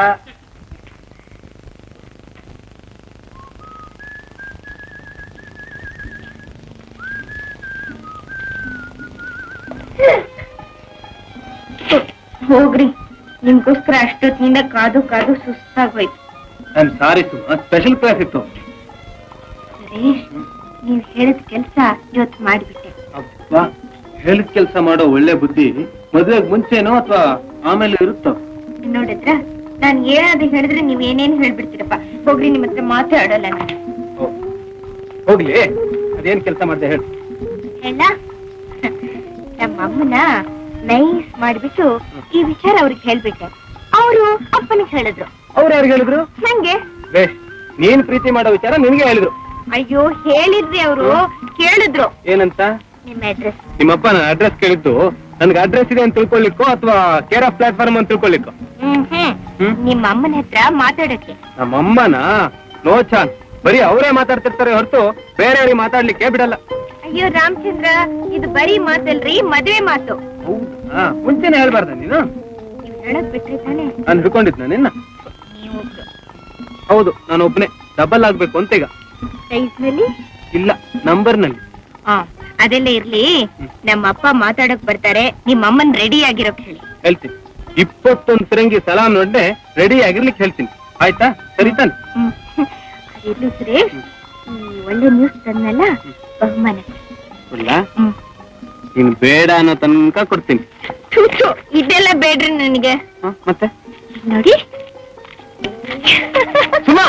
ಹೋಗ್ರಿ ನಿಮ್ಗೋಸ್ಕರ ಅಷ್ಟೊತ್ತಿನಿಂದ ಕಾದು ಕಾದು ಸುಸ್ತಾಗೋಯ್ತು ಐ ಸಾರಿ ಸ್ಪೆಷಲ್ ಕ್ಲಾಸ್ ಇತ್ತು ಸರಿ ನೀವ್ ಹೇಳಿದ ಕೆಲ್ಸ ಇವತ್ತು ಮಾಡಿಬಿಟ್ಟೆ ಅಬ್ಬಾ ಹೇಳಿದ ಕೆಲಸ ಮಾಡೋ ಒಳ್ಳೆ ಬುದ್ಧಿ ಮದುವೆಗೆ ಮುಂಚೆನೋ ಅಥವಾ ಆಮೇಲೆ ಇರುತ್ತೋ ನೋಡಿದ್ರ ನಾನ್ ಏನಾದ್ರು ಹೇಳಿದ್ರೆ ನೀವ್ ಏನೇನ್ ಹೇಳ್ಬಿಡ್ತೀರಪ್ಪ ಹೋಗ್ರಿ ನಿಮ್ ಹತ್ರ ಮಾತಾಡಲ್ಲ ನಾನು ಹೋಗ್ಲಿ ಅದೇನ್ ಕೆಲಸ ಮಾಡ್ದೆ ಹೇಳಿ ಹೇಳ ನಮ್ಮ ಅಮ್ಮನ ನೈಸ್ ಮಾಡ್ಬಿಟ್ಟು ಈ ವಿಚಾರ ಅವ್ರಿಗೆ ಹೇಳ್ಬಿಟ್ಟೆ ಅವರು ಅಪ್ಪನಿಗೆ ಹೇಳಿದ್ರು ಅವ್ರು ಯಾರು ಹೇಳಿದ್ರು ನಂಗೆ ಬೇಷ್ ನೀನ್ ಪ್ರೀತಿ ಮಾಡೋ ವಿಚಾರ ನಿನ್ಗೆ ಹೇಳಿದ್ರು ಅಯ್ಯೋ ಹೇಳಿದ್ರಿ ಅವರು ಕೇಳಿದ್ರು ಏನಂತ ನಿಮ್ಮ ಅಡ್ರೆಸ್ ನಿಮ್ಮಪ್ಪ ನನ್ನ ಅಡ್ರೆಸ್ ಕೇಳಿದ್ದು ನನ್ಗೆ ಅಡ್ರೆಸ್ ಇದೆ ಅಂತ ತಿಳ್ಕೊಳ್ಳಿಕ್ಕೋ ಅಥವಾ ಕೇರ್ ಆಫ್ ಪ್ಲಾಟ್ಫಾರ್ಮ್ ಅಂತ ತಿಳ್ಕೊಳ್ಳಿಕ್ಕೋ ಹ್ಮ್ ಹ್ಮ್ ಹ್ಮ್? ನಿಮ್ಮ ಅಮ್ಮನ ಹತ್ರ ಮಾತಾಡಕ್ಕೆ ನಮ್ಮಮ್ಮನ ನೋ ಚಾನ್ಸ್ ಬರೀ ಅವರೇ ಮಾತಾಡ್ತಿರ್ತಾರೆ ಹೊರತು ಬೇರೆಯವ್ರಿಗೆ ಮಾತಾಡ್ಲಿಕ್ಕೆ ಬಿಡಲ್ಲ ಅಯ್ಯೋ ರಾಮಚಂದ್ರ ಇದು ಬರೀ ಮಾತಲ್ರಿ ಮದ್ವೆ ಮಾತು ಹಾ ಮುಂಚೆನೆ ಹೇಳ್ಬಾರ್ದ ನೀನು ನೀವ್ ಹೇಳಕ್ ಬಿಟ್ರಿ ತಾನೆ ನಾನು ಹಿಡ್ಕೊಂಡಿದ್ನ ನಿನ್ನ ನೀವು ಹೌದು ನಾನು ಒಬ್ನೇ ಡಬಲ್ ಆಗ್ಬೇಕು ಅಂತ ಈಗ ಸೈಜ್ ನಲ್ಲಿ ಇಲ್ಲ ನಂಬರ್ ನಲ್ಲಿ ಆ, ಅದೆಲ್ಲ ಇರ್ಲಿ ನಮ್ಮ ಅಪ್ಪ ಮಾತಾಡಕ್ ಬರ್ತಾರೆ ನಿಮ್ಮ ಅಮ್ಮನ್ ರೆಡಿ ಆಗಿರೋಕ್ ಹೇಳಿ ಹೇಳ್ತೀನಿ ಇಪ್ಪತ್ತೊಂದು ಫಿರಂಗಿ ಸಲಾಮ್ ನೋಡ್ದೆ ರೆಡಿ ಆಗಿರ್ಲಿಕ್ಕೆ ಹೇಳ್ತೀನಿ ಆಯ್ತಾ ಸರಿ ತಾನೆ ಹ್ಮ್. ಅದಿರ್ಲಿ ಸುರೇಶ್ ಈ ಒಳ್ಳೆ ನ್ಯೂಸ್ ತಂದಲ್ಲ ಬಹುಮಾನ ಕೊಡ್ಲಾ ಹ್ಮ್ ನೀನು ಬೇಡ ಅನ್ನೋ ತನಕ ಕೊಡ್ತೀನಿ ಥು, ಥು, ಇದೆಲ್ಲ ಬೇಡ್ರಿ ನನಗೆ ಹ, ಮತ್ತೆ ನೋಡಿ ಸುಮಾ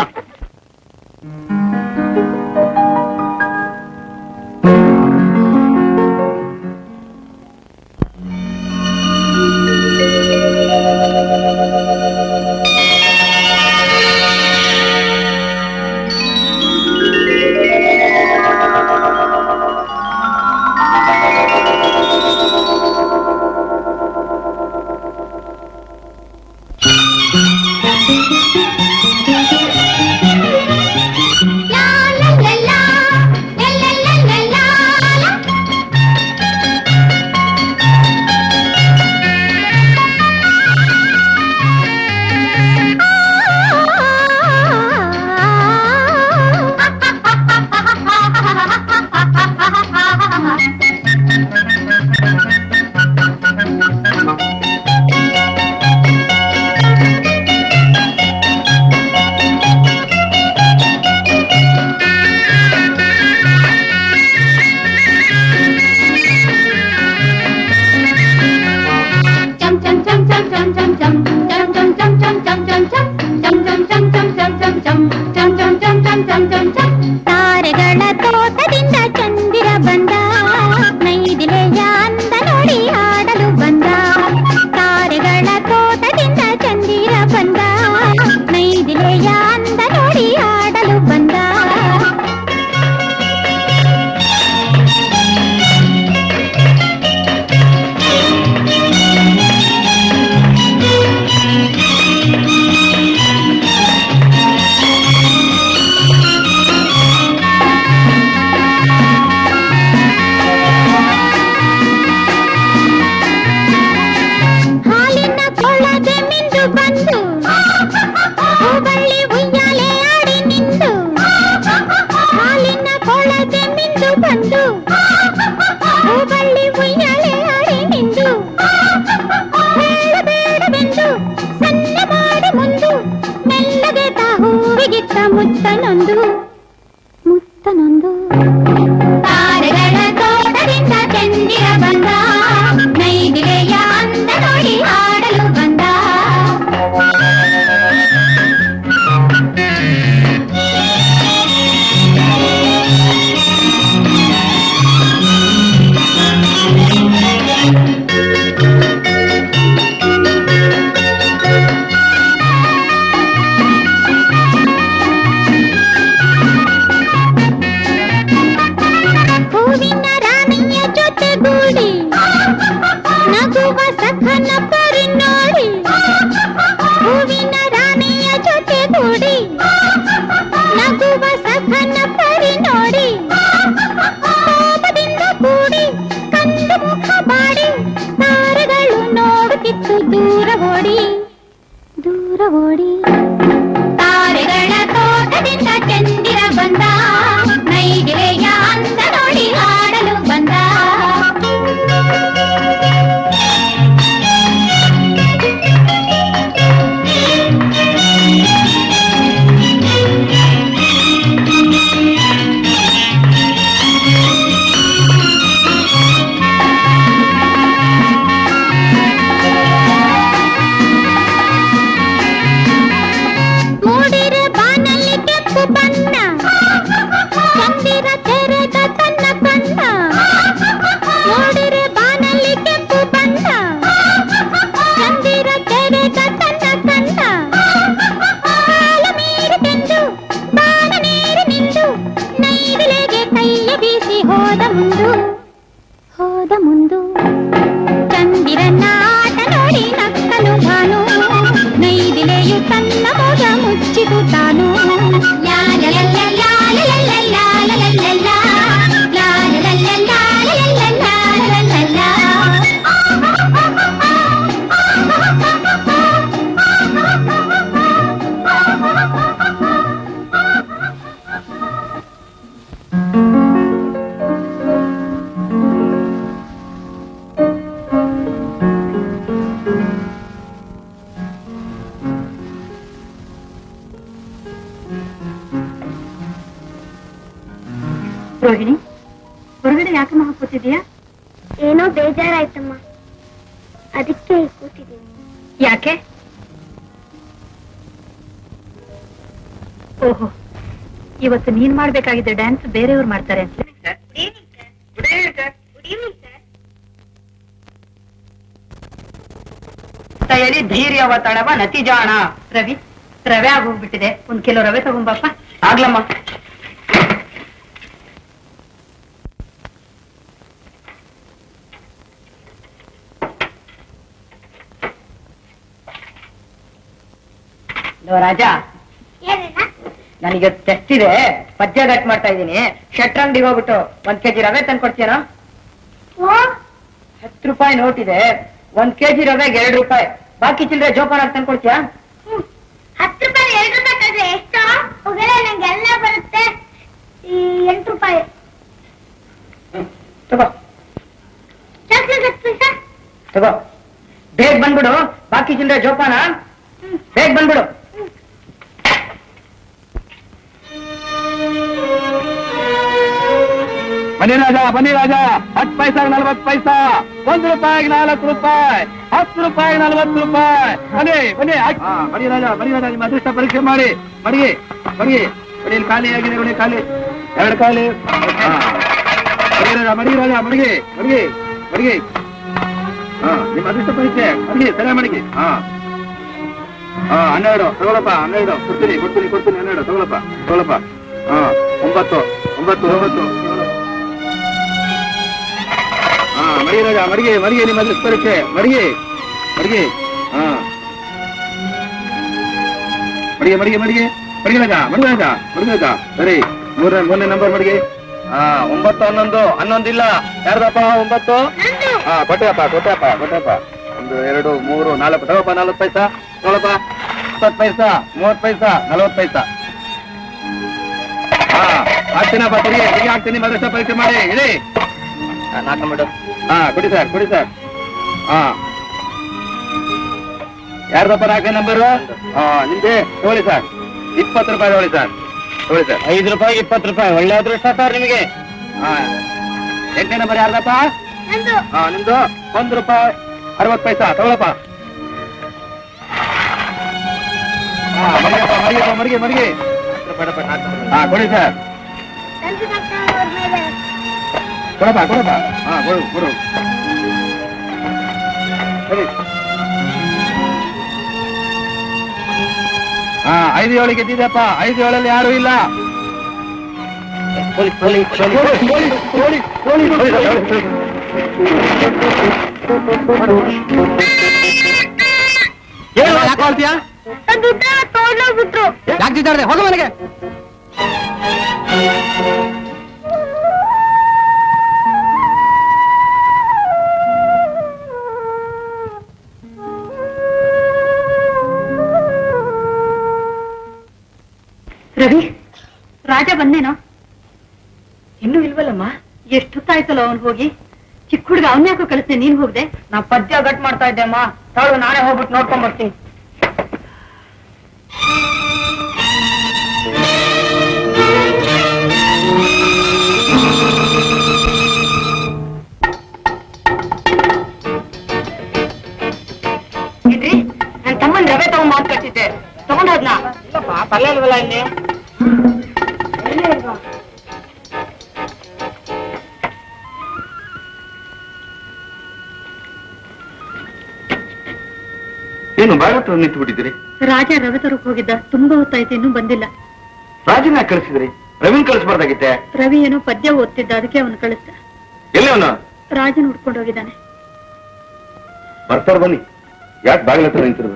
ತಾರೆಗಳ ತೋಟದಿಂದ ಚಂದಿರ ಬಂದ ನೈದಿಲೆಯ ಅಂದ ನೋಡಿ ಆಡಲು ಬಂದ ತಾರೆಗಳ ತೋಟದಿಂದ ಚಂದಿರ ಬಂದ ನೈದಿಲೆಯ ಅಂದ ನೋಡಿ ಆಡಲು ಬಂದ ಹಾಲಿನ ಕೊಳದೆ ಮಿಂದು ಬಂದು ಹೂಬಳ್ಳಿ ಉಯ್ಯಾಲೆ ಆಡಿ ನಿಂದು ಹಾಲಿನ ಕೊಳದೆ ಮಿಂದು ಬಂದು ಹೂಬಳ್ಳಿ ಉಯ್ಯಾಲೆ ಆಡಿ ನಿಂದು ಹೇಳಬೇಡವೆಂದು ಸಣ್ಣ ಮಾಡಿ ಮುಂದು ಮೆಲ್ಲಗೆ ತಾ ಹೂವಿಗಿತ್ತ ಮುತ್ತನೊಂದು ಮುತ್ತನೊಂದು ತಾರೆಗಳ ತೋಟದಿಂದ ಚಂದಿರ ಬಂದ ನೈದಿಲೆಯ ಅಂದ ನೋಡಿ ಆಡಲು ಬಂದ ಹೂವಿನ ರಾಣಿಯ ಜೊತೆಗೂಡಿ ನಗುವ ಸಖನ ಪರಿ ನೋಡಿ ಹೂವಿನ ರಾಣಿಯ ಜೊತೆಗೂಡಿ ನಗುವ ಸಖನ ಪರಿ ನೋಡಿ ಕೋಪದಿಂದ ಕೂಡಿ ಕಂದು ಮುಖ ಬಾಡಿ ತಾರೆಗಳು ನೋಡುತ್ತಿತ್ತು ದೂರ ಓಡಿ ದೂರ ಓಡಿ ತಾರೆಗಳ ತೋಟದಿಂದ ಚಂದಿರ ಬಂದ ನೈಗೆಯ ಅಂದ ನೋಡಿ ಆಡಲು ಬಂದ ಮೂಡಿರ ಬಾನಲ್ಲಿ ಕೆಂಪು ಬಣ್ಣ ಚಂದಿರ ತೆರೆದ ತನ್ನ ಕಣ್ಣ ಮೂಡಿರ ಬಾನಲ್ಲಿ ಕೆಂಪು ಬಣ್ಣ ಚಂದಿರ ತೆರೆದ ತನ್ನ ಕಣ್ಣ ಕಾಲ ಮೀರಿತೆಂದು ಬಾಣ ನೀರು ನಿಂದು ನೈದಿಲೆಗೆ ಕೈಯ ಬೀಸಿ ಹೋದ ಮುಂದು ಹೋದ ಮುಂದು ಚಂದಿರನ ಆಟ ನೋಡಿ ನಕ್ಕನು ಭಾನು ನೈದಿಲೆಯು ತನ್ನ ಮೊಗ ಮುಚ್ಚಿತು ತಾನು ಲಾ ಲಾ ಲಾ ಲಾ ಲಾ ಲಾ ಲಾ ಲಾ ಲಾ ಲಾ ಲಾ ಲಾ. ಲಾ ಲಾ ಲಾ ಲಾ ಲಾ ಲಾ ಲಾ ಲಾ ಲಾ ಲಾ ರೋಹಿಣಿ ಹೊರಗಡೆ ಯಾಕಮ್ಮ ಕೂತಿದ್ಯಾ ಏನೋ ಬೇಜಾರಾಯ್ತಮ್ಮ ಅದಕ್ಕೆ ಕೂತಿದ್ದೀನಿ ಯಾಕೆ ಓಹೋ ಇವತ್ತು ನೀನ್ ಮಾಡ್ಬೇಕಾಗಿದ್ದ ಡ್ಯಾನ್ಸ್ ಬೇರೆಯವ್ರು ಮಾಡ್ತಾರೆ ಅಂತ ತಯಲಿ ಧೈರ್ಯವ ತಳವ ನತಿಜಾಣ ರವಿ ರವೆ ಆಗೋಗ್ಬಿಟ್ಟಿದೆ ಒಂದ್ ಕಿಲೋ ರವೆ ತಗೊಂಬಪ್ಪ ಆಗ್ಲಮ್ಮ ಲೋ ರಾಜ ನನಗೆ ಟೆಸ್ಟ್ ಇದೆ ಪದ್ಯ ಗಟ್ ಮಾಡ್ತಾ ಇದ್ದೀನಿ ಶಟ್ರಂಗಡಿಗೆ ಹೋಗ್ಬಿಟ್ಟು ಒಂದ್ ಕೆಜಿ ರವೆ ತಂದ್ಕೊಡ್ತೀನೋ ಹತ್ತು ರೂಪಾಯಿ ನೋಟ್ ಇದೆ ಒಂದ್ ಕೆಜಿ ರವೆಗೆ ಎರಡು ರೂಪಾಯಿ ಬಾಕಿ ಚಿಲ್ಲರೆ ಜೋಪಾನ ತಂದ್ಕೊಡ್ತೀಯಾ ಹತ್ತು ರೂಪಾಯಿ ಎರಡು ರೂಪಾಯಿ ಕಳ್ದ್ರೆ ಎಷ್ಟು ಹೋಗಲ್ಲ ನಂಗೆ ಎಲ್ಲ ಬರುತ್ತೆ ಈ ಎಂಟು ರೂಪಾಯಿ ತಗೋ ಚಾಕ್ಲೇಟ್ ಹತ್ತು ಪೈಸಾ ತಗೋ ಬೇಗ ಬಂದ್ಬಿಡು ಬಾಕಿ ಚಿಲ್ಲರೆ ಜೋಪಾನ ಬೇಗ ಬಂದ್ಬಿಡು ಬನ್ನಿ ರಾಜ ಬನ್ನಿ ರಾಜ ಹತ್ತು ಪೈಸಾಗ ನಲ್ವತ್ತು ಪೈಸಾ ಒಂದು ರೂಪಾಯಿಗೆ ನಾಲ್ಕು ರೂಪಾಯಿ ಹತ್ತು ರೂಪಾಯಿ ನಲ್ವತ್ತು ರೂಪಾಯಿ ಬನ್ನಿ ಬನ್ನಿ ಹಾ, ಬನ್ನಿ ರಾಜ ಬನ್ನಿ ರಾಜ ನಿಮ್ಮ ಅದೃಷ್ಟ ಪರೀಕ್ಷೆ ಮಾಡಿ ಮಡಗಿ ಮಡಗಿ ಬನ್ನಿ ಇಲ್ಲಿ ಖಾಲಿ ಆಗಿದೆ ನೋಡಿ ಖಾಲಿ ಎರಡು ಖಾಲಿ ಹಾ. ಮಡಗಿ ರಾಜ ಮಡಗಿ ರಾಜ ಮಡಗಿ ಮಡಗಿ ಮಡಗಿ ಹಾ ನಿಮ್ಮ ಅದೃಷ್ಟ ಪರೀಕ್ಷೆ ಮಡಗಿ ಸರಿಯಾಗಿ ಮಡಗಿ ಹಾ ಹಾ ಹನ್ನೆರಡು ತಗೊಳಪ್ಪ ಹನ್ನೆರಡು ಕೊಡ್ತೀನಿ ಕೊಡ್ತೀನಿ ಕೊಡ್ತೀನಿ ಹನ್ನೆರಡು ತಗೊಳಪ್ಪ ತಗೊಳಪ್ಪ ಹಾ ಒಂಬತ್ತು ಒಂಬತ್ತು ಒಂಬತ್ತು ಹಾ ಮಡಿಗೆ ರಾಜ ಮಡಿಗೆ ಮಡಿಗೆ ನಿಮ್ಮ ಅದೃಷ್ಟ ಪರೀಕ್ಷೆ ಮಡಿಗೆ ಮಡಿಗೆ ಹಾ ಮಡಿಗೆ ಮಡಿಗೆ ಮಡಿಗೆ ಮಡಿಗೆ ರಾಜ ಮಡಿಗೆ ರಾಜ ಮಡಿಗೆ ರಾಜ ಸರಿ ಮೂರನೇ ಮೂರನೇ ನಂಬರ್ ಮಡಿಗೆ ಹಾ ಒಂಬತ್ತು ಹನ್ನೊಂದು ಹನ್ನೊಂದಿಲ್ಲ ಯಾರ್ದಪ್ಪ ಒಂಬತ್ತು ಹಾ ಕೊಟ್ಟೆಯಪ್ಪ ಕೊಟ್ಟೆಯಪ್ಪ ಕೊಟ್ಟೆಯಪ್ಪ ಒಂದು ಎರಡು ಮೂರು ನಾಲ್ಕು ತಗೋಪ್ಪ ನಾಲ್ಕು ಪೈಸಾ ತಗೊಳಪ್ಪ ಇಪ್ಪತ್ತು ಪೈಸಾ ಮೂವತ್ತು ಪೈಸಾ ನಲವತ್ತು ಪೈಸಾ ಹಾ ಹಾಕ್ತೀನಪ್ಪ ತಿರುಗಿ ತಿರುಗಿ ಹಾಕ್ತೀನಿ ಮದರ್ಸ ಪರೀಕ್ಷೆ ಮಾಡಿ ಹೇಳಿ ನಾಲ್ಕು ಮೇಡಮ್ ಹಾ ಕೊಡಿ ಸರ್ ಕೊಡಿ ಸರ್ ಹಾ ಯಾರ್ದಪ್ಪ ನಾಲ್ಕನೇ ನಂಬರು ಹಾ ನಿಮ್ದೆ ತಗೊಳ್ಳಿ ಸರ್ ಇಪ್ಪತ್ತು ರೂಪಾಯಿ ತಗೊಳ್ಳಿ ಸರ್ ತಗೊಳ್ಳಿ ಸರ್ ಐದು ರೂಪಾಯಿ ಇಪ್ಪತ್ತು ರೂಪಾಯಿ ಒಳ್ಳೆ ಅದೃಷ್ಟ ಸರ್ ನಿಮಗೆ ಹಾ ಎಂಟನೇ ನಂಬರ್ ಯಾರ್ದಪ್ಪ ನಂದು ಹಾ ನಿಮ್ದು ಒಂದು ರೂಪಾಯಿ ಅರವತ್ತು ಪೈಸಾ ತಗೊಳಪ್ಪ ಹಾ ಮರಿಗಪ್ಪ ಮರಿಗಪ್ಪ ಮರಿಗೆ ಮರಿಗೆ ಹಾ ಕೊಡಿ ಸರ್ ನಂದು ಡಾಕ್ಟರ್ ಮೇಲೆ ಕೊಡಪ್ಪ ಕೊಡಪ್ಪ ಹಾ ಕೊಡು ಕೊಡು ಸರಿ ಹಾ ಐದು ಏಳು ಗೆದ್ದಿದೆಪ್ಪ ಐದು ಏಳಲ್ಲಿ ಯಾರು ಇಲ್ಲ police police police police police ಏನು ಯಾಕೆ ಹೇಳ್ತೀಯಾ ನನ್ನ ದುಡ್ಡೆಲ್ಲ ತಗೊಂಡೋಗ್ಬಿಟ್ರು ಯಾಕೆ ಜಿದ್ದಾಡ್ದೆ ಹೋಗ ಮನೆಗೆ ರವಿ ರಾಜ ಬಂದೇನೋ ಇನ್ನೂ ಇಲ್ವಲ್ಲಮ್ಮ ಎಷ್ಟೊತ್ತಾಯ್ತಲ್ಲ ಅವನ್ ಹೋಗಿ ಚಿಕ್ಕ ಹುಡುಗ ಅವನ್ಯಾಕೋ ಕಳಿಸ್ದೆ ನೀನ್ ಹೋಗ್ದೆ ನಾ ಪದ್ಯ ಗಟ್ ಮಾಡ್ತಾ ಇದ್ದೆ ಅಮ್ಮ ತಾಳು ನಾನೇ ಹೋಗ್ಬಿಟ್ಟು ನೋಡ್ಕೊಂಡ್ ಬರ್ತೀನಿ ಇದ್ರಿ ನನ್ ತಮ್ಮನ್ ರವೆ ತಗೊಂಡ್ ಮಾತು ಕಟ್ಟಿದ್ದೆ ತಗೊಂಡ್ ಹೋದ್ನಾ ಇಲ್ಲಪ್ಪ ಪಲ್ಯ ಇಲ್ವಲ್ಲ ಇಲ್ಲಿ ಎಲ್ಲೇ ಇಲ್ವಾ? ಏನು ಬಾಳ ಹತ್ರ ನಿಂತು ಬಿಟ್ಟಿದ್ದೀರಿ ರಾಜ ರವೆ ತರಕ್ ಹೋಗಿದ್ದ ತುಂಬಾ ಹೊತ್ತಾಯ್ತು ಇನ್ನೂ ಬಂದಿಲ್ಲ ರಾಜನ ಯಾಕೆ ಕಳಿಸಿದ್ರಿ ರವಿನ್ ಕಳಿಸ್ಬಾರ್ದಾಗಿತ್ತೆ ರವಿ ಏನೋ ಪದ್ಯ ಓದ್ತಿದ್ದ ಅದಕ್ಕೆ ಅವನು ಕಳಿಸ್ದ ಎಲ್ಲಿ ಅವನು ರಾಜನ್ ಹುಡ್ಕೊಂಡು ಹೋಗಿದ್ದಾನೆ ಬರ್ತಾರ ಬನ್ನಿ ಯಾಕೆ ಬಾಗಿಲ ಹತ್ರ ನಿಂತಿರ್ಬೇಕು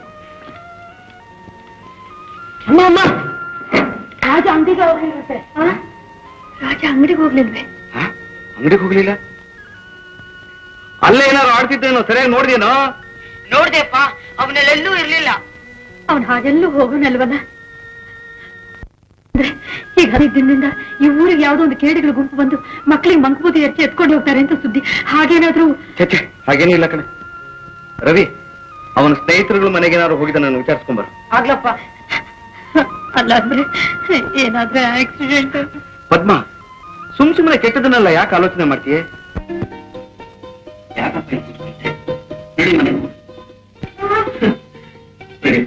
ಅಮ್ಮ ಅಮ್ಮ ರಾಜ ಅಂಗಡಿಗೆ ಹೋಗ್ಲಿರುತ್ತೆ ರಾಜ ಅಂಗಡಿಗೆ ಹೋಗ್ಲಿಲ್ವೇ ಅಂಗಡಿಗೆ ಹೋಗ್ಲಿಲ್ಲ ಅಲ್ಲೇ ಏನಾರು ಆಡ್ತಿದ್ದೇನೋ ಸರಿಯಾಗಿ ನೋಡಿದೇನೋ ನೋಡ್ದೆಪ್ಪ ಅವನಲ್ಲೆಲ್ಲೂ ಇರ್ಲಿಲ್ಲ ಅವನ್ ಹಾಗೆಲ್ಲೂ ಹೋಗೋನಲ್ವಲ್ಲ ಅಂದ್ರೆ ಈಗ ಹದಿನೈದು ದಿನದಿಂದ ಈ ಊರಿಗೆ ಯಾವ್ದೋ ಒಂದು ಕೇಡಿಗಳ ಗುಂಪು ಬಂದು ಮಕ್ಕಳಿಗೆ ಮಂಕಬೂತಿ ಎತ್ತಿ ಎತ್ಕೊಂಡು ಹೋಗ್ತಾರೆ ಅಂತ ಸುದ್ದಿ ಹಾಗೇನಾದ್ರೂ ಚಚ್ಚೆ ಹಾಗೇನಿಲ್ಲ ಕಣೆ ರವಿ ಅವನ ಸ್ನೇಹಿತರುಗಳ ಮನೆಗೇನಾದ್ರು ಹೋಗಿದ್ದ ನಾನು ವಿಚಾರಿಸ್ಕೊಂಬರ್ ಆಗ್ಲಪ್ಪ ಅಲ್ಲ ಅಂದ್ರೆ ಏನಾದ್ರೆ ಆಕ್ಸಿಡೆಂಟ್ ಪದ್ಮ ಸುಮ್ ಸುಮ್ಮನೆ ಕೆಟ್ಟದನ್ನೆಲ್ಲ ಯಾಕೆ ಆಲೋಚನೆ ಮಾಡ್ತೀಯ ಯಾಕಪ್ಪ ಹೀಗೆ ಕೂತ್ಕೊಂಡೆ? ನಡಿ ಮನೆಗೆ ಹೋಗು. ನಡಿ.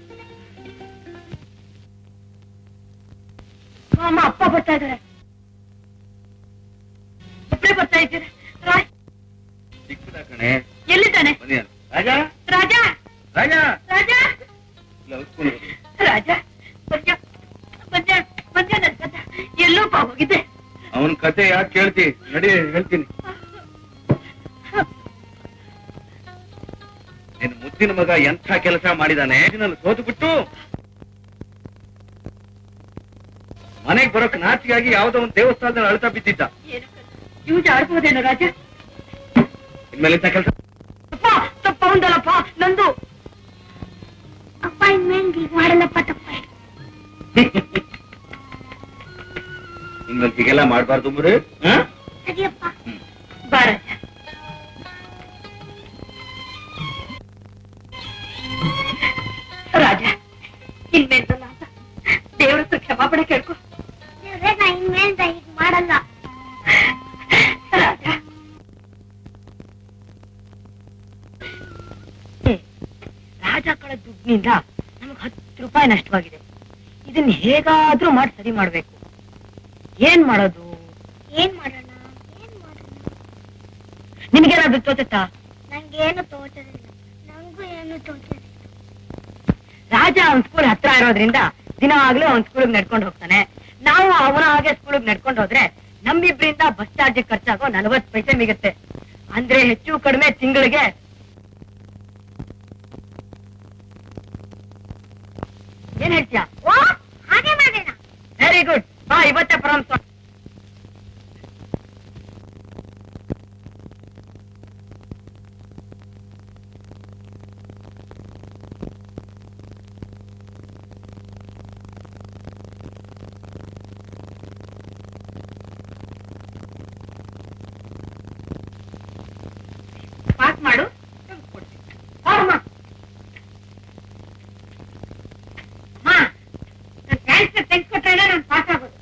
ಅಮ್ಮ ಅಪ್ಪ ಬರ್ತಾ ಇದಾರೆ ಒಬ್ಬರೇ ಬರ್ತಾ ಇದ್ದೀರಾ ರಾ- ಸಿಕ್ಕಿದ ಕಣೆ ಎಲ್ಲಿದ್ದಾನೆ ಬನ್ನಿ ಅಲ್ಲ. ರಾಜ ರಾಜ ರಾಜ ರಾಜ ಇಲ್ಲ, ಉಸ್ಕೊಂಡು ಹೋಗು. ರಾಜ ಬಂದ್ಯ ಬಂದ್ಯ ಬಂದ್ಯ ನನ್ ಕಥ ಎಲ್ಲೋಪ್ಪ ಹೋಗಿದ್ದೆ ಅವನ್ ಕತೆ ಯಾಕೆ ಕೇಳ್ತಿ ನಡಿ ಹೇಳ್ತೀನಿ ನಿನ್ ಮುದ್ದಿನ ಮಗ ಎಂಥ ಕೆಲಸ ಮಾಡಿದಾನೆ ಇದನ್ನಲ್ಲಿ ಸೋತು ಬಿಟ್ಟು ಮನೆಗ್ ಬರೋಕ್ ನಾಚಿಗಾಗಿ ಯಾವ್ದೋ ಒಂದು ದೇವಸ್ಥಾನದಲ್ಲಿ ಅಳ್ತಾ ಬಿದ್ದಿದ್ದ ಯೂಸ್ ಆಡ್ಬೋದೇನೋ ರಾಜ ಇನ್ಮೇಲೆ ಇಂಥ ಕೆಲಸ ಅಪ್ಪ ತಪ್ಪ ಉಂಟಲ್ಲಪ್ಪ ನಂದು ಅಪ್ಪ ಇನ್ಮೇಲೆ ಹೀಗ್ ಮಾಡಲ್ಲಪ್ಪ ತಪ್ಪ ಇನ್ಮೇಲೆ ಹೀಗೆಲ್ಲ ಮಾಡ್ಬಾರ್ದು ಮುರು ಸರಿಯಪ್ಪ ಬಾ ರಾಜ ರಾಜ ಇನ್ಮೇಲೆ ಅಂತ ದೇವ್ರ ಹತ್ರ ಕ್ಷಮಾಪಣೆ ಕೇಳ್ಕೊ ದೇವ್ರೇ ನಾ ಇನ್ಮೇಲೆ ಹೀಗ್ ಮಾಡಲ್ಲ ರಾಜ ರಾಜ ಕಳ ದುಡ್ಡಿನಿಂದ ನಮಗ್ ಹತ್ತು ರೂಪಾಯಿ ನಷ್ಟವಾಗಿದೆ ಇದನ್ನ ಹೇಗಾದ್ರೂ ಮಾಡಿ ಸರಿ ಮಾಡ್ಬೇಕು ಏನ್ ಮಾಡೋದು ಏನ್ ಮಾಡೋಣ ಏನ್ ಮಾಡೋಣ ನಿಮ್ಗೇನಾದ್ರು ತೋಚುತ್ತಾ ನಂಗೇನು ತೋಚದಿಲ್ಲ ನಂಗೂ ಏನು ತೋಚದಿಲ್ಲ ರಾಜ ಅವನ್ ಸ್ಕೂಲ್ ಹತ್ರ ಇರೋದ್ರಿಂದ ದಿನಾಗ್ಲೂ ಅವನ್ ಸ್ಕೂಲ್ಗೆ ನಡ್ಕೊಂಡು ಹೋಗ್ತಾನೆ ನಾವು ಅವನ ಹಾಗೆ ಸ್ಕೂಲ್ಗೆ ನಡ್ಕೊಂಡು ಹೋದ್ರೆ ನಮ್ಮಿಬ್ರಿಂದ ಬಸ್ ಚಾರ್ಜ್ ಖರ್ಚಾಗೋ ನಲವತ್ ಪೈಸೆ ಮಿಗುತ್ತೆ ಅಂದ್ರೆ ಹೆಚ್ಚು ಕಡಿಮೆ ತಿಂಗಳಿಗೆ ಏನ್ ಹೇಳ್ತೀಯಾ ಓ ಹಾಗೆ ಮಾಡೋಣ ವೆರಿ ಗುಡ್ ಬಾ ಇವತ್ತೇ ಪ್ರಾರಂಭ ಪಾಸ್ ಮಾಡು ಅಮ್ಮ ಟ್ರಾನ್ಸ್ಫರ್ ತೆಗೆಸ್ಕೊಟ್ರೆ ನಾನು ಪಾಸ್ ಆಗೋದು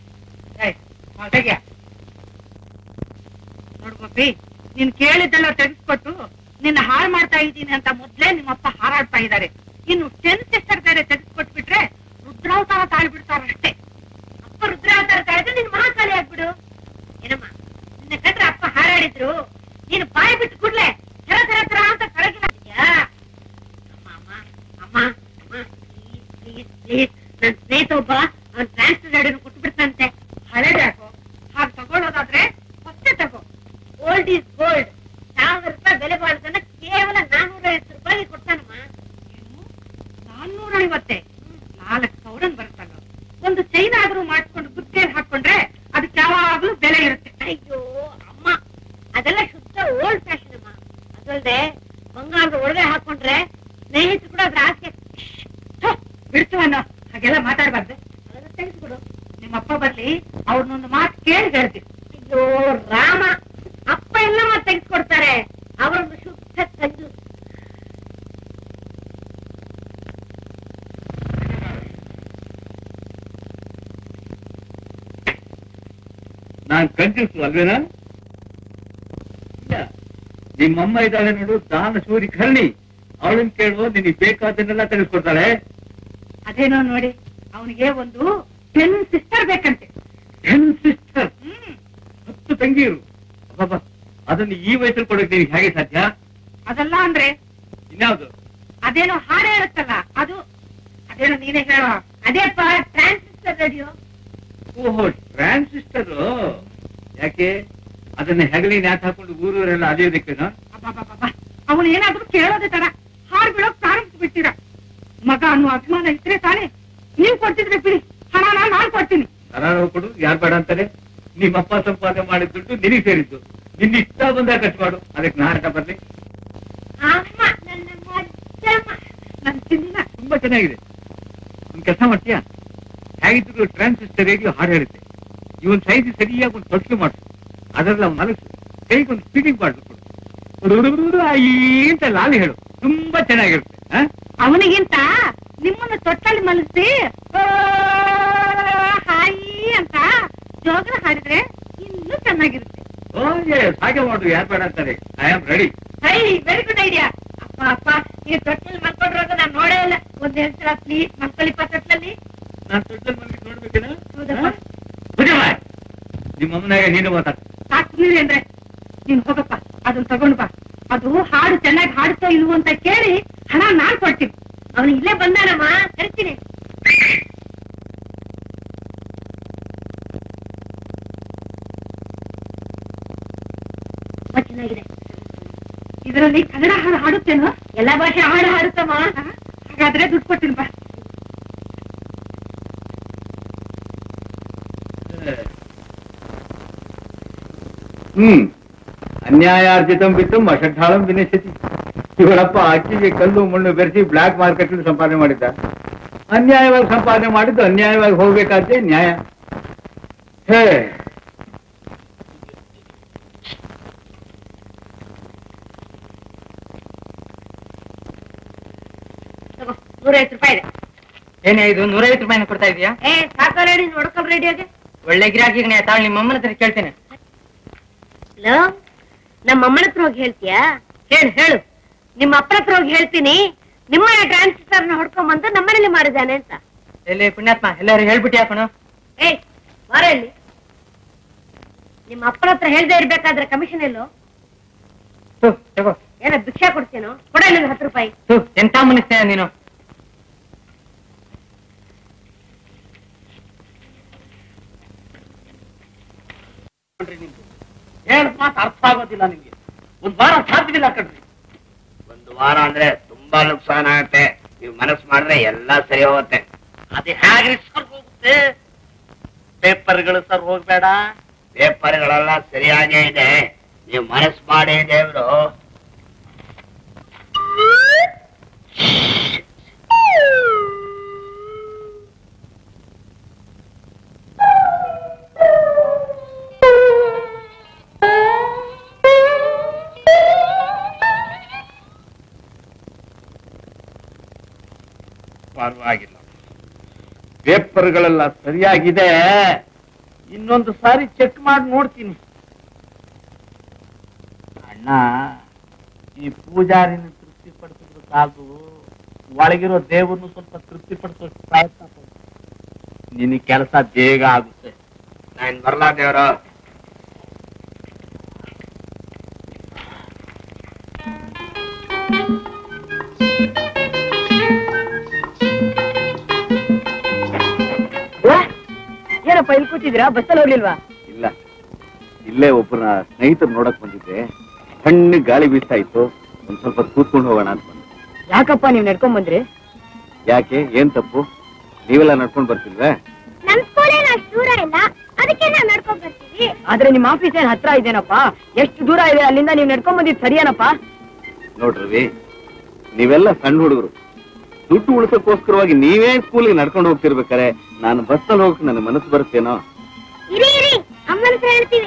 ನೋಡ್ಬೋಪಿ ನೀನ್ ಕೇಳಿದ್ದೆಲ್ಲ ತೆಗೆಸ್ಕೊಟ್ಟು ನಿನ್ನ ಹಾಳು ಮಾಡ್ತಾ ಇದ್ದೀನಿ ಅಂತ ಮೊದ್ಲೇ ನಿಮ್ಮಪ್ಪ ಹಾರಾಡ್ತಾ ಇದ್ದಾರೆ ಇನ್ನು ಟೆನ್ ಸಿಸ್ಟರ್ ಬೇರೆ ತೆಗೆಸ್ಕೊಟ್ಬಿಟ್ರೆ ರುದ್ರಾವತಾರ ತಾಳ್ಬಿಡ್ತಾರಷ್ಟೇ ಅಪ್ಪ ರುದ್ರಾವತಾರ ತಾಳಿದ್ರೆ ನಿನ್ ಮಹಾಕಾಲಿ ಆಗ್ಬಿಡು ಏನಮ್ಮ ನಿನ್ನ ಕಂಡ್ರೆ ಅಪ್ಪ ಹಾರಾಡಿದ್ರು ನೀನು ಬಾಯಿ ಬಿಟ್ಟು ಕೂಡ್ಲೆ ಥರ ಥರ ಥರ ಅಂತ ಕಳಗಿಲ್ಲ ಅಮ್ಮ ಅಮ್ಮ ಅಮ್ಮ ಅಮ್ಮ ಪ್ಲೀಸ್ ಪ್ಲೀಸ್ ಪ್ಲೀಸ್ ನನ್ ಸ್ನೇಹಿತ ಒಬ್ಬ ಅವ್ನ್ ಟ್ರಾನ್ಸ್ಫರ್ ಗಾಡಿನ ಕೊಟ್ಬಿಡ್ತಂತೆ ಹಳೇದಾಕು ಹಾಗೆ ತಗೊಳ್ಳೋದಾದ್ರೆ ಫಸ್ಟೇ ತಗೋ ಗೋಲ್ಡ್ ಈಸ್ ಗೋಲ್ಡ್ ಸಾವಿರ ರೂಪಾಯಿ ಬೆಲೆ ಬಾಳದನ್ನ ಕೇವಲ ನಾನ್ನೂರ ಐವತ್ತು ರೂಪಾಯಿಗೆ ಕೊಡ್ತಾನಮ್ಮ ನಾನ್ನೂರ ಐವತ್ತೆ ನಾಲ್ಕು ಸಾವಿರನ್ ಬರುತ್ತಲ್ಲ ಒಂದು ಚೈನ್ ಆದ್ರೂ ಮಾಡ್ಕೊಂಡು ಬುತ್ತಿಯಲ್ಲಿ ಹಾಕೊಂಡ್ರೆ ಅದಕ್ಕೆ ಯಾವಾಗ್ಲೂ ಬೆಲೆ ಇರುತ್ತೆ ಅಯ್ಯೋ ಅಮ್ಮ ಅದೆಲ್ಲ ಶುದ್ಧ ಓಲ್ಡ್ ಫ್ಯಾಷನ್ ಅಮ್ಮ ಅದಲ್ದೆ ಬಂಗಾರದ ಒಳಗೆ ಹಾಕೊಂಡ್ರೆ ಸ್ನೇಹಿತರು ಕೂಡ ಅದ್ರ ಆಸೆ ಬಿಡ್ತೀವನ್ನ ಹಾಗೆಲ್ಲ ಮಾತಾಡ್ಬಾರ್ದು ಅದನ್ನ ತೆಗೆಸ್ಬಿಡು ನಿಮ್ಮಪ್ಪ ಬರ್ಲಿ ಅವ್ರನ್ನೊಂದು ಮಾತು ಕೇಳಿ ಹೇಳ್ತೀವಿ ಅಯ್ಯೋ ರಾಮ ಅಪ್ಪ ಎಲ್ಲ ಮಾತು ತೆಗೆಸ್ಕೊಡ್ತಾರೆ ಅವರೊಂದು ಶುದ್ಧ ಕಂಜು ನಾನ್ ಕಂಜೂಸು ಅಲ್ವೇನಾ ಇಲ್ಲ. ನಿಮ್ಮಮ್ಮ ಇದ್ದಾಳೆ ನೋಡು ದಾನ ಸೂರಿ ಕರ್ಣಿ ಅವಳನ್ ಕೇಳುವ ನಿನಗೆ ಬೇಕಾದನ್ನೆಲ್ಲ ತಿಳಿಸ್ಕೊಡ್ತಾಳೆ ಅದೇನೋ ನೋಡಿ ಅವನಿಗೆ ಒಂದು ಟೆನ್ ಸಿಸ್ಟರ್ ಬೇಕಂತೆ ಟೆನ್ ಸಿಸ್ಟರ್ ಹ್ಮ್ ಹತ್ತು ತಂಗಿಯರು ಅಬ್ಬಬ್ಬ, ಅದನ್ನು ಈ ವಯಸ್ಸಲ್ಲಿ ಕೊಡೋಕೆ ನಿನಗೆ ಹೇಗೆ ಸಾಧ್ಯ ಅದಲ್ಲ ಅಂದ್ರೆ ಇನ್ಯಾವುದು ಅದೇನೋ ಹಾಡು ಹೇಳುತ್ತಲ್ಲ ಅದು ಅದೇನೋ ನೀನೇ ಹೇಳೋ ಅದೇಪ್ಪ ಟ್ರಾನ್ಸಿಸ್ಟರ್ ರೇಡಿಯೋ ಓಹೋ ಟ್ರಾನ್ಸಿಸ್ಟರ್ ಯಾಕೆ ಅದನ್ನ ಹೆಗಲಿ ನ್ಯಾತ್ ಹಾಕೊಂಡು ಊರೂರೆಲ್ಲ ಅಲಿಯೋದಕ್ಕೇನೋ ಅವನು ಏನಾದ್ರೂ ಕೇಳೋದೇ ತರ ಹಾಡು ಬಿಡೋಕ್ ಪ್ರಾರಂಭಿಸ್ಬಿಡ್ತೀರ ಮಗ ಅನ್ನೋ ಅಭಿಮಾನ ಇದ್ರೆ ತಾನೇ ನೀವ್ ಕೊಡ್ತಿದ್ರೆ ಬಿಡಿ ಹಣನ ನಾನ್ ಕೊಡ್ತೀನಿ ಸರಾರ ಕೊಡು ಯಾರು ಬೇಡ ಅಂತಾರೆ ನಿಮ್ಮಪ್ಪ ಸಂಪಾದನೆ ಮಾಡಿದ ದುಡ್ಡು ನಿನಗೆ ಸೇರಿದ್ದು ನಿನ್ನ ಇಷ್ಟ ಬಂದಾಗ ಖರ್ಚು ಮಾಡು ಅದಕ್ಕೆ ನಾಟಕ ಬರ್ಲಿ ಅಮ್ಮ ನನ್ನ ಮಜ್ಜಮ್ಮ ನನ್ ಚಿನ್ನ ತುಂಬಾ ಚೆನ್ನಾಗಿದೆ ಒಂದ್ ಕೆಲಸ ಮಾಡ್ತೀಯಾ ಹೇಗಿದ್ರು ಟ್ರಾನ್ಸಿಸ್ಟರ್ ರೇಡಿಯೋ ಹಾಡು ಹೇಳುತ್ತೆ ಇವನ್ ಸೈಜ್ ಸರಿಯಾಗಿ ಒಂದು ತೊಟ್ಲು ಮಾಡಿಸು ಅದರಲ್ಲಿ ಅವ್ನು ಮನಸ್ಸು ಕೈಗೊಂದು ಫೀಟಿಂಗ್ ಮಾಡಿಸ್ಕೊಡು ಹುಡುಗರು ಐ ಅಂತ ಲಾಲಿ ಹೇಳು ತುಂಬಾ ಚೆನ್ನಾಗಿರುತ್ತೆ ಆ? ಅವನಿಗಿಂತ ನಿಮ್ಮನ್ನ ತೊಟ್ಟಲ್ಲಿ ಮಲಗಿಸಿ ಹಾಯಿ ಅಂತ ಜೋಗ್ರ ಹಾಡಿದ್ರೆ ಇನ್ನೂ ಚೆನ್ನಾಗಿರುತ್ತೆ ಓ yes, ಹಾಗೆ ಮಾಡು ಯಾರು ಬೇಡ ಅಂತಾರೆ I am ready hi very good idea ಅಪ್ಪ ಅಪ್ಪ ನೀವು ತೊಟ್ಟಲ್ಲಿ ಮಲ್ಕೊಂಡ್ರಾಗ ನಾನು ನೋಡೇ ಇಲ್ಲ ಒಂದ್ ಎರಡು ಸಲ ಪ್ಲೀಸ್ ಮಲ್ಕೊಳ್ಳಿಪ್ಪ ತೊಟ್ಟಲಲ್ಲಿ ನಾನು ತೊಟ್ಟಲ್ಲಿ ಮಲಗಿ ನೋಡ್ಬೇಕೇನ ಹೌದಪ್ಪ ನಿಮ್ಮ ಅಮ್ಮನಾಗ ನೀನು ಮಾತಾಡ ಸಾಕ್ತೀರಿ ಅಂದ್ರೆ ನೀನ್ ಹೋಗಪ್ಪ ಅದನ್ನ ತಗೊಂಡ್ ಬಾ ಅದು ಹಾಡು ಚೆನ್ನಾಗಿ ಹಾಡ್ತೋ ಇಲ್ವೋ ಅಂತ ಕೇಳಿ ಹಣ ನಾನ್ ಕೊಡ್ತೀನಿ ಅವನು ಇಲ್ಲೇ ಬಂದಾನಮ್ಮ ಕರಿತೀನಿ ತುಂಬಾ ಚೆನ್ನಾಗಿದೆ ಇದರಲ್ಲಿ ಕನ್ನಡ ಹಾಡು ಹಾಡುತ್ತೇನೋ ಎಲ್ಲಾ ಭಾಷೆ ಹಾಡು ಹಾಡುತ್ತಮ್ಮ ಹಾಗಾದ್ರೆ ದುಡ್ಡು ಕೊಡ್ತೀನಿ ಬಾ ಹ್ಮ್ ಅನ್ಯಾಯಾರ್ಜಿತಂ ಬಿತ್ತು ಅಷಡ್ಢಾಳಂ ವಿನಶತಿ ಇವಳಪ್ಪ ಅಕ್ಕಿಗೆ ಕಲ್ಲು ಮಣ್ಣು ಬೆರೆಸಿ ಬ್ಲಾಕ್ ಮಾರ್ಕೆಟ್ ಸಂಪಾದನೆ ಮಾಡಿದ್ದ ಅನ್ಯಾಯವಾಗಿ ಸಂಪಾದನೆ ಮಾಡಿದ್ದು ಅನ್ಯಾಯವಾಗಿ ಹೋಗ್ಬೇಕಾದ್ರೆ ನ್ಯಾಯ ಹೇ ತಗೋ ನೂರೈವತ್ತು ರೂಪಾಯಿ ಇದೆ ಏನೇ ಇದು ನೂರೈವತ್ತು ರೂಪಾಯಿನ ಕೊಡ್ತಾ ಇದೀಯಾ ಏ ಸಾಕ ರೆಡಿ ನೋಡ್ಕೊಲ್ ರೆಡಿಯಾಗೆ ಒಳ್ಳೆ ಗಿರಾಕಿಗೆ ತಾಳು ನಿಮ್ಮ ಅಮ್ಮನ ಹತ್ರ ಕೇಳ್ತೇನೆ ಹಲೋ ನಮ್ಮ ಅಮ್ಮನ ಹತ್ರ ಹೋಗಿ ಹೇಳ್ತೀಯಾ ಹೇಳು ಹೇಳು ನಿಮ್ಮ ಅಪ್ಪನ ಹತ್ರ ಹೋಗಿ ಹೇಳ್ತೀನಿ ನಿಮ್ಮನೆ ಟ್ರಾನ್ಸ್ಫರ್ನ ಹೊಡ್ಕೊಂಬಂದು ನಮ್ಮನೇಲಿ ಮಾಡಿದ್ದಾನೆ ಅಂತ ಎಲ್ಲಿ ಪುಣ್ಯಾತ್ಮ ಎಲ್ಲರೂ ಹೇಳ್ಬಿಟ್ಟು ಯಾಕಣು ಏಯ್ ಬಾರ ಇಲ್ಲಿ ನಿಮ್ಮ ಅಪ್ಪನ ಹತ್ರ ಹೇಳ್ದೆ ಇರ್ಬೇಕಾದ್ರೆ ಕಮಿಷನ್ ಎಲ್ಲೋ ತು ತಗೋ ಏನೋ ಭಿಕ್ಷಾ ಕೊಡ್ತೇನೋ ಕೊಡ ನನಗೆ ಹತ್ತು ರೂಪಾಯಿ ತು ಎಂತ ಮನಸ್ಸೇ ನೀನು ಹೇಳ್ ಮಾತು ಅರ್ಥ ಆಗೋದಿಲ್ಲ ನಿಮ್ಗೆ ಒಂದ್ ವಾರ ಸಾಧ್ಯವಿಲ್ಲ ಕಣ್ರಿ ಒಂದು ವಾರ ಅಂದ್ರೆ ತುಂಬಾ ನುಕ್ಸಾನ ಆಗತ್ತೆ ನೀವು ಮನಸ್ಸು ಮಾಡಿದ್ರೆ ಎಲ್ಲ ಸರಿ ಹೋಗುತ್ತೆ ಅದೇ ಹೇಗ್ರಿ ಸರ್ ಹೋಗುತ್ತೆ ಪೇಪರ್ಗಳು ಸರ್ ಹೋಗ್ಬೇಡ ಪೇಪರ್ಗಳೆಲ್ಲ ಸರಿಯಾಗೇ ಇದೆ ನೀವು ಮನಸ್ಸು ಮಾಡಿ ದೇವ್ರು ಪರವಾಗಿಲ್ಲ ಪೇಪರ್ಗಳೆಲ್ಲ ಸರಿಯಾಗಿದೆ ಇನ್ನೊಂದು ಸಾರಿ ಚೆಕ್ ಮಾಡಿ ನೋಡ್ತೀನಿ ಅಣ್ಣ ಈ ಪೂಜಾರಿನ ತೃಪ್ತಿ ಪಡಿಸಿದ್ರು ಸಾಕು ಒಳಗಿರೋ ದೇವ್ರನ್ನು ಸ್ವಲ್ಪ ತೃಪ್ತಿ ಪಡಿಸೋ ಪ್ರಯತ್ನ ಪಡು. ನಿನಗೆ ಕೆಲಸ ಬೇಗ ಆಗುತ್ತೆ ನಾನು ಬರ್ಲಾ ದೇವ್ರು ಏನಪ್ಪ ಇಲ್ಲಿ ಕೂತಿದ್ದೀರಾ ಬಸ್ಸಲ್ಲಿ ಹೋಗ್ಲಿಲ್ವಾ ಇಲ್ಲ ಇಲ್ಲೇ ಒಬ್ಬನ ಸ್ನೇಹಿತರು ನೋಡಕ್ ಬಂದಿದ್ದೆ ಸಣ್ಣ ಗಾಳಿ ಬೀಸ್ತಾ ಇತ್ತು ಒಂದ್ ಸ್ವಲ್ಪ ಹೊತ್ತು ಕೂತ್ಕೊಂಡು ಹೋಗೋಣ ಅಂತ ಬಂದೆ ಯಾಕಪ್ಪ ನೀವ್ ನಡ್ಕೊಂಡ್ ಬಂದ್ರಿ ಯಾಕೆ ಏನ್ ತಪ್ಪು ನೀವೆಲ್ಲ ನಡ್ಕೊಂಡ್ ಬರ್ತಿಲ್ವೇ ನಮ್ ಸ್ಕೂಲೇನು ಅಷ್ಟು ದೂರ ಇಲ್ಲ ಅದಕ್ಕೆ ನಾವ್ ನಡ್ಕೊಂಡ್ ಬರ್ತೀವಿ ಆದ್ರೆ ನಿಮ್ ಆಫೀಸ್ ಏನ್ ಹತ್ರ ಇದೇನಪ್ಪ ಎಷ್ಟು ದೂರ ಇದೆ ಅಲ್ಲಿಂದ ನೀವ್ ನಡ್ಕೊಂಡ್ ಬಂದಿದ್ ಸರಿಯೇನಪ್ಪ ನೋಡ್ರಿ ನೀವೆಲ್ಲ ಸಣ್ಣ ಹುಡುಗರು ದುಡ್ಡು ಉಳಿಸಕ್ಕೋಸ್ಕರವಾಗಿ ನೀವೇ ಸ್ಕೂಲಿಗೆ ನಡ್ಕೊಂಡು ಹೋಗ್ತಿರ್ಬೇಕಾರೆ ನಾನು ಬಸ್ಸಲ್ಲಿ ಹೋಗಕ್ ನನ್ನ ಮನಸ್ಸು ಬರುತ್ತೇನೋ ಇರಿ ಇರಿ ಅಮ್ಮನ ಹತ್ರ ಹೇಳ್ತೀವಿ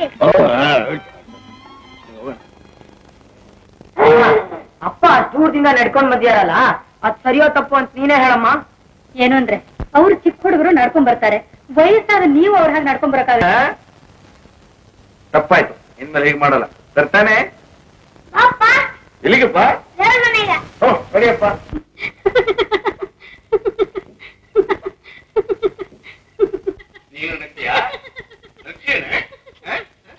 ಅಪ್ಪ ದೂರದಿಂದ ನಡ್ಕೊಂಡ್ ಬಂದಿಯಾರಲ್ಲ ಅದ್ ಸರಿಯೋ ತಪ್ಪು ಅಂತ ನೀನೇ ಹೇಳಮ್ಮ ಏನು ಅಂದ್ರೆ ಅವ್ರು ಚಿಕ್ಕ ಹುಡುಗರು ನಡ್ಕೊಂಡ್ ಬರ್ತಾರೆ ವಯಸ್ಸಾದ ನೀವು ಅವ್ರ ಹಾಗೆ ನಡ್ಕೊಂಡ್ ಬರಕಾಗ ತಪ್ಪಾಯ್ತು ಇನ್ಮೇಲೆ ಹೀಗೆ ಮಾಡಲ್ಲ ತರ್ತಾನೆ ಅಪ್ಪ ಎಲ್ಲಿಗಪ್ಪ ದೇವ್ರ ಮನೆಗೆ ಹ್ಞೂ ನಡಿಯಪ್ಪ ನೀನು ನಗ್ತೀಯಾ ನಗ್ತೀಯೇನೆ? ಹ?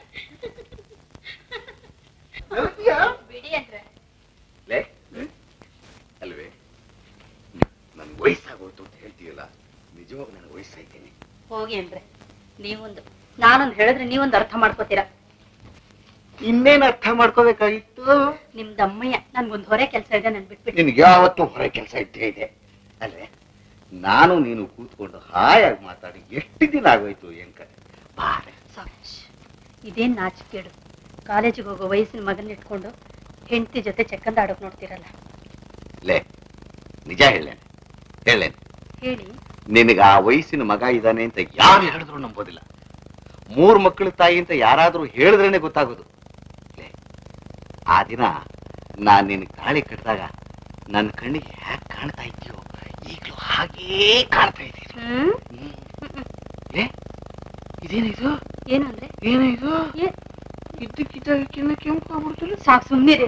ನಗ್ತೀಯಾ? ಲೇ, ಅಲ್ವೇ ನನ್ ವಯಸ್ಸಾಗೋಯ್ತು ಅಂತ ಹೇಳ್ತೀಯಲ್ಲ ನಿಜವಾಗ ನನ್ನ ವಯಸ್ಸಾಯ್ತೇನೆ ಹೋಗಿ ಅಂದ್ರೆ ನೀವೊಂದು ನಾನೊಂದು ಹೇಳಿದ್ರೆ ನೀವೊಂದು ಅರ್ಥ ಮಾಡ್ಕೋತೀರಾ ಇನ್ನೇನ್ ಅರ್ಥ ಮಾಡ್ಕೋಬೇಕಾಗಿತ್ತು ನಿಮ್ ದಮ್ಮಯ್ಯ ನನ್ಗೊಂದು ಹೊರೆ ಕೆಲಸ ಇದೆ ನನ್ ಬಿಟ್ಬಿಟ್ಟು ನಿನ್ಗೆ ಯಾವತ್ತೂ ಹೊರ ಕೆಲಸ ಇದ್ದೇ ಇದೆ ಅಲ್ವೇ ನಾನು ನೀನು ಕೂತ್ಕೊಂಡು ಹಾಯಾಗಿ ಮಾತಾಡಿ ಎಷ್ಟು ದಿನ ಆಗೋಯ್ತು ಎಂಕ ಬಾರೆ ಸಾಕ್ಷ್. ಇದೇನ್ ನಾಚಿಕೇಡು ಕಾಲೇಜಿಗೆ ಹೋಗೋ ವಯಸ್ಸಿನ ಮಗನ್ ಇಟ್ಕೊಂಡು ಹೆಂಡತಿ ಜೊತೆ ಚೆಕ್ಕಂದ ಆಡೋಕ್ ನೋಡ್ತಿರಲ್ಲ ಲೇ ನಿಜ ಹೇಳೇನೆ ಹೇಳೇನೆ ಹೇಳಿ ನಿನಗೆ ಆ ವಯಸ್ಸಿನ ಮಗ ಇದ್ದಾನೆ ಅಂತ ಯಾರು ಹೇಳಿದ್ರು ನಂಬೋದಿಲ್ಲ ಮೂರ್ ಮಕ್ಕಳ ತಾಯಿ ಅಂತ ಯಾರಾದ್ರೂ ಹೇಳಿದ್ರೇನೆ ಗೊತ್ತಾಗೋದು ಲೇ, ಆ ದಿನ ನಾನ್ ನಿನಗೆ ತಾಳಿ ಕಟ್ಟಿದಾಗ ನನ್ನ ಕಣ್ಣಿಗೆ ಹ್ಯಾಕ್ ಕಾಣ್ತಾ ಇದೆಯೋ ಈಗಲೂ ಹಾಗೇ ಕಾಣ್ತಾ ಇದೆ ಹ್ಮ್ ಏ ಇದೇನಿದು ಏನು ಅಂದ್ರೆ ಏನು ಇದು ಏ- ಇದ್ದಕ್ಕಿದ್ದ ಕೆಂಪು ಆಗ್ಬಿಡ್ತಿಲ್ಲ ಸಾಕ್ ಸುಮ್ನಿರಿ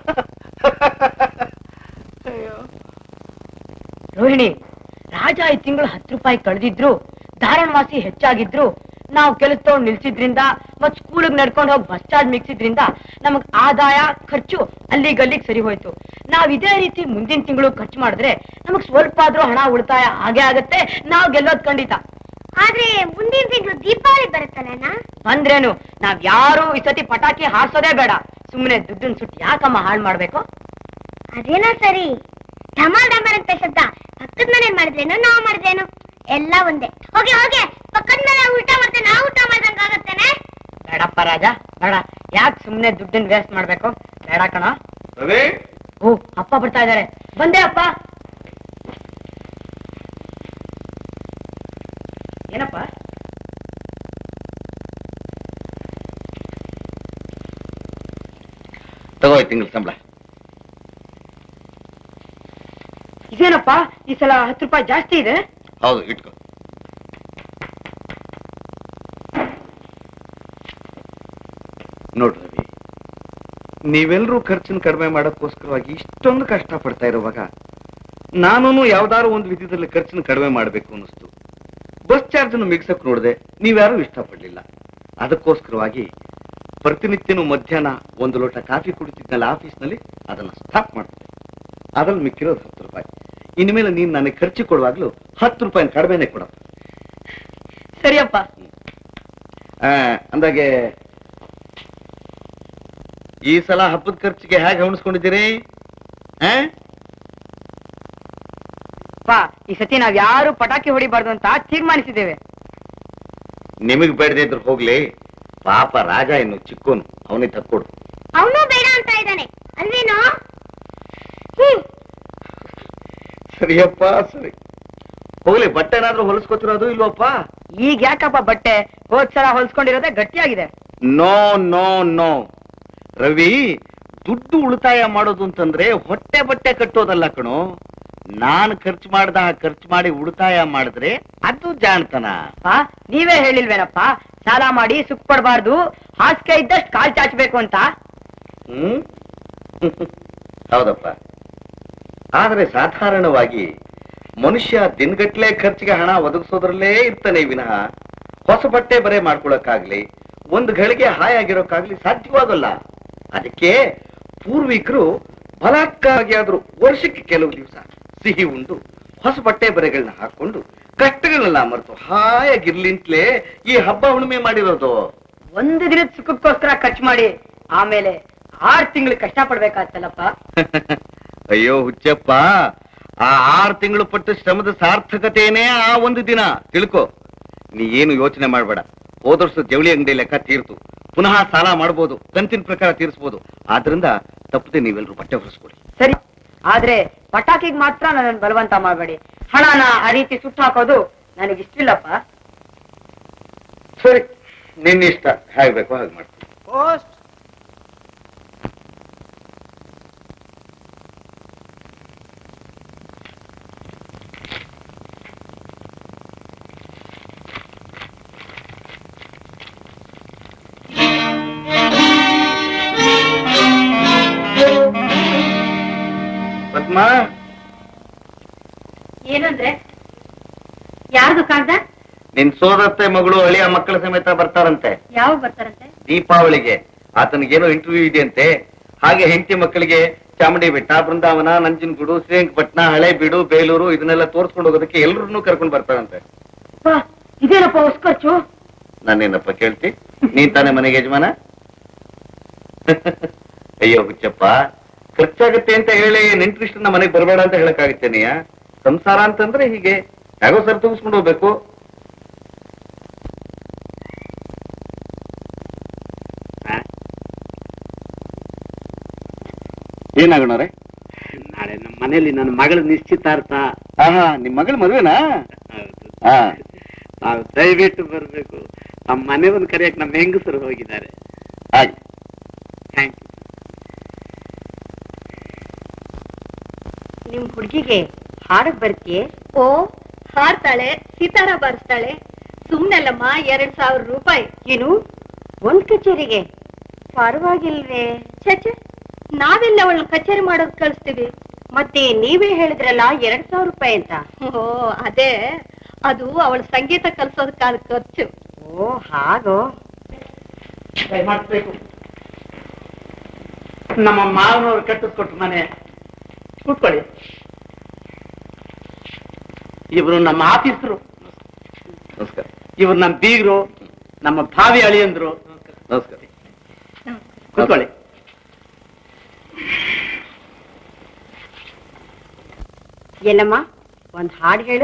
ರೋಹಿಣಿ ರಾಜ ಈ ತಿಂಗಳು ಹತ್ತು ರೂಪಾಯಿ ಕಳೆದಿದ್ರು ಧಾರಣವಾಸಿ ಹೆಚ್ಚಾಗಿದ್ರು ನಾವು ಕೆಲಸ ತಗೊಂಡು ನಿಲ್ಸಿದ್ರಿಂದ ಮತ್ ಸ್ಕೂಲಿಗೆ ನಡ್ಕೊಂಡು ಹೋಗಿ ಬಸ್ ಚಾರ್ಜ್ ಮಿಕ್ಸಿದ್ರಿಂದ ನಮಗ್ ಆದಾಯ ಖರ್ಚು ಅಲ್ಲಿಗೆ ಅಲ್ಲಿಗೆ ಸರಿ ಹೋಯ್ತು ನಾವ್ ಇದೇ ರೀತಿ ಮುಂದಿನ ತಿಂಗಳು ಖರ್ಚು ಮಾಡಿದ್ರೆ ನಮಗ್ ಸ್ವಲ್ಪ ಆದ್ರೂ ಹಣ ಉಳಿತಾಯ ಆಗೇ ಆಗತ್ತೆ ನಾವ್ ಗೆಲ್ಲೋದ್ ಖಂಡಿತ ಆದ್ರೆ ಮುಂದಿನ ತಿಂಗಳು ದೀಪಾವಳಿ ಬರುತ್ತಲ್ಲ ಬಂದ್ರೇನು ನಾವ್ ಯಾರು ಈ ಸತಿ ಪಟಾಕಿ ಹಾರ್ಸೋದೇ ಬೇಡ ಸುಮ್ಮನೆ ದುಡ್ಡನ್ ಸುಟ್ಟು ಯಾಕಮ್ಮ ಹಾಳ್ ಮಾಡ್ಬೇಕು ಅದೇನೋ ಸರಿ ಢಮಾಲ್ ಡಮಾಲ್ ಅಂತ ಶಬ್ದ ಪಕ್ಕದ ಮನೆ ಮಾಡಿದ್ರೇನು ನಾವು ಮಾಡಿದ್ರೇನು ಎಲ್ಲ ಒಂದೇ ಹೋಗಿ ಹೋಗಿ ಪಕ್ಕದ ಮನೆ ಊಟ ಮಾಡ್ತೇನೆ ನಾವು ಊಟ ಮಾಡ್ದಂಗ ಆಗತ್ತೇನೆ ಬೇಡಪ್ಪ ರಾಜ ಬೇಡ ಯಾಕೆ ಸುಮ್ನೆ ದುಡ್ಡನ್ನ ವೇಸ್ಟ್ ಮಾಡ್ಬೇಕು ಬೇಡ ಕಣ ರವಿ ಓ ಅಪ್ಪ ಬರ್ತಾ ಇದಾರೆ ಬಂದೆ ಅಪ್ಪ ಏನಪ್ಪ ತಗೋ ತಿಂಗಳ ಸಂಬಳ ಇದೇನಪ್ಪ ಈ ಸಲ ಹತ್ತು ರೂಪಾಯಿ ಜಾಸ್ತಿ ಇದೆ ಹೌದು ಇಟ್ಕೋ ನೋಡ್ರಿ ರವಿ ನೀವೆಲ್ಲರೂ ಖರ್ಚನ್ನು ಕಡಿಮೆ ಮಾಡೋಕ್ಕೋಸ್ಕರವಾಗಿ ಇಷ್ಟೊಂದು ಕಷ್ಟ ಪಡ್ತಾ ಇರುವಾಗ ನಾನು ಯಾವ್ದಾರು ಒಂದು ವಿಧದಲ್ಲಿ ಖರ್ಚನ್ನು ಕಡಿಮೆ ಮಾಡಬೇಕು ಅನ್ನಿಸ್ತು ಬಸ್ ಚಾರ್ಜ್ ಮಿಗ್ಸಕ್ ನೋಡಿದೆ ನೀವ್ಯಾರು ಇಷ್ಟಪಡ್ಲಿಲ್ಲ ಅದಕ್ಕೋಸ್ಕರವಾಗಿ ಪ್ರತಿನಿತ್ಯನೂ ಮಧ್ಯಾಹ್ನ ಒಂದು ಲೋಟ ಕಾಫಿ ಕುಡಿತಿದ್ನಲ್ಲ ಆಫೀಸ್ನಲ್ಲಿ ಅದನ್ನ ಸ್ಟಾಪ್ ಮಾಡ್ತಿದ್ದೆ ಅದ್ರಲ್ಲಿ ಮಿಕ್ಕಿರೋದು ಹತ್ತು ರೂಪಾಯಿ ಇನ್ಮೇಲೆ ನೀನ್ ನನಗೆ ಖರ್ಚು ಕೊಡುವಾಗ್ಲೂ ಹತ್ತು ರೂಪಾಯಿ ಕಡಿಮೆನೆ ಕೊಡ ಸರಿಯಪ್ಪ ಅಂದಾಗೆ ಈ ಸಲ ಹಬ್ಬದ ಖರ್ಚಿಗೆ ಹೇಗೆ ಹೊಣಿಸ್ಕೊಂಡಿದ್ದೀರಿ ಆ? ಅಪ್ಪ ಈ ಸತಿ ನಾವ್ ಯಾರು ಪಟಾಕಿ ಹೊಡಿಬಾರ್ದು ಅಂತ ತೀರ್ಮಾನಿಸಿದ್ದೇವೆ ನಿಮಗ್ ಬೇಡದೇ ಇದ್ರು ಹೋಗ್ಲಿ ಪಾಪ ರಾಜ ಇನ್ನು ಚಿಕ್ಕೋನು ಅವನಿಗೆ ತಕ್ಕೊಡು ಅವನು ಬೇಡ ಅಂತ ಇದ್ದಾನೆ ಅಲ್ವೇನೋ ಸರಿಯಪ್ಪ ಸರಿ ಹೋಗ್ಲಿ ಬಟ್ಟೆ ಏನಾದ್ರೂ ಹೊಲಿಸ್ಕೊತಿರೋದು ಇಲ್ವಪ್ಪ ಈಗ ಯಾಕಪ್ಪ ಬಟ್ಟೆ ಹೋದ್ ಸಲ ಹೊಲ್ಸ್ಕೊಂಡಿರೋದೇ ಗಟ್ಟಿಯಾಗಿದೆ ನೋ ನೋ ನೋ ರವಿ ದುಡ್ಡು ಉಳಿತಾಯ ಮಾಡೋದು ಅಂತಂದ್ರೆ ಹೊಟ್ಟೆ ಬಟ್ಟೆ ಕಟ್ಟೋದಲ್ಲ ಕಣೋ ನಾನ್ ಖರ್ಚು ಮಾಡ್ದ ಖರ್ಚು ಮಾಡಿ ಉಳಿತಾಯ ಮಾಡಿದ್ರೆ ಅದು ಜಾಣ್ತನ ಅಪ್ಪ ನೀವೇ ಹೇಳಿಲ್ವೇನಪ್ಪ ಸಾಲ ಮಾಡಿ ಸುಖ ಪಡಬಾರ್ದು ಹಾಸಿಗೆ ಇದ್ದಷ್ಟು ಕಾಲ್ ಚಾಚಬೇಕು ಅಂತ ಹ್ಮ್ ಹೌದಪ್ಪ ಆದ್ರೆ ಸಾಧಾರಣವಾಗಿ ಮನುಷ್ಯ ದಿನಗಟ್ಲೆ ಖರ್ಚಿಗೆ ಹಣ ಒದಗಿಸೋದ್ರಲ್ಲೇ ಇರ್ತಾನೆ ವಿನಃ ಹೊಸ ಬಟ್ಟೆ ಬರೆ ಮಾಡ್ಕೊಳಕ್ಕಾಗ್ಲಿ ಒಂದು ಗಳಿಗೆ ಹಾಯಾಗಿರೋಕ್ಕಾಗ್ಲಿ ಸಾಧ್ಯವಾಗಲ್ಲ ಅದಕ್ಕೆ ಪೂರ್ವಿಕರು ಬಲಾತ್ಕಾರವಾಗಿ ಆದ್ರೂ ವರ್ಷಕ್ಕೆ ಕೆಲವು ದಿವಸ ಸಿಹಿ ಉಂಡು ಹೊಸ ಬಟ್ಟೆ ಬರೆಗಳನ್ನ ಹಾಕೊಂಡು ಕಷ್ಟಗಳನ್ನೆಲ್ಲ ಮರೆತು ಹಾಯಾಗಿರ್ಲಿಂತ್ಲೇ ಈ ಹಬ್ಬ ಹುಣ್ಣಿಮೆ ಮಾಡಿರೋದು ಒಂದು ದಿನದ ಸುಖಕ್ಕೋಸ್ಕರ ಖರ್ಚು ಮಾಡಿ ಆಮೇಲೆ ಆರ್ ತಿಂಗಳು ಕಷ್ಟ ಪಡ್ಬೇಕಾಗ್ತಲ್ಲಪ್ಪ ಅಯ್ಯೋ ಹುಚ್ಚಪ್ಪ ಆ ಆರು ತಿಂಗಳು ಪಟ್ಟು ಶ್ರಮದ ಸಾರ್ಥಕತೆನೇ ಆ ಒಂದು ದಿನ ತಿಳ್ಕೊ ನೀ ಏನು ಯೋಚನೆ ಮಾಡ್ಬೇಡ ಹೋದ ವರ್ಷದ ಜವಳಿ ಅಂಗಡಿ ಲೆಕ್ಕ ತೀರ್ತು ಪುನಃ ಸಾಲ ಮಾಡ್ಬೋದು ಕಂತಿನ ಪ್ರಕಾರ ತೀರಿಸಬಹುದು ಆದ್ರಿಂದ ತಪ್ಪದೆ ನೀವೆಲ್ಲರೂ ಬಟ್ಟೆ ಹೊರಿಸ್ಕೊಡಿ ಸರಿ ಆದ್ರೆ ಪಟಾಕಿಗ್ ಮಾತ್ರ ನನ್ನನ್ನು ಬಲವಂತ ಮಾಡಬೇಡಿ ಹಣನ ಆ ರೀತಿ ಸುಟ್ಟು ಹಾಕೋದು ನನಗೆ ಇಷ್ಟಿಲ್ಲಪ್ಪ ಸರಿ ನಿನ್ನಿಷ್ಟ ಹೇಗೆ ಬೇಕೋ ಹಾಗೆ ಮಾಡ್ತೀನಿ ಪದ್ಮಾ ಏನಂದ್ರೆ ಯಾರ್ದು ಕಾಗ್ದ ನಿನ್ ಸೋದತ್ತೆ ಮಗಳು ಅಳಿಯ ಮಕ್ಕಳ ಸಮೇತ ಬರ್ತಾರಂತೆ ಯಾವ ಬರ್ತಾರಂತೆ ದೀಪಾವಳಿಗೆ ಆತನಿಗೇನೋ ಇಂಟರ್ವ್ಯೂ ಇದೆಯಂತೆ ಹಾಗೆ ಹೆಂಡತಿ ಮಕ್ಕಳಿಗೆ ಚಾಮುಂಡಿ ಬೆಟ್ಟ ಬೃಂದಾವನ ನಂಜನಗೂಡು ಶ್ರೀರಂಗಪಟ್ಟಣ ಹಳೇಬೀಡು ಬೇಲೂರು ಇದನ್ನೆಲ್ಲ ತೋರ್ಸ್ಕೊಂಡು ಹೋಗೋದಕ್ಕೆ ಎಲ್ಲರನ್ನೂ ಕರ್ಕೊಂಡು ಬರ್ತಾರಂತೆ ಅಪ್ಪ, ಇದೇನಪ್ಪ ಹೊಸ ಖರ್ಚು ನಾನೇನಪ್ಪ ಕೇಳ್ತಿ ನೀನ್ ತಾನೇ ಮನೆಗೆ ಯಜಮಾನ ಅಯ್ಯೋ ಹುಚ್ಚಪ್ಪ ಖರ್ಚಾಗತ್ತೆ ಅಂತ ಹೇಳಿ ನೆಂಟ್ರಿಷ್ಟನ್ನ ಮನೆಗೆ ಬರಬೇಡ ಅಂತ ಹೇಳಕ್ಕಾಗತ್ತೇನೆಯ ಸಂಸಾರ ಅಂತಂದ್ರೆ ಹೀಗೆ ಯಾಗೋ ಸರ್ ತುಂಬಿಸ್ಕೊಂಡು ಹೋಗ್ಬೇಕು ಏನಾಗೋಣವ್ರೆ ನಾಳೆ ನಮ್ಮ ಮನೇಲಿ ನನ್ನ ಮಗಳ ನಿಶ್ಚಿತಾರ್ಥ ಆಹಾ ನಿಮ್ ಮಗಳ ಮದ್ವೆನಾ ಹೌದು. ಹಾ ನಾವು ದಯವಿಟ್ಟು ಬರ್ಬೇಕು ನಮ್ಮ ಮನೆ ಒಂದು ಕರೆಯಕ್ ನಮ್ಮ ಹೆಂಗಸರು ಹೋಗಿದ್ದಾರೆ ಹಾಗೆ ಥ್ಯಾಂಕ್ ಯು ನಿಮ್ ಹುಡುಗಿಗೆ ಹಾಡಕ್ ಬರ್ತೀಯೇ ಓ ಹಾಡ್ತಾಳೆ ಸಿತಾರ ಬಾರಿಸ್ತಾಳೆ ಸುಮ್ನೆಲ್ಲಮ್ಮ ಎರಡ್ ಸಾವಿರ ರೂಪಾಯಿ ಏನು ಒಂದ್ ಕಚೇರಿಗೆ ಪರವಾಗಿಲ್ವೇ ಛೆ ನಾವೆಲ್ಲ ಅವಳನ್ನ ಕಚೇರಿ ಮಾಡೋದ್ ಕಳಿಸ್ತೀವಿ ಮತ್ತೆ ನೀವೇ ಹೇಳಿದ್ರಲ್ಲ ಎರಡ್ ಸಾವಿರ ರೂಪಾಯಿ ಅಂತ ಓ ಅದೇ ಅದು ಅವಳ ಸಂಗೀತ ಕಲ್ಸೋದಕ್ಕಾದ ಖರ್ಚು ಓ ಹಾಗೋ ಮಾಡಿಸ್ಬೇಕು ನಮ್ಮ ಮಾವನವ್ರು ಕಟ್ಟಿಸ್ಕೊಟ್ರು ಮನೆ ಕೂತ್ಕೊಳ್ಳಿ ಇವರು ನಮ್ಮ ಆಫೀಸರು ನಮಸ್ಕಾರ ಇವ್ರು ನಮ್ಮ ಬೀಗರು ನಮ್ಮ ಭಾವಿ ಅಳಿಯಂದ್ರು ನಮಸ್ಕಾರ ಕೂತ್ಕೊಳ್ಳಿ ಎಲ್ಲಮ್ಮ ಒಂದ್ ಹಾಡು ಹೇಳು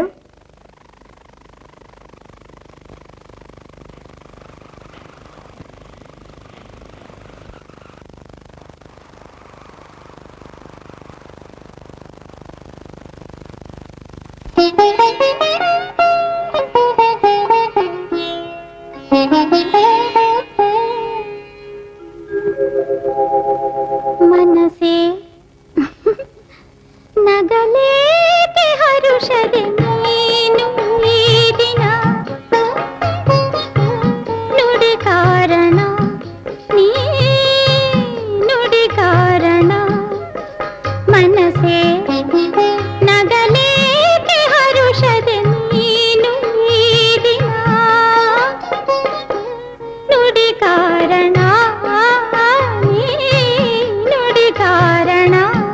ಮನಸೇ ನಗಲೇಕೆ ಹರುಷದೆ ನೀನು ಈ ದಿನ ನುಡಿ ಕಾರಣ ನೀ ನುಡಿ ಕಾರಣ ಮನಸೇ ನಗಲೇಕೆ ಹರುಷದೆ ನೀನು ಈ ದಿನ ನುಡಿ ಕಾರಣ ನೀ ನುಡಿ ಕಾರಣ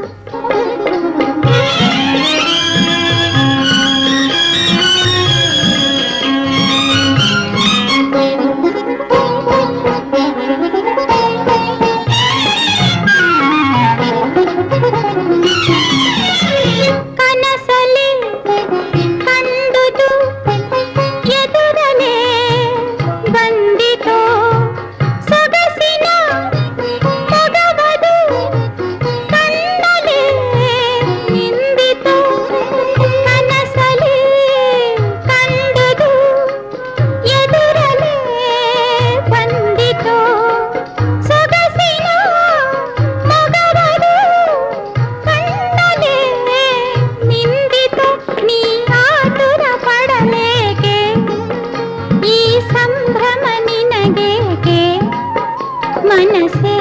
ಕನಸಲಿ ಕಂಡುದು ಎದುರಲೇ ಬಂದಿತೋ ಸೊಗಸಿನ ಮೊಗವದು ಕಣ್ಣಲೇ ನಿಂದಿತು ಕನಸಲಿ ಕಂಡುದು ಎದುರಲೇ ಬಂದಿತೋ ಸೊಗಸಿನ ಮೊಗವದು ಕಣ್ಣಲೇ ನಿಂದಿತು ನೀ ಆತುರ ಪಡಲೇಕೆ ಈ ಸಂಭ್ರಮ ನಿನಗೇಕೆ ಮನಸ್ಸೇ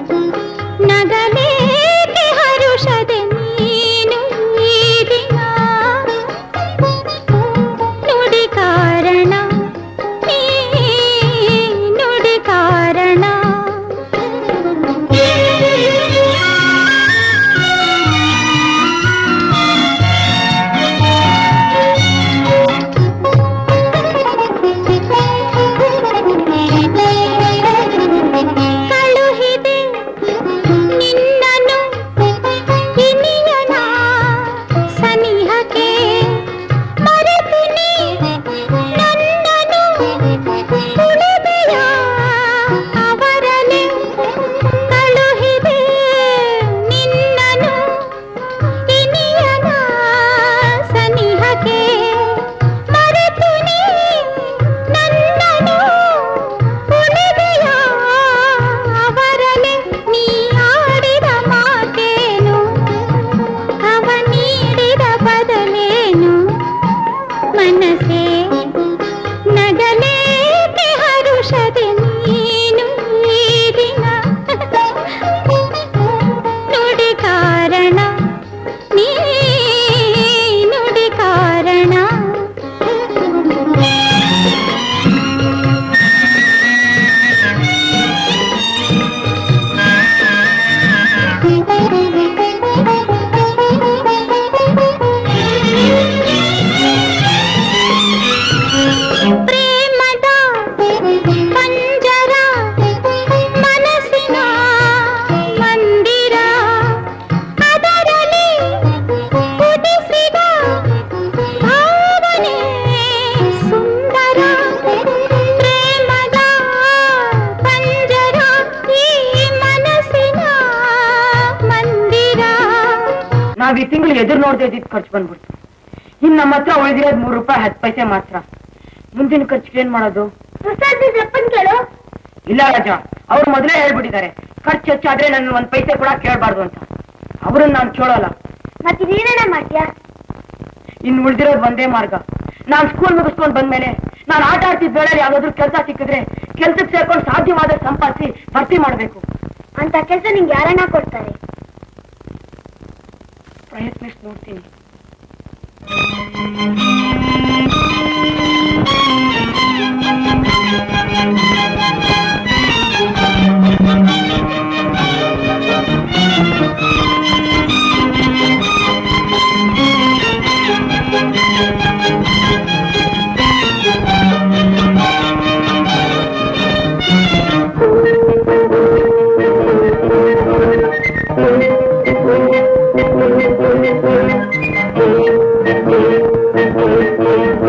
ನಗಲೇಕೆ ಹರುಷದೆ ನೀನು ಈ ದಿನ ನುಡಿ ಕಾರಣ ನೀ ನುಡಿ ಕಾರಣ ಕಳುಹಿದೆ ನಿನ್ನನು ಇನಿಯನ ಸನಿಹಕ್ಕೆ ಮರೆತು ನೀ ನನ್ನನು ಉಳಿದೆಯ ಅವರನೆ ಕಳುಹಿದೆ ನಿನ್ನನು ಇನಿಯನ ಸನಿಹಕ್ಕೆ ಮರೆತು ನೀ ನನ್ನನು ಉಳಿದೆಯ ಅವರನೆ ನೀ ಆಡಿದ ಮಾತೇನು ಅವ ನೀಡಿದ ಬದಲೇನು ಮನಸ್ಸೇ ನಗಲೇಕೆ ಹರುಷದೆ ನೀನು ಈ ದಿನ ನುಡಿ ಕಾರಣ ನೀ ನುಡಿ ಕಾರಣ ಪ್ರೇಮದ ಪಂಜರ ಮನಸ್ಸಿನ ಮಂದಿರ ಅದರಲ್ಲಿ ಉದಿಸಿದ ಭಾವನೆ ಸುಂದರ ಪ್ರೇಮದ ಪಂಜರ ಈ ಮನಸ್ಸಿನ ಮಂದಿರ ನಾವ್ ಈ ತಿಂಗಳು ಎದುರು ನೋಡ್ದೆ ಇದ್ದಿದ್ ಖರ್ಚು ಬಂದ್ಬಿಡ್ತು ಇನ್ ನಮ್ಮ ಹತ್ರ ಉಳಿದಿರೋದ್ ಮೂರು ರೂಪಾಯಿ ಹತ್ತು ಪೈಸೆ ಮಾತ್ರ ಮುಂದಿನ ಖರ್ಚಿಗೆ ಏನ್ ಮಾಡೋದು ಕೇಳು ಇಲ್ಲ ರಾಜ ಅವ್ರು ಮೊದಲೇ ಹೇಳ್ಬಿಟ್ಟಿದ್ದಾರೆ ಖರ್ಚು ಹೆಚ್ಚಾದ್ರೆ ನನ್ನ ಒಂದ್ ಪೈಸೆ ಕೂಡ ಕೇಳಬಾರ್ದು ಅಂತ ಅವ್ರನ್ನ ನಾನ್ ಕೇಳೋಲ್ಲ ಮತ್ತೆ ನೀನೇನ ಮಾಡ್ತೀಯಾ ಇನ್ ಉಳ್ದಿರೋದ್ ಒಂದೇ ಮಾರ್ಗ ನಾನ್ ಸ್ಕೂಲ್ ಮುಗಿಸ್ಕೊಂಡ್ ಬಂದ್ಮೇಲೆ ನಾನ್ ಆಟ ಆಡ್ತಿದ್ ವೇಳೆಯಲ್ಲಿ ಯಾವ್ದಾದ್ರು ಕೆಲಸ ಸಿಕ್ಕಿದ್ರೆ ಕೆಲ್ಸಕ್ಕೆ ಸೇರ್ಕೊಂಡು ಸಾಧ್ಯವಾದ ಸಂಪಾದಿಸಿ ಭರ್ತಿ ಮಾಡ್ಬೇಕು ಅಂತ ಕೆಲಸ ನಿಂಗೆ ಯಾರನ್ನ ಕೊಡ್ತಾರೆ ಪ್ರಯತ್ನಿಸಿ ನೋಡ್ತೀನಿ Thank you.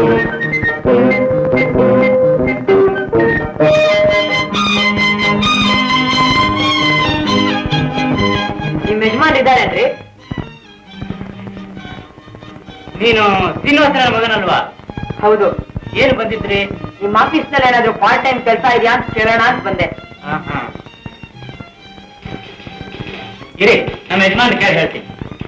ಹೌದು ಏನು ಬಂದಿದ್ರಿ ನಿಮ್ಮ ಆಫೀಸ್ ನಲ್ಲಿ ಏನಾದ್ರು ಪಾರ್ಟ್ ಟೈಮ್ ಕೆಲಸ ಇದೆಯಾ ಅಂತ ಕೇಳೋಣ ಅಂತ ಬಂದೆ ಇರಿ ನಮ್ಮ ಯಜಮಾನ್ ಕೇಳಿ ಹೇಳ್ತೀನಿ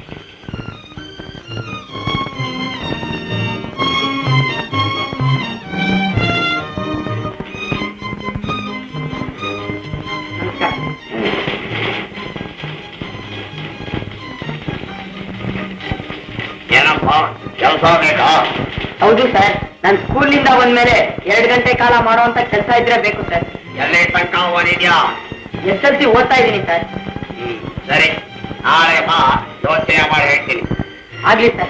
ಏನಪ್ಪ ಕೆಲಸ ಬೇಕಾ ಹೌದು ಸರ್ ನಾನು ಸ್ಕೂಲಿಂದ ಬಂದ್ಮೇಲೆ ಎರಡು ಗಂಟೆ ಕಾಲ ಮಾಡುವಂತ ಕೆಲಸ ಇದ್ರೆ ಬೇಕು ಸರ್ ಎಲ್ಲಿ ತನಕ ಓದಿದ್ಯಾ ಎಸ್ ಎಲ್ ಸಿ ಓದ್ತಾ ಇದ್ದೀನಿ ಸರ್ ಹ್ಮ್ ಸರಿ ನಾಳೆ ಬಾ ಯೋಚನೆ ಮಾಡಿ ಹೇಳ್ತೀನಿ ಆಗ್ಲಿ ಸರ್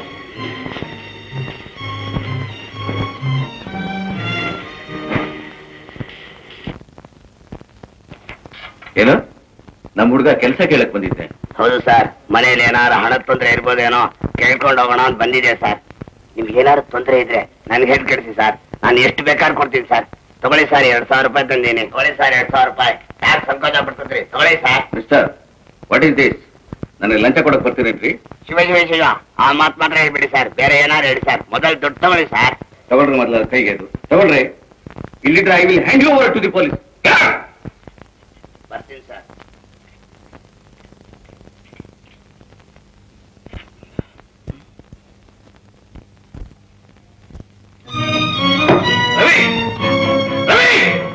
ಏನು ನಮ್ಮ ಹುಡುಗ ಕೆಲಸ ಕೇಳಕ್ ಬಂದಿದ್ದೆ ಹೌದು ಸರ್ ಮನೇಲಿ ಏನಾರು ಹಣದ ತೊಂದರೆ ಇರ್ಬೋದೇನೋ ಕೇಳ್ಕೊಂಡು ಹೋಗೋಣ ಅಂತ ಬಂದಿದೆ ಸರ್ ನಿಮ್ಗೆ ಏನಾದ್ರು ತೊಂದರೆ ಇದ್ರೆ ನನ್ಗೆ ಹೇಳಿ ಕಳಿಸಿ ಸರ್ ನಾನು ಎಷ್ಟು ಬೇಕಾದ್ರೂ ಕೊಡ್ತೀನಿ ಸರ್ ತಗೊಳ್ಳಿ ಸರ್ ಎರಡ್ ಸಾವಿರ ರೂಪಾಯಿ ತಂದೀನಿ ತಗೊಳ್ಳಿ ಸರ್ ಎರಡ್ ಸಾವಿರ ರೂಪಾಯಿ ಯಾಕೆ ಸಂಕೋಚ ಪಡ್ಕೊತೀರಿ ತಗೊಳ್ಳಿ sir mister what is this ನನಗೆ ಲಂಚ ಕೊಡಕ್ ಬರ್ತೀರೇನ್ರಿ ಶಿವ ಶಿವ ಶಿವ ಆ ಮಾತು ಮಾತ್ರ ಹೇಳ್ಬಿಡಿ ಸರ್ ಬೇರೆ ಏನಾರು ಹೇಳಿ ಸರ್ ಮೊದಲು ದುಡ್ಡು ತಗೊಳ್ಳಿ ಸರ್ ತಗೊಳ್ರಿ ಮೊದಲ ಕೈಗೆ ಅದು ತಗೊಳ್ರಿ ಇಲ್ಲಿದ್ರೆ I will hand over to the police ಬರ್ತೀನಿ ಸರ್ ರವಿ ರವಿ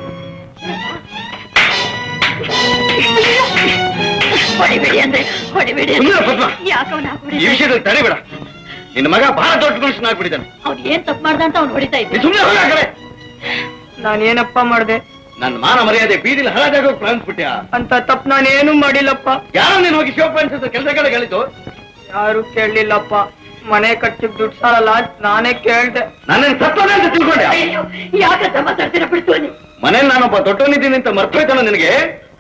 ಹೊಡಿಬೇಡಿ ಅಂದ್ರೆ ಹೊಡಿಬೇಡಿ ಸುಮ್ಮನೆ ಪದ್ಮ ಯಾಕವನ ಈ ವಿಷಯದಲ್ಲಿ ತಡೆಬೇಡ ನಿನ್ನ ಮಗ ಬಹಳ ದೊಡ್ಡ ಮನುಷ್ಯನ ಆಗ್ಬಿಟ್ಟಿದ್ದಾನೆ ಅವ್ನು ಏನ್ ತಪ್ಪು ಮಾಡ್ದ ಅಂತ ಅವ್ನು ಹೊಡಿತಾ ನೀ ಇದ್ದ ಸುಮ್ಮನೆ ಹೋಗ ಆ ಕಡೆ ನಾನೇನಪ್ಪ ಮಾಡ್ದೆ ನನ್ನ ಮಾನ ಮರ್ಯಾದೆ ಬೀದಿಲಿ ಹಳದಾಗ ಪ್ರಾಣಿಸ್ಬಿಟ್ಯಾ ಅಂತ ತಪ್ಪು ನಾನೇನು ಮಾಡಿಲ್ಲಪ್ಪ ಯಾರೋ ನೀನು ಹೋಗಿ ಶಿವಪ್ರಾಣಿಸ ಕೆಲಸ ಕೆಳಗೆ ಹೇಳಿತು ಯಾರು ಕೇಳಲಿಲ್ಲಪ್ಪ ಮನೆ ಕಟ್ಟಿಗೆ ದುಡ್ಡು ಸಾಲಲ್ಲ ಅಂತ ನಾನೇ ಕೇಳ್ದೆ ನನ್ನನ್ನು ಸತ್ತೋದೆ ಅಂತ ತಿಳ್ಕೊಂಡೆ ಅಯ್ಯೋ ಯಾಕಂತ ಮಾತಾಡ್ತೀರ ಬಿಡ್ತು ನೀವು ಮನೇಲಿ ನಾನೊಬ್ಬ ದೊಡ್ಡವನಿದ್ದೀನಿ ಅಂತ ಮರ್ತೋಯ್ತಾನ ನಿನಗೆ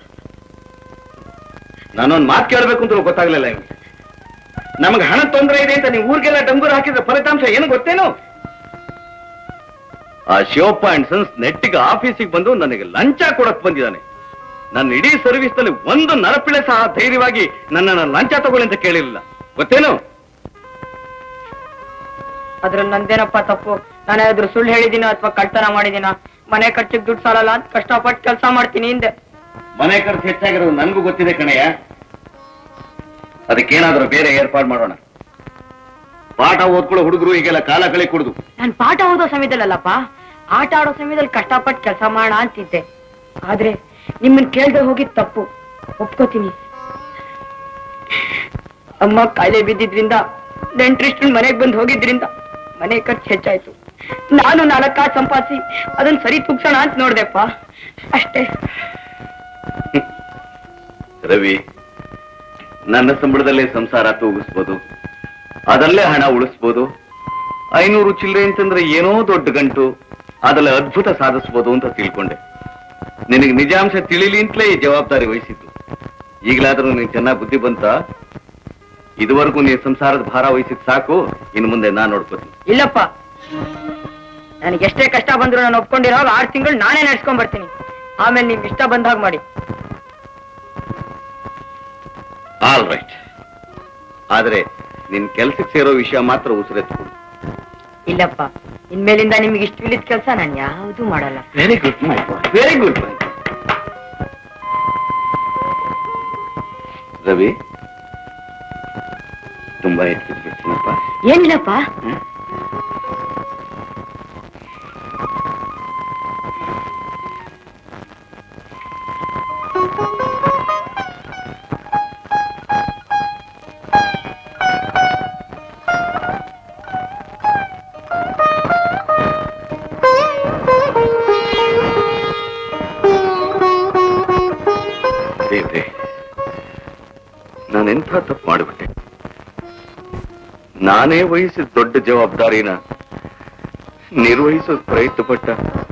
ನಾನೊಂದ್ ಮಾತು ಕೇಳಬೇಕು ಅಂತ ಗೊತ್ತಾಗ್ಲಿಲ್ಲ ಇವ್ನಿಗೆ ನಮಗೆ ಹಣ ತೊಂದರೆ ಇದೆ ಅಂತ ನೀವು ಊರಿಗೆಲ್ಲ ಡಂಗೂರು ಹಾಕಿದ್ರೆ ಫಲಿತಾಂಶ ಏನು ಗೊತ್ತೇನು ಆ ಶಿವಪ್ಪ ಅಂಡ್ ಸನ್ಸ್ ನೆಟ್ಟಿಗೆ ಆಫೀಸಿಗೆ ಬಂದು ನನಗೆ ಲಂಚ ಕೊಡಕ್ ಬಂದಿದ್ದಾನೆ ನನ್ನ ಇಡೀ ಸರ್ವಿಸ್ ನಲ್ಲಿ ಒಂದು ನರಪಿಳೆ ಸಹ ಧೈರ್ಯವಾಗಿ ನನ್ನನ್ನು ಲಂಚ ತಗೊಳ್ಳಿ ಅಂತ ಕೇಳಿರಲಿಲ್ಲ ಗೊತ್ತೇನು ಅದ್ರಲ್ಲಿ ನಂದೇನಪ್ಪ ತಪ್ಪು ನಾನೇನಾದ್ರೂ ಸುಳ್ಳು ಹೇಳಿದಿನ ಅಥವಾ ಕಳ್ತನ ಮಾಡಿದಿನ ಮನೆ ಖರ್ಚಿಗೆ ದುಡ್ಡು ಸಾಲಲ್ಲ ಅಂತ ಕಷ್ಟಪಟ್ಟು ಕೆಲಸ ಮಾಡ್ತೀನಿ ಹಿಂದೆ ಮನೆ ಖರ್ಚು ಹೆಚ್ಚಾಗಿರೋದು ನನಗೂ ಗೊತ್ತಿದೆ ಕಣಯ್ಯ ಅದಕ್ಕೇನಾದ್ರೂ ಬೇರೆ ಏರ್ಪಾಡು ಮಾಡೋಣ ಪಾಠ ಓದ್ಕೊಳ್ಳೋ ಹುಡುಗರು ಈಗೆಲ್ಲ ಕಾಲ ಕಳಿ ಕುಡ್ದು ನಾನ್ ಪಾಠ ಓದೋ ಸಮಯದಲ್ಲಲ್ಲಪ್ಪ ಆಟ ಆಡೋ ಸಮಯದಲ್ಲಿ ಕಷ್ಟಪಟ್ಟು ಕೆಲಸ ಮಾಡೋಣ ಅಂತಿದ್ದೆ ಆದ್ರೆ ನಿಮ್ಮನ್ ಕೇಳ್ದೆ ಹೋಗಿದ್ ತಪ್ಪು ಒಪ್ಕೋತೀನಿ ಅಮ್ಮ ಕಾಯಿಲೆ ಬಿದ್ದಿದ್ರಿಂದ ನೆಂಟ್ರಿಷ್ಟು ಮನೆಗ್ ಬಂದು ಹೋಗಿದ್ರಿಂದ ಮನೆ ಖರ್ಚು ಹೆಚ್ಚಾಯ್ತು ನಾನು ನಾಲ್ಕು ಕಾಸು ಸಂಪಾದಿಸಿ ಅದನ್ನ ಸರಿ ತೂಗ್ಸೋಣ ಅಂತ ನೋಡ್ದೆಪ್ಪ ಅಷ್ಟೇ ರವಿ ನನ್ನ ಸಂಬಳದಲ್ಲೇ ಸಂಸಾರ ತೂಗಿಸ್ಬೋದು ಅದರಲ್ಲೇ ಹಣ ಉಳಿಸ್ಬೋದು ಐನೂರು ಚಿಲ್ಲರೆ ಅಂತಂದ್ರೆ ಏನೋ ದೊಡ್ಡ ಗಂಟು ಅದರಲ್ಲಿ ಅದ್ಭುತ ಸಾಧಿಸ್ಬೋದು ಅಂತ ತಿಳ್ಕೊಂಡೆ ನಿನಗೆ ನಿಜಾಂಶ ತಿಳಿಲಿ ಅಂತಲೇ ಈ ಜವಾಬ್ದಾರಿ ವಹಿಸಿದ್ದು ಈಗಲಾದ್ರೂ ನೀನು ಚೆನ್ನಾಗಿ ಬುದ್ಧಿ ಬಂತ ಇದುವರೆಗೂ ನೀನು ಸಂಸಾರದ ಭಾರ ವಹಿಸಿದ್ ಸಾಕು ಇನ್ನು ಮುಂದೆ ನಾನ್ ನೋಡ್ಕೋತೀನಿ ಇಲ್ಲಪ್ಪ ನನಗೆ ಎಷ್ಟೇ ಕಷ್ಟ ಬಂದ್ರು ನಾನು ಒಪ್ಕೊಂಡಿರೋ ಆರು ತಿಂಗಳು ನಾನೇ ನಡ್ಸ್ಕೊಂಡ್ ಬರ್ತೀನಿ ಆಮೇಲೆ ನಿಮ್ಗೆ ಇಷ್ಟ ಬಂದಾಗ ಮಾಡಿ ಆಲ್ ರೈಟ್ ಆದ್ರೆ ನಿನ್ ಕೆಲ್ಸಕ್ಕೆ ಸೇರೋ ವಿಷಯ ಮಾತ್ರ ಉಸಿರೆತ್ಕೊಡು ಇಲ್ಲಪ್ಪ ಇನ್ಮೇಲಿಂದ ನಿಮ್ಗೆ ಇಷ್ಟವಿಲ್ಲದ ಕೆಲಸ ನಾನು ಯಾವುದು ಮಾಡಲ್ಲ very good very good Ravi ತುಂಬಾ ಎತ್ತಿದ್ ಬಿಡ್ತೀನಪ್ಪ ಏನಿಲ್ಲಪ್ಪ ದೇವ್ರೆ ನಾನೆಂಥ ತಪ್ಪು ಮಾಡಿಬಿಟ್ಟೆ ನಾನೇ ವಹಿಸಿದ ದೊಡ್ಡ ಜವಾಬ್ದಾರಿನ ನಿರ್ವಹಿಸೋದ್ ಪ್ರಯತ್ನ ಪಟ್ಟ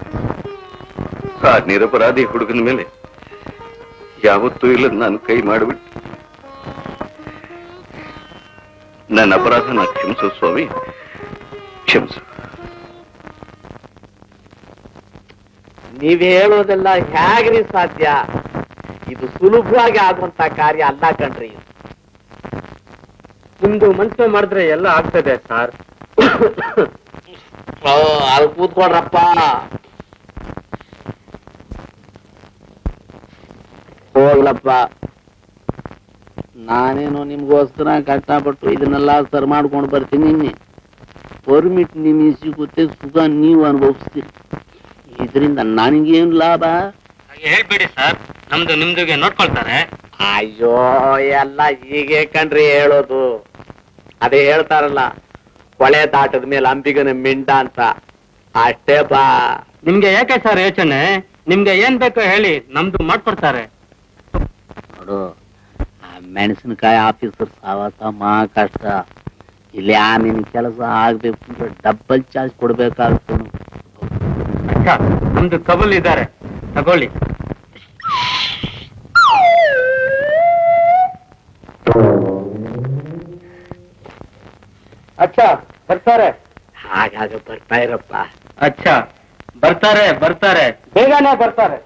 ಆ ನಿರಪರಾಧಿ ಹುಡುಗನ ಮೇಲೆ ಯಾವತ್ತೂ ಇಲ್ಲದ ನಾನು ಕೈ ಮಾಡಿಬಿಟ್ಟೆ ನನ್ನ ಅಪರಾಧನ ಕ್ಷಮಿಸು ಸ್ವಾಮಿ ಕ್ಷಮಿಸು ನೀವ್ ಹೇಳೋದೆಲ್ಲ ಹೇಗ್ರಿ ಸಾಧ್ಯ ಇದು ಸುಲಭವಾಗಿ ಆಗುವಂತ ಕಾರ್ಯ ಅಲ್ಲ ಕಣ್ರಿ ನಿಮ್ದು ಮನ್ಸು ಮಾಡಿದ್ರೆ ಎಲ್ಲ ಆಗ್ತದೆ ಸರ್ ಓ ಅಲ್ಲಿ ಕೂತ್ಕೊಡ್ರಪ್ಪ ಹೋಗ್ಲಪ್ಪ ನಾನೇನು ನಿಮ್ಗೋಸ್ಕರ ಕಷ್ಟಪಟ್ಟು ಇದನ್ನೆಲ್ಲ ಸರ್ ಮಾಡ್ಕೊಂಡು ಬರ್ತೀನಿ ಇನ್ನಿ ಪರ್ಮಿಟ್ ನಿಮಗೆ ಸಿಗುತ್ತೆ ಸುಖ ನೀವು ಅನುಭವಿಸ್ತೀರಿ ಇದರಿಂದ ನನಗೇನು ಲಾಭ ಹೇಳ್ಬೇಡಿ ಸರ್ ನಮ್ದು ನಿಮ್ದುಗೆ ನೋಡ್ಕೊಳ್ತಾರೆ ಅಯ್ಯೋ ಎಲ್ಲ ಹೀಗೆ ಕಣ್ರಿ ಹೇಳೋದು ಅದೇ ಹೇಳ್ತಾರಲ್ಲ ಕೊಳೆ ದಾಟದ ಮೇಲೆ ಅಂಬಿಗನ ಮಿಂಡ ಅಂತ ಅಷ್ಟೇ ಬಾ ನಿಮ್ಗೆ ಯಾಕೆ ಸರ್ ಯೋಚನೆ ನಿಮ್ಗೆ ಏನ್ ಬೇಕೋ ಹೇಳಿ ನಮ್ದು ಮಾಡ್ಕೊಡ್ತಾರೆ ನೋಡು ಆ ಮೆಣಸಿನಕಾಯಿ ಆಫೀಸರ್ ಸಾವಾಸ ಮಹಾ ಕಷ್ಟ ಇಲ್ಲಿ ಆ ನಿನ್ ಕೆಲಸ ಆಗ್ಬೇಕು ಅಂದ್ರೆ ಡಬಲ್ ಚಾರ್ಜ್ ಕೊಡ್ಬೇಕಾಗುತ್ತೆ ಅಚ್ಚಾ ನಮ್ದು ಕಬಲ್ ಇದ್ದಾರೆ ತಗೊಳ್ಳಿ ಅಚ್ಚಾ ಬರ್ತಾರೆ ಹಾಗಾಗ ಬರ್ತಾ ಇರಪ್ಪ ಅಚ್ಚಾ ಬರ್ತಾರೆ ಬರ್ತಾರೆ ಬೇಗನೆ ಬರ್ತಾರೆ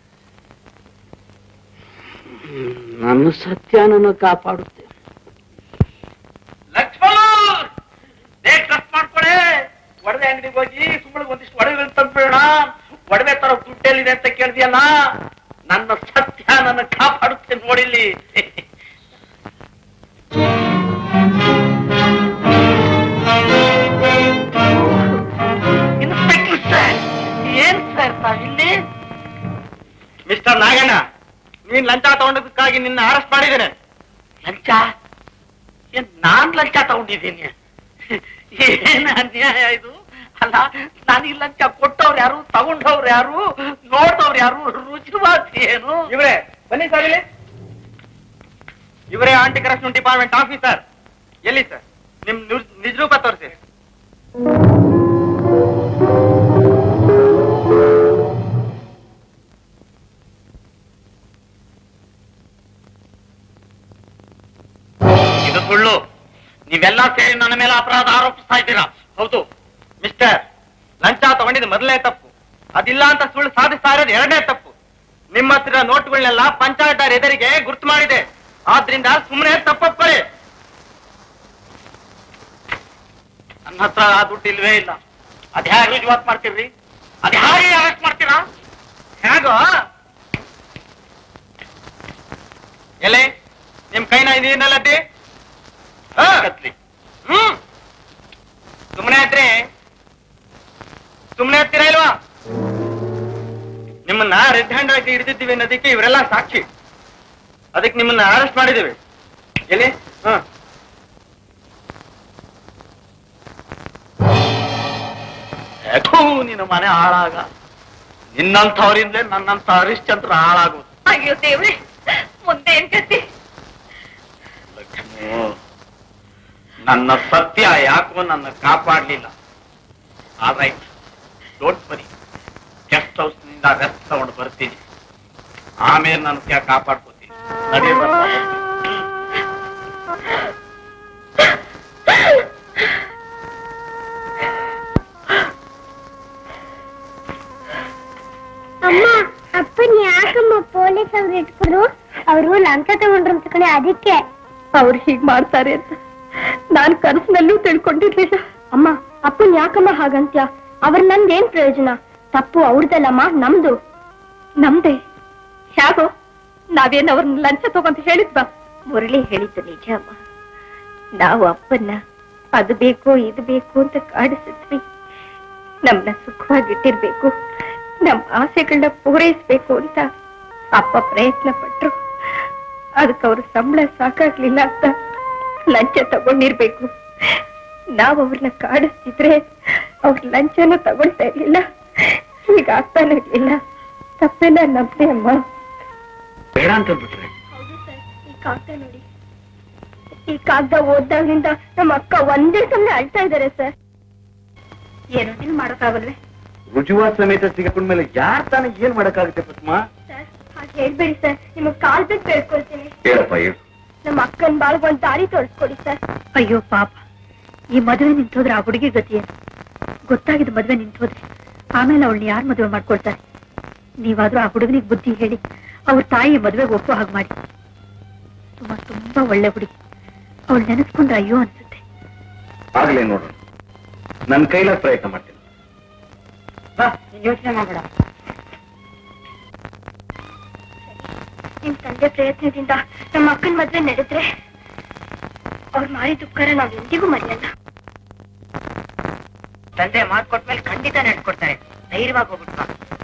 ನನ್ನ ಸತ್ಯನನ್ನು ಕಾಪಾಡುತ್ತೆ ಲಕ್ಷ್ಮಣ ಬೇಗ ಡ್ರೆಸ್ ಮಾಡ್ಕೊಳೆ ಒಡವೆ ಅಂಗಡಿಗೆ ಹೋಗಿ ಸುಮ್ಮನೆ ಒಂದಿಷ್ಟು ಒಡವೆಗಳು ತಂದ್ಬೇಡ ಒಡವೆ ತರ ದುಡ್ಡೆಲ್ಲಿದೆ ಅಂತ ಕೇಳಿದ್ಯಲ್ಲ ನನ್ನ ಸತ್ಯ ನನ್ನ ಕಾಪಾಡುತ್ತೆ ನೋಡಿಲ್ಲಿ ಇನ್ಸ್ಪೆಕ್ಟರ್ ಸರ್ ಏನ್ ಸರ್ ತಾವಿಲ್ಲಿ ಮಿಸ್ಟರ್ ನಾಗಣ್ಣ ನೀನ್ ಲಂಚ ತಗೊಂಡದಕ್ಕಾಗಿ ನಿನ್ನ ಅರೆಸ್ಟ್ ಮಾಡಿದ್ದೇನೆ ಲಂಚ ಏನ್ ನಾನ್ ಲಂಚ ತಗೊಂಡಿದ್ದೀನಿ ಏನ್ ಅನ್ಯಾಯ ಇದು ಅಲ್ಲ ನಾನು ಈ ಲಂಚ ಕೊಟ್ಟವ್ರು ಯಾರು ತಗೊಂಡವ್ರು ಯಾರು ನೋಡ್ದವ್ರು ಯಾರು ರುಚಿವಾಸಿ ಏನು ಇವರೇ ಬನ್ನಿ ಸರ್ ಇಲ್ಲಿ ಇವರೇ ಆಂಟಿ ಕರಪ್ಷನ್ ಡಿಪಾರ್ಟ್ಮೆಂಟ್ ಆಫೀಸರ್ ಎಲ್ಲಿ ಸರ್ ನಿಮ್ ನಿಜ- ನಿಜ ರೂಪ ತೋರಿಸಿ ಇದು ಸುಳ್ಳು ನೀವೆಲ್ಲ ಸೇರಿ ನನ್ನ ಮೇಲೆ ಅಪರಾಧ ಆರೋಪಿಸ್ತಾ ಇದ್ದೀರಾ ಹೌದು ಮಿಸ್ಟರ್ ಲಂಚ ತಗೊಂಡಿದ್ದು ಮೊದಲನೇ ತಪ್ಪು ಅದಿಲ್ಲ ಅಂತ ಸುಳ್ಳು ಸಾಧಿಸ್ತಾ ಇರೋದು ಎರಡನೇ ತಪ್ಪು ನಿಮ್ಮ ಹತ್ರ ನೋಟ್ಗಳನ್ನೆಲ್ಲ ಪಂಚಾಯತ್ ಎದುರಿಗೆ ಗುರ್ತು ಮಾಡಿದೆ ಆದ್ರಿಂದ ಸುಮ್ಮನೆ ತಪ್ಪೊಪ್ಕೊಳ್ಳಿ ನನ್ನ ಹತ್ರ ಆ ದುಡ್ಡು ಇಲ್ವೇ ಇಲ್ಲ ಅದ್ ಹೇಗೆ ರುಜುವಾತ್ ಮಾಡ್ತೀರಿ ಅದ್ ಹೇಗೆ ಅರೆಸ್ಟ್ ಮಾಡ್ತೀರಾ ಹೇಗೋ ಎಲೆ ನಿಮ್ ಕೈನ ನೀರಿನಲ್ಲದ್ದಿ ಕತ್ಲಿ ಹ್ಮ್ ಸುಮ್ಮನೆ ಹತ್ರಿ ಸುಮ್ಮನೆ ಹತ್ತಿರ ಇಲ್ವಾ ನಿಮ್ಮನ್ನ ರೆಡ್ ಹ್ಯಾಂಡ್ ಆಗಿ ಹಿಡಿದಿದ್ದೀವಿ ಅನ್ನೋದಕ್ಕೆ ಇವರೆಲ್ಲ ಸಾಕ್ಷಿ ಅದಕ್ಕೆ ನಿಮ್ಮನ್ನ ಅರೆಸ್ಟ್ ಮಾಡಿದ್ದೀವಿ ಎಲ್ಲಿ ಹ ಥೂ, ನಿನ್ನ ಮನೆ ಹಾಳಾಗ ನಿನ್ನಂಥವ್ರಿಂದಲೇ ನನ್ನಂಥ ಹರಿಶ್ಚಂದ್ರ ಹಾಳಾಗೋದು ಅಯ್ಯೋ ದೇವ್ರೆ ಮುಂದೆ ಏನ್ ಗತಿ ಲಕ್ಷ್ಮಿ ನನ್ನ ಸತ್ಯ ಯಾಕೋ ನನ್ನ ಕಾಪಾಡ್ಲಿಲ್ಲ alright don't worry guest house ನಿಂದ ರೆಸ್ಟ್ ತಗೊಂಡು ಬರ್ತೀನಿ ಆಮೇಲೆ ನನ್ನ ಕ್ಯಾ ಕಾಪಾಡ್ಕೋತೀನಿ ನಡಿ ಬರ್ತಾ ಬರ್ತೀನಿ. ಅಮ್ಮ ಅಪ್ಪನ್ ಯಾಕಮ್ಮ ಪೊಲೀಸ್ ಅವ್ರು ಇಟ್ಕೊಂಡ್ರು ಅವರು ಲಂಚ ತಗೊಂಡ್ರು ಅಂತ ಕಣೆ ಅದಕ್ಕೆ ಅವ್ರು ಹೀಗ್ ಮಾಡ್ತಾರೆ ಅಂತ ನಾನ್ ಕನಸಿನಲ್ಲೂ ತಿಳ್ಕೊಂಡಿರ್ಲಿಲ್ಲ ಅಮ್ಮ ಅಪ್ಪನ್ ಯಾಕಮ್ಮ ಹಾಗಂತ್ಯ ಅವ್ರ ನಂದೇನ್ ಪ್ರಯೋಜನ ತಪ್ಪು ಅವ್ರದಲ್ಲಮ್ಮ ನಮ್ದು ನಮ್ದೆ ಹೇಗೋ ನಾವೇನ್ ಅವ್ರನ್ನ ಲಂಚ ತಗೊಂತ ಹೇಳಿದ್ವಾ ಮುರಳಿ ಹೇಳಿದ್ದು ನಿಜ ಅಮ್ಮ ನಾವು ಅಪ್ಪನ್ನ ಅದು ಬೇಕು ಇದು ಬೇಕು ಅಂತ ಕಾಡಿಸಿದ್ವಿ ನಮ್ನ ಸುಖವಾಗಿಟ್ಟಿರ್ಬೇಕು ನಮ್ ಆಸೆಗಳನ್ನ ಪೂರೈಸ್ಬೇಕು ಅಂತ ಅಪ್ಪ ಪ್ರಯತ್ನ ಪಟ್ರು ಅದಕ್ಕೆ ಅವ್ರ ಸಂಬಳ ಸಾಕಾಗ್ಲಿಲ್ಲ ಅಂತ ಲಂಚ ತಗೊಂಡಿರ್ಬೇಕು ನಾವ್ ಅವ್ರನ್ನ ಕಾಡಿಸ್ತಿದ್ರೆ ಅವ್ರ ಲಂಚನೂ ತಗೊಳ್ತಾ ಇರ್ಲಿಲ್ಲ ಈಗ ಆಗ್ತಾನೆ ಇರ್ಲಿಲ್ಲ ತಪ್ಪೆಲ್ಲ ನಮ್ದೆ ಅಮ್ಮ ಬೇಡ ಅಂತ ಬಿಟ್ರೆ ಈ ಕಾಗ್ದ ನೋಡಿ ಈ ಕಾಗ್ದ ಓದ್ದಾಗಿಂದ ನಮ್ಮ ಅಕ್ಕ ಒಂದೇ ಸಮಯ ಅಳ್ತಾ ಇದಾರೆ ಸರ್ ಏನೋ ನೀನ್ ಮಾಡೋಕ್ಕಾಗಲ್ವೇ ರುಜುವಾತ್ ಸಮೇತ ಸಿಗಕೊಂಡ ಮೇಲೆ ಯಾರ್ ತಾನೇ ಏನ್ ಮಾಡಕ್ಕಾಗುತ್ತೆ ಪದ್ಮ ಸರ್ ಹಾಗೆ ಹೇಳ್ಬೇಡಿ ಸರ್ ನಿಮಗ್ ಕಾಲ್ ಬಿಟ್ಟು ಬೇಡ್ಕೊಳ್ತೀನಿ ಹೇಳಪ್ಪ ಹೇಳು ನಮ್ಮ ಅಕ್ಕನ್ ಬಾಳ್ಗ್ ಒಂದ್ ದಾರಿ ತೋರಿಸ್ಕೊಡಿ ಸರ್ ಅಯ್ಯೋ ಪಾಪ ಈ ಮದುವೆ ನಿಂತೋದ್ರೆ ಆ ಹುಡುಗಿ ಗತಿ ಏನು ಗೊತ್ತಾಗಿದ್ದ ಮದುವೆ ನಿಂತೋದ್ರೆ ಆಮೇಲೆ ಅವಳನ್ನ ಯಾರು ಮದುವೆ ಮಾಡ್ಕೊಳ್ತಾರೆ ನೀವಾದ್ರೂ ಆ ಹುಡುಗನಿಗೆ ಬುದ್ಧಿ ಹೇಳಿ ಅವ್ರ ತಾಯಿ ಮದುವೆಗೆ ಒಪ್ಪೋ ಹಾಗೆ ಮಾಡಿ ತುಂಬಾ ತುಂಬಾ ಒಳ್ಳೆ ಹುಡುಗಿ ಅವಳು ನೆನೆಸ್ಕೊಂಡ್ರೆ ಅಯ್ಯೋ ಅನ್ಸುತ್ತೆ ಆಗ್ಲೇ ನೋಡೋಣ ನನ್ ಕೈಲಾಗ ಪ್ರಯತ್ನ ಮಾಡ್ತೀನಿ ಯೋಚನೆ ಮಾಡಬೇಡ ನಿಮ್ ತಂದೆ ಪ್ರಯತ್ನದಿಂದ ನಮ್ಮ ಅಕ್ಕನ ಮದ್ವೆ ನಡೆದ್ರೆ ಅವ್ರು ಮಾಡಿದ ಉಪಕಾರ ನಾವ್ ಎಂದಿಗೂ ಮರೆಯಲ್ಲ ತಂದೆ ಮಾತು ಕೊಟ್ಮೇಲೆ ಖಂಡಿತ ನಡ್ಕೊಡ್ತಾರೆ ಧೈರ್ಯವಾಗಿ ಹೋಗ್ಬಿಟ್ಟು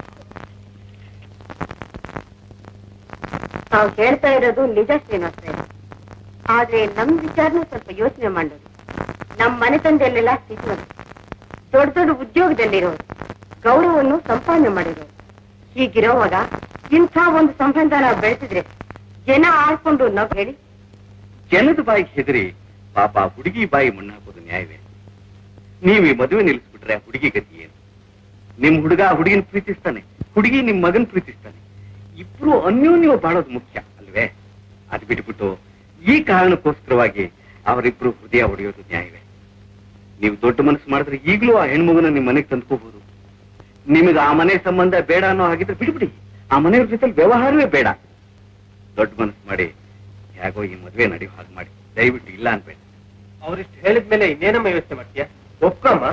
ತಾವು ಹೇಳ್ತಾ ಇರೋದು ನಿಜ ಶ್ರೀನಿವಾಸ ಆದ್ರೆ ನಮ್ ವಿಚಾರನೂ ಸ್ವಲ್ಪ ಯೋಚನೆ ಮಾಡೋದು ನಮ್ ಮನೆ ತಂದೆಯಲ್ಲೆಲ್ಲ ಸ್ಥಿತಿವಂತ ದೊಡ್ಡ ದೊಡ್ಡ ಉದ್ಯೋಗದಲ್ಲಿರೋರು ಗೌರವವನ್ನು ಸಂಪಾದನೆ ಮಾಡಿರೋರು ಹೀಗಿರೋವಾಗ ಇಂಥ ಒಂದು ಸಂಬಂಧ ನಾವು ಬೆಳೆಸಿದ್ರೆ ಜನ ಆಡ್ಕೊಂಡು ನಾವ್ ಹೇಳಿ ಜನದ ಬಾಯಿಗೆ ಹೆದರಿ ಪಾಪ ಆ ಹುಡುಗಿ ಬಾಯಿ ಮಣ್ಣಾಕೋದು ನ್ಯಾಯವೇ ನೀವು ಈ ಮದುವೆ ನಿಲ್ಲಿಸ್ಬಿಟ್ರೆ ಆ ಹುಡುಗಿ ಗತಿ ಏನು ನಿಮ್ ಹುಡುಗ ಆ ಹುಡುಗಿನ ಪ್ರೀತಿಸ್ತಾನೆ ಹುಡುಗಿ ನಿಮ್ ಮಗನ್ ಪ್ರೀತಿಸ್ತಾನೆ ಇಬ್ರು ಅನ್ಯೋನ್ಯ ಬಾಳೋದು ಮುಖ್ಯ ಅಲ್ವೇ ಅದ್ ಬಿಟ್ಬಿಟ್ಟು ಈ ಕಾರಣಕ್ಕೋಸ್ಕರವಾಗಿ ಅವರಿಬ್ರು ಹೃದಯ ಹೊಡೆಯೋದು ನ್ಯಾಯವೇ ನೀವು ದೊಡ್ಡ ಮನಸ್ಸು ಮಾಡಿದ್ರೆ ಈಗಲೂ ಆ ಹೆಣ್ಮಗುನ ನಿಮ್ ಮನೆಗೆ ತಂದ್ಕೋಬಹುದು ನಿಮಗೆ ಆ ಮನೆ ಸಂಬಂಧ ಬೇಡ ಅನ್ನೋ ಹಾಗಿದ್ರೆ ಬಿಡ್ಬಿಡಿ ಆ ಮನೆಯವ್ರ ಜೊತೆ ವ್ಯವಹಾರವೇ ಬೇಡ ದೊಡ್ಡ ಮನಸ್ಸು ಮಾಡಿ ಹೇಗೋ ಈ ಮದುವೆ ನಡೆಯೋ ಹಾಗೆ ಮಾಡಿ ದಯವಿಟ್ಟು ಇಲ್ಲ ಅನ್ಬೇಡ ಅವ್ರಿಷ್ಟು ಹೇಳಿದ್ಮೇಲೆ ಇನ್ನೇನಮ್ಮ ಯೋಚನೆ ಮಾಡ್ತೀಯ ಒಪ್ಕಮ್ಮ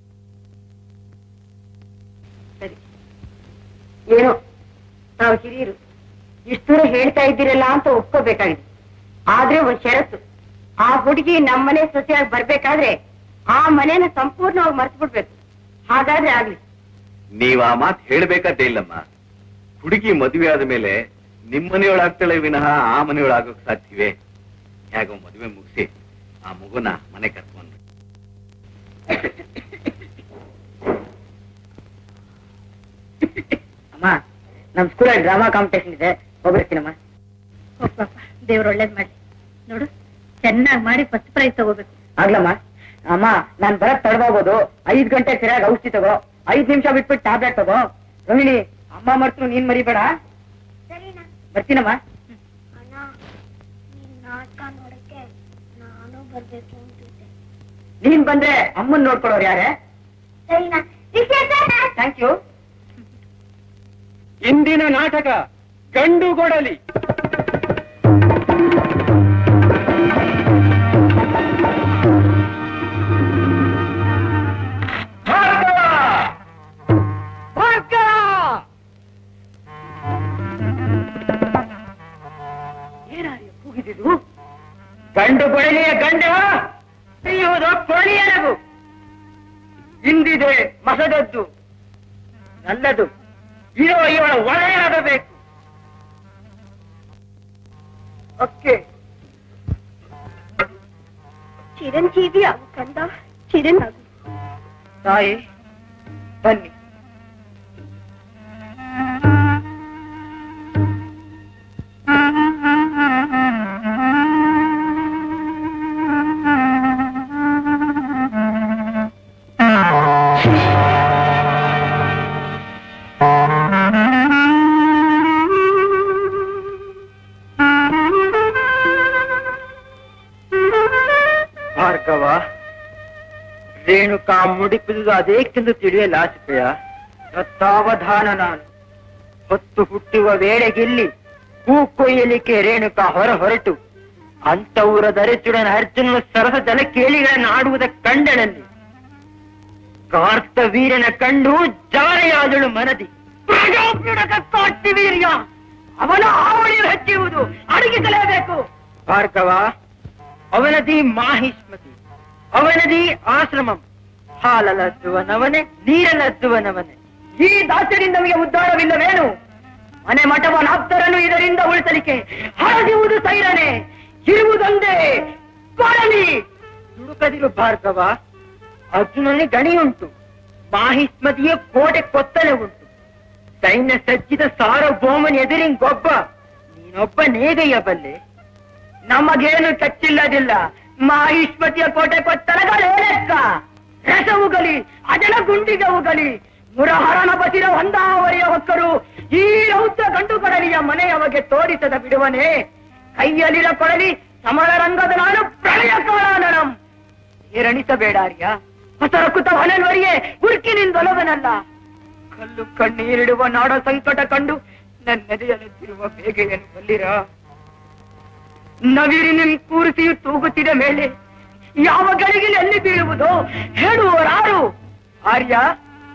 ಸರಿ ಏನೋ ತಾವು ಹಿರಿಯರು ಇಷ್ಟು ದೂರ ಹೇಳ್ತಾ ಇದ್ದೀರಲ್ಲ ಅಂತ ಒಪ್ಕೋಬೇಕಾಗಿದೆ ಆದ್ರೆ ಒಂದ್ ಷರತ್ತು ಆ ಹುಡುಗಿ ನಮ್ಮನೆ ಸೊಸೆಯಾಗಿ ಬರ್ಬೇಕಾದ್ರೆ ಆ ಮನೇನ ಸಂಪೂರ್ಣವಾಗಿ ಮರ್ತು ಬಿಡ್ಬೇಕು ಹಾಗಾದ್ರೆ ಆಗ್ಲಿ ನೀವ್ ಆ ಮಾತು ಹೇಳ್ಬೇಕಾದ್ದೇ ಇಲ್ಲಮ್ಮ ಹುಡುಗಿ ಮದುವೆ ಆದ ಮೇಲೆ ನಿಮ್ ಮನೆಯೊಳಾಗ್ತಾಳೆ ವಿನಃ ಆ ಮನೆಯೊಳಾಗೋಕ್ ಸಾಧ್ಯವೇ ಹೇಗೋ ಮದುವೆ ಮುಗಿಸಿ ಆ ಮಗುನ ಮನೆ ಕರ್ಕೊಂಡು ಅಮ್ಮ ನಮ್ ಸ್ಕೂಲಲ್ಲಿ ಡ್ರಾಮಾ ಕಾಂಪಿಟೇಷನ್ ಇದೆ ಹೋಗ್ಬಿಡ್ತೀನಮ್ಮ ಹೋಗ್ಪಾಪ ದೇವ್ರ ಒಳ್ಳೇದ್ ಮಾಡಿ ನೋಡು ಚೆನ್ನಾಗಿ ಮಾಡಿ ಫಸ್ಟ್ ಪ್ರೈಸ್ ತಗೋಬೇಕು ಆಗ್ಲಮ್ಮ ಅಮ್ಮ ನಾನ್ ಬರಕ್ ತಡವಾಗೋದು ಐದ್ ಗಂಟೆ ಸರಿಯಾಗಿ ಔಷಧಿ ತಗೋ ಐದ್ ನಿಮಿಷ ಬಿಟ್ಬಿಟ್ಟು ಟ್ಯಾಬ್ಲೆಟ್ ತಗೋ ರೋಹಿಣಿ ಅಮ್ಮ ಮರ್ತು ನೀನ್ ಮರಿಬೇಡ ಸರಿನಾ ಬರ್ತೀನಮ್ಮ ಅಣ್ಣ ನೀನ್ ನಾಟಕ ನೋಡಕ್ಕೆ ನಾನು ಬರ್ಬೇಕು ಅಂತಿದ್ದೆ ನೀನ್ ಬಂದ್ರೆ ಅಮ್ಮನ್ ನೋಡ್ಕೊಳ್ಳೋರು ಯಾರೇ ಸರಿನಾ ಥ್ಯಾಂಕ್ ಯು ಇಂದಿನ ನಾಟಕ ಗಂಡು ಗೊಡಲಿ ಕೂಗಿದ್ದು ಗಂಡು ಕೊಡಲಿಯ ಗಂಡ ಸಿಯುವುದು ಕೊಳಿಯ ನಗು ಇಂದಿದೆ ಮಸದದ್ದು ನಲ್ಲದು ಇರೋ ಇವಳ ಒಳೆಯಾಗಬೇಕು ಓಕೆ ಚಿರಂಜೀವಿ ಆಗು ಕಂದ ಚಿರನ್ ಆಗು ತಾಯಿ ಬನ್ನಿ ಭಾರ್ಗವ ರೇಣುಕಾ ಮುಡಿಪಿದುದು ಅದೇಕೆಂದು ತಿಳಿಯಲು ಆಸೆಯ ಸತ್ತಾವಧಾನ ನಾನು ಹೊತ್ತು ಹುಟ್ಟುವ ವೇಳೆಗಿಲ್ಲಿ ಹೂ ಕೊಯ್ಯಲಿಕ್ಕೆ ರೇಣುಕಾ ಹೊರ ಹೊರಟು ಅಂತವರ ದರಿಚುಡನ ಅರ್ಜುನ ಸರಸ ಜಲ ಕೇಳಿಗಳನ್ನು ಆಡುವುದ ಕಂಡಳಲ್ಲಿ ಕಾರ್ತ ವೀರನ ಕಂಡು ಜಾರೆಯಾದಳು ಮನದಿ ಪ್ರಾಣೋಪುಡಕ ಕಾಟ್ಟಿ ವೀರ್ಯ ಅವನ ಆವಳಿಯು ಹೆಚ್ಚುವುದು ಅಡಗಿಸಲೇಬೇಕು ಭಾರ್ಗವ ಅವನದಿ ಮಾಹಿಷ್ಮತಿ ಅವನದಿ ಆಶ್ರಮಂ ಹಾಲಲದ್ದುವನವನೇ ನೀರಲದ್ದುವನವನೇ ಈ ದಾಸ್ಯದಿಂದ ನಮಗೆ ಉದ್ಧಾರವಿಲ್ಲವೇನು ಮನೆ ಮಠವನಾಪ್ತರನ್ನು ಇದರಿಂದ ಉಳಿಸಲಿಕ್ಕೆ ಹರಡುವುದು ಸೈರನೆ ಇರುವುದೊಂದೇ ಕೊಡಲಿ ದುಡುಕದಿರು ಭಾರ್ಗವ ಅರ್ಜುನನೇ ಗಣಿಯುಂಟು ಮಾಹಿಷ್ಮತಿಯ ಕೋಟೆ ಕೊತ್ತಲೆ ಉಂಟು ಸೈನ್ಯ ಸಜ್ಜಿದ ಸಾರ್ವಭೌಮನ ಎದುರಿಂಗೊಬ್ಬ ನೀನೊಬ್ಬ ನೇಗಯ್ಯಬಲ್ಲೆ ನಮಗೇನು ಕಚ್ಚಿಲ್ಲದಿಲ್ಲ ಮಾಹಿಷ್ಮತಿಯ ಕೋಟೆ ಕೊತ್ತಲಗಳೇ ಲೆಕ್ಕ ರಸವುಗಲಿ ಅಜಲ ಗುಂಡಿಗೆ ಉಗಲಿ ಮುರಹರನ ಬಸಿರ ಹೊಂದಾವರಿಯ ಹೊಕ್ಕರು ಈ ರೌದ್ರ ಗಂಡು ಕೊಡಲಿಯ ಮನೆಯವಗೆ ತೋರಿಸದ ಬಿಡುವನೆ ಕೈಯಲ್ಲಿರ ಕೊಡಲಿ ಸಮರ ರಂಗದ ನಾನು ಪ್ರಳಯ ಕಾಲಾನಳಂ ಏರಣಿಸಬೇಡಾರ್ಯ ಹೊಸರ ಕುತ ಹೊನಲ್ವರಿಯೇ ಉರ್ಕಿನಿಂದೊಲವನಲ್ಲ ಕಲ್ಲು ಕಣ್ಣೀರಿಡುವ ನಾಡ ಸಂಕಟ ಕಂಡು ನನ್ನೆದೆಯಲ್ಲಿರುವ ಬೇಗೆಯನ್ನು ಬಲ್ಲಿರ ನವಿರಿ ನಿಮ್ ಕೂರಿಸಿ ತೂಗುತ್ತಿದ ಮೇಲೆ ಯಾವ ಗಳಿಗೆ ಎಲ್ಲಿ ಬೀಳುವುದೋ ಹೇಳುವವರಾರು ಆರ್ಯ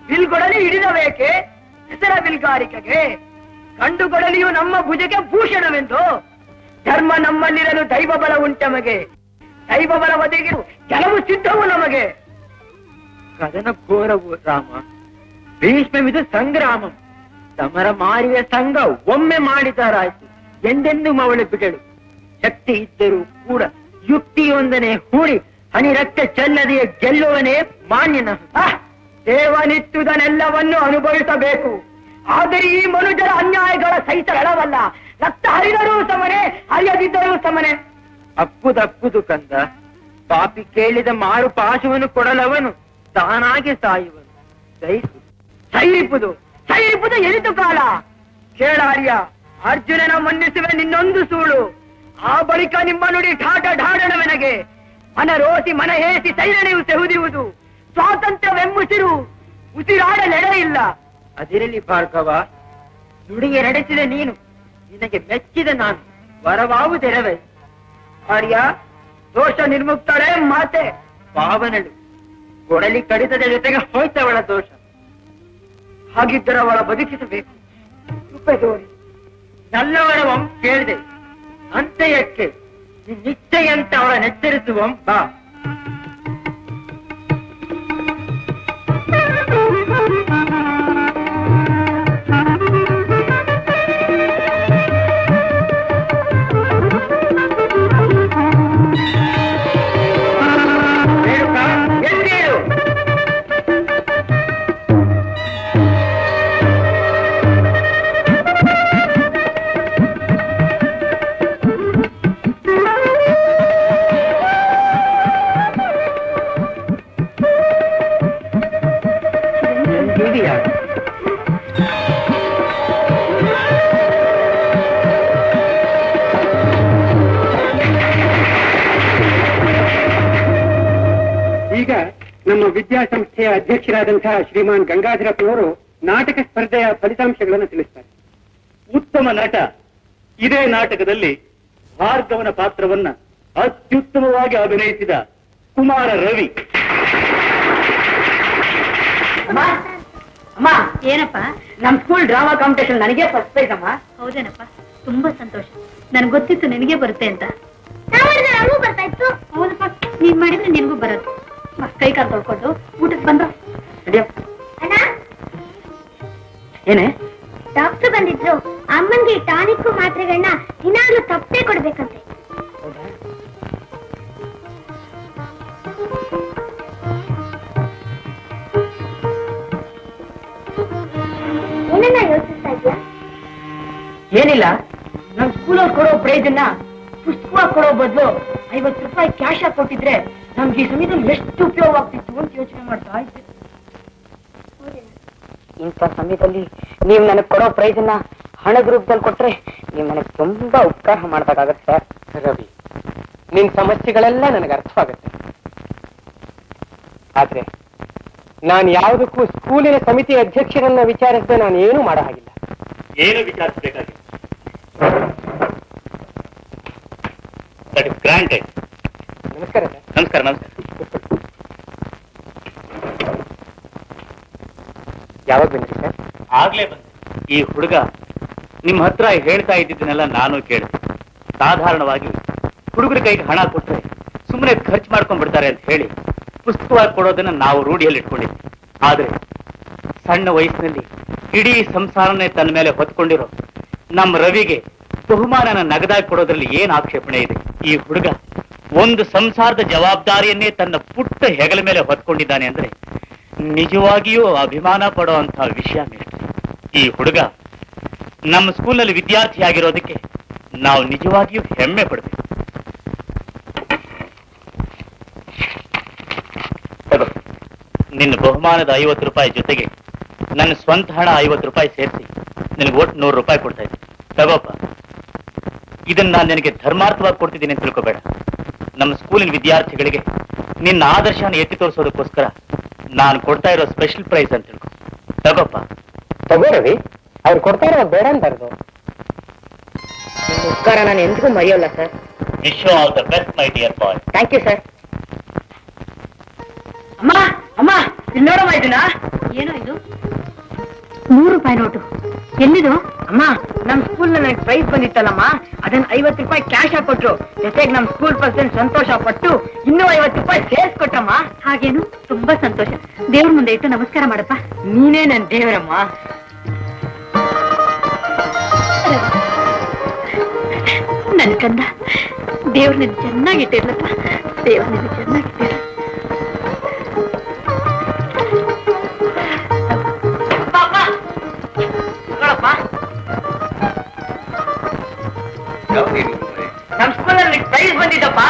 ಬಿಲ್ಗೊಡಲಿ ಹಿಡಿದಬೇಕೆ ಹೆಸರ ಬಿಲ್ಗಾರಿಕೆಗೆ ಕಂಡುಗೊಡಲಿಯು ನಮ್ಮ ಭುಜಕ್ಕೆ ಭೂಷಣವೆಂದು ಧರ್ಮ ನಮ್ಮಲ್ಲಿರಲು ದೈವ ಬಲ ಉಂಟಮಗೆ ದೈವ ಬಲ ಒದಗಿರು ಕೆಲವು ಸಿದ್ಧವು ನಮಗೆ ಕದನ ಘೋರವು ರಾಮ ಭೀಷ್ಮವಿದು ಸಂಗ್ರಾಮಂ ಸಮರ ಮಾರಿಯ ಸಂಘ ಒಮ್ಮೆ ಮಾಡಿದರಾಯ್ತು ಎಂದೆಂದು ಮವಳು ಬಿಡಳು ಶಕ್ತಿ ಇದ್ದರೂ ಕೂಡ ಯುಕ್ತಿಯೊಂದನೆ ಹೂಡಿ ಹನಿ ರಕ್ತ ಚೆಲ್ಲದೆಯೇ ಗೆಲ್ಲುವನೇ ಮಾನ್ಯನ ದೇವನಿತ್ತುದನ್ನೆಲ್ಲವನ್ನು ಅನುಭವಿಸಬೇಕು ಆದರೆ ಈ ಮನುಜರ ಅನ್ಯಾಯಗಳ ಸಹಿತಳವಲ್ಲ ರಕ್ತ ಹರಿದರೂ ಸಮನೆ ಹರಿಯದಿದ್ದರೂ ಸಮನೆ ಅಪ್ಪುದಪ್ಪುದು ಕಂದ ಪಾಪಿ ಕೇಳಿದ ಮಾರು ಪಾಶವನ್ನು ಕೊಡಲವನು ತಾನಾಗಿ ಸಾಯುವನು ಸಹಿಸು ಸೈರಿಪುದು ಸೈರಿಪುದು ಎನಿತು ಕಾಲ ಕೇಳಾರ್ಯ ಅರ್ಜುನನ ಮನ್ನಿಸುವೆ ನಿನ್ನೊಂದು ಸೂಳು ಆ ಬಳಿಕ ನಿಮ್ಮ ನುಡಿ ಠಾಟ ಢಾಡಣವೆನಗೆ ಮನ ರೋಸಿ ಮನ ಹೇಸಿ ಸೈರಣೆಯು ಸೆಹುದಿರುವುದು ಸ್ವಾತಂತ್ರ್ಯವೆಂಬುಸಿರು ಉಸಿರಾಡಲೆಡೆ ಇಲ್ಲ ಅದಿರಲಿ ಭಾರ್ಗವ ನುಡಿಗೆ ನಡೆಸಿದ ನೀನು ನಿನಗೆ ಮೆಚ್ಚಿದ ನಾನು ವರವಾವುದೆರವೆ ಆರ್ಯ ದೋಷ ನಿರ್ಮುಕ್ತಳೆ ಮಾತೆ ಪಾವನಳು ಕೊಡಲಿ ಕಡಿತದ ಜೊತೆಗೆ ಹೋಯ್ತವಳ ದೋಷ ಹಾಗಿದ್ದರೆ ಅವಳ ಬದುಕಿಸಬೇಕು ಕೃಪೆ ತೋರಿ ನಲ್ಲವರವಂ ಕೇಳಿದೆ ಅಂತ್ಯಕ್ಕೆ ನಿಶ್ಚಯಂತ ಅವಳ ನೆಚ್ಚರಿಸುವಂ ಬಾ ರೇಣುಕಾ, ಎದ್ದೇಳು. ದೇವಿಯಾರು ಈಗ ನಮ್ಮ ವಿದ್ಯಾಸಂಸ್ಥೆಯ ಅಧ್ಯಕ್ಷರಾದಂತಹ ಶ್ರೀಮಾನ್ ಗಂಗಾಧರಪ್ಪನವರು ನಾಟಕ ಸ್ಪರ್ಧೆಯ ಫಲಿತಾಂಶಗಳನ್ನು ತಿಳಿಸ್ತಾರೆ ಉತ್ತಮ ನಟ ಇದೇ ನಾಟಕದಲ್ಲಿ ಭಾರ್ಗವನ ಪಾತ್ರವನ್ನ ಅತ್ಯುತ್ತಮವಾಗಿ ಅಭಿನಯಿಸಿದ ಕುಮಾರ ರವಿ ಅಮ್ಮ ಅಮ್ಮ ಏನಪ್ಪ ನಮ್ ಸ್ಕೂಲ್ ಡ್ರಾಮಾ ಕಾಂಪಿಟೇಷನ್ ನನಗೆ ಫಸ್ಟ್ ಪ್ರೈಸ್ ಅಮ್ಮ ಹೌದೇನಪ್ಪ ತುಂಬಾ ಸಂತೋಷ ನನ್ಗೆ ಗೊತ್ತಿತ್ತು ನಿನಗೆ ಬರುತ್ತೆ ಅಂತ ಬರ್ತಾ ಇತ್ತು ಹೌದಪ್ಪ ನೀನ್ ಮಾಡಿದ್ರೆ ನಿನ್ಗೂ ಬರುತ್ತೆ ಮ, ಕೈ ಕಾಲು ತೊಳ್ಕೊಂಡು ಊಟಕ್ಕೆ ಬಂದ್ರು ನಡಿಯಪ್ಪ. ಅಣ್ಣ ಏನೇ ಡಾಕ್ಟರ್ ಬಂದಿದ್ರು ಅಮ್ಮನ್ಗೆ ಟಾನಿಕ್ಕು ಮಾತ್ರೆಗಳನ್ನ ದಿನಾಗ್ಲೂ ತಪ್ಪೇ ಕೊಡ್ಬೇಕಂತೆ ಏನನ್ನ ಯೋಚಿಸ್ತಾ ಇದ್ಯಾ ಏನಿಲ್ಲ ನಮ್ ಸ್ಕೂಲಲ್ಲಿ ಕೊಡೋ ಪ್ರೈಸ್ ಅನ್ನ ಪುಸ್ತಕ ಕೊಡೋ ಬದಲು ಐವತ್ತು ರೂಪಾಯಿ ಕ್ಯಾಶ್ ಆಗಿ ಕೊಟ್ಟಿದ್ರೆ ನಮ್ಗೆ ಈ ಸಮಯದಲ್ಲಿ ಎಷ್ಟು ಉಪಯೋಗ ಆಗ್ತಿತ್ತು ಅಂತ ಯೋಚನೆ ಮಾಡ್ತಾ ಇದ್ದೆ ಇಂಥ ಸಮಯದಲ್ಲಿ ನೀವು ನನಗೆ ಕೊಡೋ ಪ್ರೈಸ್ ಅನ್ನ ಹಣದ ರೂಪದಲ್ಲಿ ಕೊಟ್ರೆ ನೀವು ನನಗೆ ತುಂಬಾ ಉಪಕಾರ ಮಾಡ್ಬೇಕಾಗತ್ತೆ ಸರ್ ರವಿ ನಿನ್ ಸಮಸ್ಯೆಗಳೆಲ್ಲ ನನಗೆ ಅರ್ಥವಾಗುತ್ತೆ ಆದ್ರೆ ನಾನು ಯಾವುದಕ್ಕೂ ಸ್ಕೂಲಿನ ಸಮಿತಿ ಅಧ್ಯಕ್ಷರನ್ನ ವಿಚಾರಿಸದೆ ನಾನು ಏನೂ ಮಾಡೋ ಹಾಗಿಲ್ಲ ಏನು ವಿಚಾರಿಸಬೇಕಾಗಿಲ್ಲ ದಟ್ ಇಸ್ ಗ್ರಾಂಟೆಡ್ ನಮಸ್ಕಾರ ಸರ್ ನಮಸ್ಕಾರ ನಮಸ್ಕಾರ ಯಾವಾಗ ಬಂದ್ರಿ ಸರ್ ಆಗ್ಲೇ ಬಂದೆ ಈ ಹುಡುಗ ನಿಮ್ ಹತ್ರ ಹೇಳ್ತಾ ಇದ್ದಿದ್ದನ್ನೆಲ್ಲ ನಾನು ಕೇಳಿದೆ ಸಾಧಾರಣವಾಗಿ ಹುಡುಗರ ಕೈಗೆ ಹಣ ಕೊಟ್ರೆ ಸುಮ್ಮನೆ ಖರ್ಚು ಮಾಡ್ಕೊಂಡ್ ಬಿಡ್ತಾರೆ ಅಂತ ಹೇಳಿ ಪುಸ್ತಕವಾಗಿ ಕೊಡೋದನ್ನ ನಾವು ರೂಢಿಯಲ್ಲಿ ಇಟ್ಕೊಂಡಿದ್ವಿ ಆದ್ರೆ ಸಣ್ಣ ವಯಸ್ಸಿನಲ್ಲಿ ಇಡೀ ಸಂಸಾರನೇ ತನ್ನ ಮೇಲೆ ಹೊತ್ಕೊಂಡಿರೋ ನಮ್ಮ ರವಿಗೆ ಬಹುಮಾನನ ನಗದಾಗಿ ಕೊಡೋದ್ರಲ್ಲಿ ಏನ್ ಆಕ್ಷೇಪಣೆ ಇದೆ ಈ ಹುಡುಗ ಒಂದು ಸಂಸಾರದ ಜವಾಬ್ದಾರಿಯನ್ನೇ ತನ್ನ ಪುಟ್ಟ ಹೆಗಲ ಮೇಲೆ ಹೊತ್ಕೊಂಡಿದ್ದಾನೆ ಅಂದ್ರೆ ನಿಜವಾಗಿಯೂ ಅಭಿಮಾನ ಪಡುವಂತಹ ವಿಷಯ ಮೇಷ್ಟ್ರೆ. ಈ ಹುಡುಗ ನಮ್ಮ ಸ್ಕೂಲ್ನಲ್ಲಿ ವಿದ್ಯಾರ್ಥಿಯಾಗಿರೋದಕ್ಕೆ ನಾವು ನಿಜವಾಗಿಯೂ ಹೆಮ್ಮೆ ಪಡಬೇಕು ತಗೋ ನಿನ್ನ ಬಹುಮಾನದ ಐವತ್ತು ರೂಪಾಯಿ ಜೊತೆಗೆ ನನ್ನ ಸ್ವಂತ ಹಣ ಐವತ್ತು ರೂಪಾಯಿ ಸೇರಿಸಿ ನಿನಗೆ ಒಟ್ಟು ನೂರು ರೂಪಾಯಿ ಕೊಡ್ತಾ ಇದ್ದೀನಿ ತಗೋಪ್ಪ ಇದನ್ನ ನಾನು ನಿನಗೆ ಧರ್ಮಾರ್ಥವಾಗಿ ಕೊಡ್ತಿದ್ದೀನಿ ಅಂತ ತಿಳ್ಕೊಬೇಡ ನಮ್ಮ ಸ್ಕೂಲಿನ ವಿದ್ಯಾರ್ಥಿಗಳಿಗೆ ನಿನ್ನ ಆದರ್ಶನ ಎತ್ತಿ ತೋರಿಸೋದಕ್ಕೋಸ್ಕರ ನಾನು ಕೊಡ್ತಾ ಇರೋ ಸ್ಪೆಷಲ್ ಪ್ರೈಸ್ ಅಂತ ತಿಳ್ಕೊ ತಗೋಪ್ಪ ತಗೋ ರವಿ ಅವ್ರು ಕೊಡ್ತಾರೋ ಬೇಡ ಅಂತಾರದು ಉಪಕಾರ ನಾನು ಎಂದಿಗೂ ಮರೆಯೋಲ್ಲ sir wish you all the best my dear boy thank you sir ಅಮ್ಮ ಅಮ್ಮ ಇಲ್ಲಿ ನೋಡಮ್ಮ ಇದನ್ನ ಏನೋ ಇದು ನೂರು ರೂಪಾಯಿ ನೋಟು ಎಲ್ಲಿದು ಅಮ್ಮ ನಮ್ ಸ್ಕೂಲ್ ನನಗೆ ಪ್ರೈಸ್ ಬಂದಿತ್ತಲ್ಲಮ್ಮ ಅದನ್ನ ಐವತ್ತು ರೂಪಾಯಿ ಕ್ಯಾಶ್ ಹಾಕೊಟ್ರು ಜೊತೆಗೆ ನಮ್ ಸ್ಕೂಲ್ ಪರ್ಸನ್ ಸಂತೋಷ ಪಟ್ಟು ಇನ್ನೂ ಐವತ್ತು ರೂಪಾಯಿ ಸೇರ್ಸ್ ಕೊಟ್ಟಮ್ಮ ಹಾಗೇನು ತುಂಬಾ ಸಂತೋಷ ದೇವ್ರ ಮುಂದೆ ಇಟ್ಟು ನಮಸ್ಕಾರ ಮಾಡಪ್ಪ ನೀನೇ ನನ್ ದೇವರಮ್ಮ ನನ್ ಕಂದ ದೇವ್ರ ನಿನ್ ಚೆನ್ನಾಗಿಟ್ಟಿರ್ಲಪ್ಪ ದೇವ್ರ ನಿನ್ ಚೆನ್ನಾಗಿಟ್ಟಿರ್ಲ ನಮ್ ಸ್ಕೂಲ್ ಅಲ್ಲಿ ಪ್ರೈಸ್ ಬಂದಿದ್ದಪ್ಪ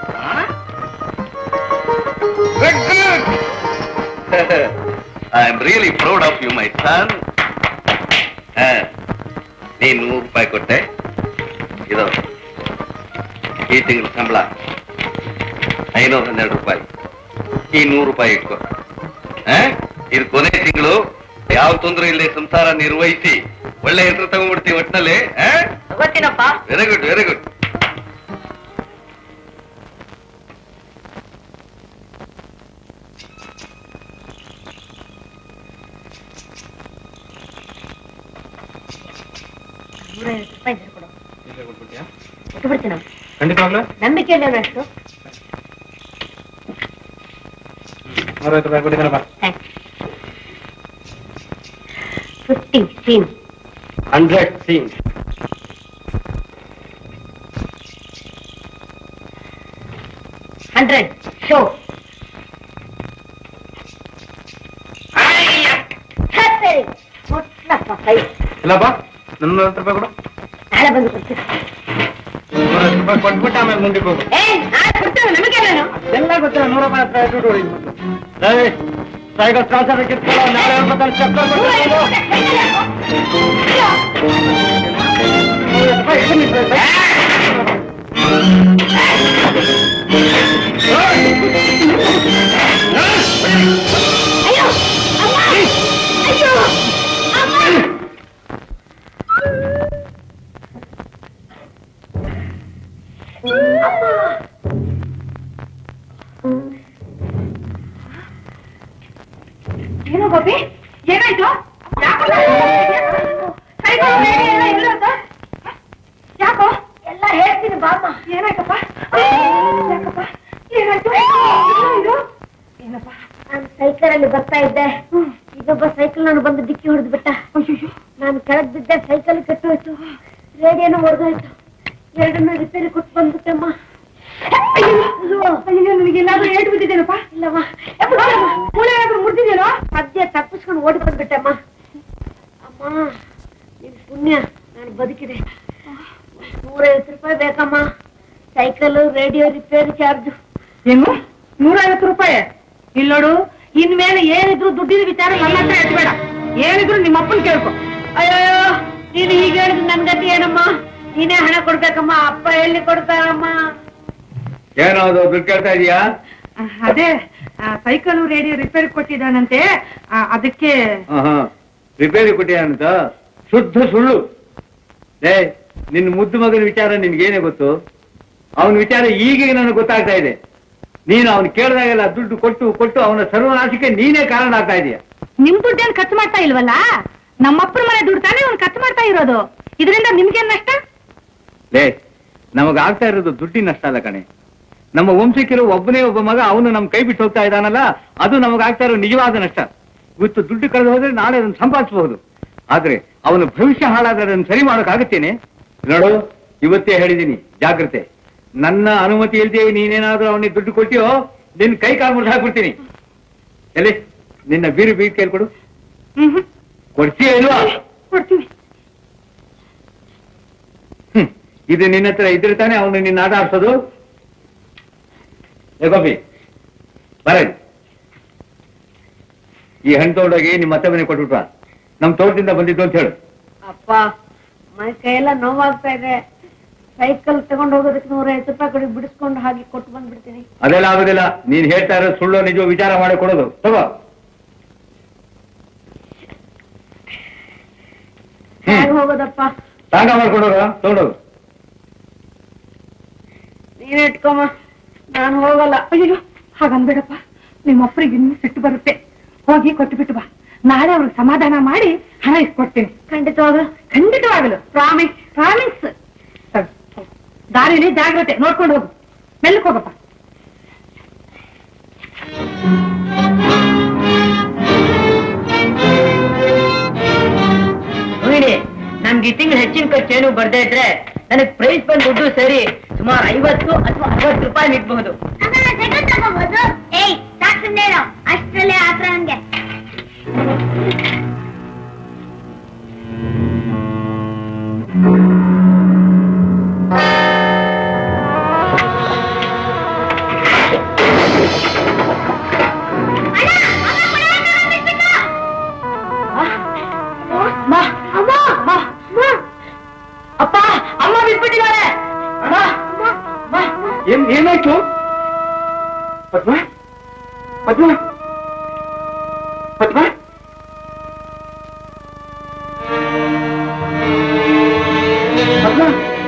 I am really proud of you my son ನೀನ್ ನೂರು ರೂಪಾಯಿ ಕೊಟ್ಟೆ ಇದು ಈ ತಿಂಗಳ ಸಂಬಳ ಐನೂರ ಹನ್ನೆರಡು ರೂಪಾಯಿ ಈ ನೂರು ರೂಪಾಯಿ ಇಟ್ಕೊ ಆ? ಇದು ಕೊನೆ ತಿಂಗಳು ಯಾವ ತೊಂದರೆ ಇಲ್ಲದೆ ಸಂಸಾರ ನಿರ್ವಹಿಸಿ ಒಳ್ಳೆ ಹೆಸರು ತಗೊಂಡ್ಬಿಡ್ತೀವಿ ಒಟ್ಟಿನಲ್ಲಿ ಗೊತ್ತಿನಪ್ಪ ವೆರಿ ಗುಡ್ ವೆರಿ ಗುಡ್ ನೂರೈವತ್ತು ರೂಪಾಯಿ ಇದ್ರೆ ಕೊಡು ಕೊಟ್ಟು ಬಿಡ್ತೀನಿ ಖಂಡಿತವಾಗ್ಲೂ ನಂಬಿಕೆ ಇಲ್ಲ ಅಷ್ಟು ನೂರೈವತ್ತು ರೂಪಾಯಿ ಕೊಟ್ಟಿದ್ದಾನಪ್ಪ fifty scene hundred scenes hundred show ಸರಿ ಮುಟ್ಲಪ್ಪ ಕೈ ಇಲ್ಲಪ್ಪ ನನ್ನ ನೂರೈವತ್ತು ರೂಪಾಯಿ ಕೊಡು ನಾಳೆ ಬಂದು ಕೊಡ್ತೀನಿ ನೂರೈವತ್ತು ರೂಪಾಯಿ ಕೊಟ್ಬಿಟ್ಟು ಆಮೇಲೆ ಮುಂದಕ್ಕೆ ಹೋಗು ಏ ನಾಳೆ ಕೊಡ್ತೇವೆ ನಮಗೆ ನಾನು ಎಲ್ಲ ಗೊತ್ತಿಲ್ಲ ನೂರ ರೂಪಾಯಿ ಹತ್ರ ದುಡ್ಡು ಹೊಡಿ. ಏಯ್, ಸೈಕಲ್ ಟ್ರಾನ್ಸ್ಫರ್ ಕಿತ್ಕೊಳ್ಳೋ ನಾಳೆ ರೂಪಾಯಿ ಚಕ್ಕರ್ ಅಯ್ಯೋ ಅಮ್ಮ ಅಯ್ಯೋ ಅಮ್ಮ ಏನೋ ಗೋಪಿ ಏನಾಯ್ತು ಯಾಕೋ ಸೈಕಲ್ ಮೇಲೆ ಎಲ್ಲ ಇಲ್ಲೋದು? ಯಾಕೋ ಎಲ್ಲ ಹೇಳ್ತೀನಿ ಬಾಮ್ಮ ಏನಾಯ್ತಪ್ಪ ಯಾಕಪ್ಪ ಏನಾಯ್ತು ಏನು ಇದು ಏನಪ್ಪ ನಾನು ಸೈಕಲ್ ಅಲ್ಲಿ ಬರ್ತಾ ಇದ್ದೆ ಇದೊಬ್ಬ ಸೈಕಲ್ ನಾನು ಬಂದು ಡಿಕ್ಕಿ ಹೊಡೆದು ಬಿಟ್ಟ ನಾನು ಕೆಳಗ್ ಬಿದ್ದೆ ಸೈಕಲ್ ಕೆಟ್ಟೋಯ್ತು ರೇಡಿಯೋನು ಹೊಡೆದೋಯ್ತು ಎರಡನ್ನೂ ರಿಪೇರಿ ಕೊಟ್ಟು ಬಂದ್ಬಿಟ್ಟಮ್ಮ ಅಯ್ಯೋ ಅಯ್ಯೋ ನನಗೆಲ್ಲಾದ್ರೂ ಏಟು ಬಿದ್ದಿದ್ದೇನಪ್ಪ ಇಲ್ಲಮ್ಮ ಮೂಳೆ ಏನಾದ್ರೂ ಮುರಿದಿದ್ದೇನೋ ಮಧ್ಯ ತಪ್ಪಿಸ್ಕೊಂಡು ಓಡಿ ಬಂದ್ಬಿಟ್ಟಮ್ಮ ಅಮ್ಮ ನಿನ್ ಪುಣ್ಯ ನಾನು ಬದುಕಿದೆ ನೂರೈವತ್ತು ರೂಪಾಯಿ ಬೇಕಮ್ಮ ಸೈಕಲ್ ರೇಡಿಯೋ ರಿಪೇರಿ ಚಾರ್ಜ್ ಏನು ನೂರೈವತ್ತು ರೂಪಾಯಿ ಇಲ್ಲಿ ನೋಡು ಇನ್ಮೇಲೆ ಏನಿದ್ರು ದುಡ್ಡಿನ ವಿಚಾರ ನನ್ನ ಹತ್ರ ಎತ್ಬೇಡ ಏನಿದ್ರು ನಿಮ್ಮ ಅಪ್ಪನ್ ಕೇಳ್ಕೊ ಅಯ್ಯೋ ನೀನು ಹೀಗೆ ಹೇಳಿದ್ರೆ ನನ್ ಗತಿ ಏನಮ್ಮ ನೀನೇ ಹಣ ಕೊಡ್ಬೇಕಮ್ಮ ಅಪ್ಪ ಎಲ್ಲಿ ಕೊಡ್ತಾರಮ್ಮ ಏನೋ ಅದು ದುಡ್ಡು ಕೇಳ್ತಾ ಇದೀಯಾ ಅದೇ ಸೈಕಲ್ ರೇಡಿಯೋ ರಿಪೇರಿ ಕೊಟ್ಟಿದ್ದಾನಂತೆ ಆ, ಅದಕ್ಕೆ ಆಹಾ. ರಿಪೇರಿ ಕೊಟ್ಟಿಯಾನಂತ ಶುದ್ಧ ಸುಳ್ಳು ಏ ನಿನ್ನ ಮುದ್ದು ಮಗನ ವಿಚಾರ ನಿನ್ಗೇನೆ ಗೊತ್ತು ಅವನ ವಿಚಾರ ಈಗೀಗ ನನಗೆ ಗೊತ್ತಾಗ್ತಾ ಇದೆ ನೀನು ಅವನು ಕೇಳಿದಾಗೆಲ್ಲ ದುಡ್ಡು ಕೊಟ್ಟು ಕೊಟ್ಟು ಅವನ ಸರ್ವನಾಶಕ್ಕೆ ನೀನೇ ಕಾರಣ ಆಗ್ತಾ ಇದೀಯ ನಿಮ್ ದುಡ್ಡೇನ್ ಖರ್ಚು ಮಾಡ್ತಾ ಇಲ್ವಲ್ಲ ನಮ್ಮಪ್ಪನ ಮನೆ ದುಡ್ಡು ತಾನೇ ಅವ್ನು ಖರ್ಚು ಮಾಡ್ತಾ ಇರೋದು ಇದರಿಂದ ನಿಮ್ಗೇನ್ ನಷ್ಟ ಲೇ ನಮಗಾಗ್ತಾ ಇರೋದು ದುಡ್ಡಿನ ನಷ್ಟ ಅಲ್ಲ ಕಣೆ ನಮ್ಮ ವಂಶಕ್ಕಿರೋ ಒಬ್ಬನೇ ಒಬ್ಬ ಮಗ ಅವನು ನಮ್ ಕೈ ಬಿಟ್ಟು ಹೋಗ್ತಾ ಇದ್ದಾನಲ್ಲ ಅದು ನಮಗಾಗ್ತಾ ಇರೋ ನಿಜವಾದ ನಷ್ಟ ಇವತ್ತು ದುಡ್ಡು ಕಳೆದು ಹೋದ್ರೆ ನಾಳೆ ಅದನ್ನು ಸಂಪಾದಿಸಬಹುದು ಆದ್ರೆ ಅವನ ಭವಿಷ್ಯ ಹಾಳಾದ್ರೆ ಅದನ್ನು ಸರಿ ಮಾಡೋಕ್ಕಾಗುತ್ತೇನೆ ನೋಡು ಇವತ್ತೇ ಹೇಳಿದೀನಿ ಜಾಗ್ರತೆ ನನ್ನ ಅನುಮತಿ ಇಲ್ದೇ ನೀನೇನಾದ್ರೂ ಅವನಿಗೆ ದುಡ್ಡು ಕೊಟ್ಟಿಯೋ ನಿನ್ ಕೈ ಕಾಲು ಮುರಿದು ಹಾಕ್ಬಿಡ್ತೀನಿ ಎಲ್ಲಿ ನಿನ್ನ ಬೀರು ಬೀರ್ ಕೇಳ್ಕೊಡು ಹ್ಮ್ ಹ್ಮ್ ಕೊಡ್ತೀಯ ಇಲ್ವಾ ಕೊಡ್ತೀನಿ ಹ್ಮ್. ಇದು ನಿನ್ನ ಹತ್ರ ಇದ್ರೆ ತಾನೇ ಅವನು ನಿನ್ನ ಆಟ ಆಡ್ಸೋದು ಏ ಗೋಪಿ ಬರ ಇಲ್ಲಿ. ಈ ಹಣ್ಣು ತಗೊಂಡೋಗಿ ನಿಮ್ಮ ಅತ್ತೆ ಮನೆ ಕೊಟ್ಬಿಟ್ವ ನಮ್ ತೋಟದಿಂದ ಬಂದಿದ್ದು ಅಂತ ಹೇಳು ಅಪ್ಪ ಮೈ ಕೈಯೆಲ್ಲ ನೋವಾಗ್ತಾ ಇದೆ ಸೈಕಲ್ ತಗೊಂಡು ಹೋಗೋದಕ್ಕೆ ನೂರೈವತ್ತು ರೂಪಾಯಿ ಕೊಡಿ ಬಿಡಿಸ್ಕೊಂಡು ಹಾಗೆ ಕೊಟ್ಟು ಬಂದ್ಬಿಡ್ತೀನಿ ಅದೆಲ್ಲ ಆಗೋದಿಲ್ಲ ನೀನ್ ಹೇಳ್ತಾ ಇರೋ ಸುಳ್ಳು ನಿಜ ವಿಚಾರ ಮಾಡಿ ಕೊಡೋದು ತಗೋ ಹೇಗೆ ಹೋಗೋದಪ್ಪ ಸಾಂಗ ಮಾಡ್ಕೊಂಡೋಗ ತಗೊಂಡೋಗು ನೀನೇ ಇಟ್ಕೊಮ್ಮ ನಾನು ಹೋಗಲ್ಲ ಅಯ್ಯೋ ಹಾಗನ್ಬೇಡಪ್ಪ ನಿಮ್ಮ ಅಪ್ಪರಿಗೆ ಇನ್ನೂ ಸಿಟ್ಟು ಬರುತ್ತೆ ಹೋಗಿ ಕೊಟ್ಟು ಬಿಟ್ಟು ಬಾ ನಾಳೆ ಅವ್ರಿಗೆ ಸಮಾಧಾನ ಮಾಡಿ ಹಣ ಇಸ್ಕೊಡ್ತೀನಿ ಖಂಡಿತವಾಗಲು ಖಂಡಿತವಾಗಲು ಪ್ರಾಮಿಸ್ ಪ್ರಾಮಿಸ್ ದಾರಿಲಿ ಜಾಗ್ರತೆ ನೋಡ್ಕೊಂಡು ಹೋಗು ಮೆಲ್ಲಕ್ ಹೋಗಪ್ಪ ರೋಹಿಣಿ ನಮ್ಗೆ ಈ ತಿಂಗಳು ಹೆಚ್ಚಿನ ಖರ್ಚೇನು ಬರ್ದೇ ಇದ್ರೆ ನನಗ್ ಪ್ರೈಸ್ ಬಂದ್ ದುಡ್ಡು ಸೇರಿ ಸುಮಾರು ಐವತ್ತು ಅಥವಾ ಅರವತ್ತು ರೂಪಾಯಿ ನಿಟ್ಬಹುದು ತಗೋಬಹುದು ಏಯ್ ಸಾಕು ಸುಮ್ಮನೆ ಅಷ್ಟರಲ್ಲೇ ಆತ್ರ ಹಂಗೆ ಅಮ್ಮ ಅಮ್ಮ ಅಮ್ಮ ಅಮ್ಮ. ಅಪ್ಪ ಅಮ್ಮ ಬಿಟ್ಬಿಟ್ಟಿದ್ದಾರೆ ಅಮ್ಮ ಅಮ್ಮ ಏನ್ ಏನಾಯ್ತು ಪದ್ಮ ಪದ್ಮ ಪದ್ಮ ಪದ್ಮ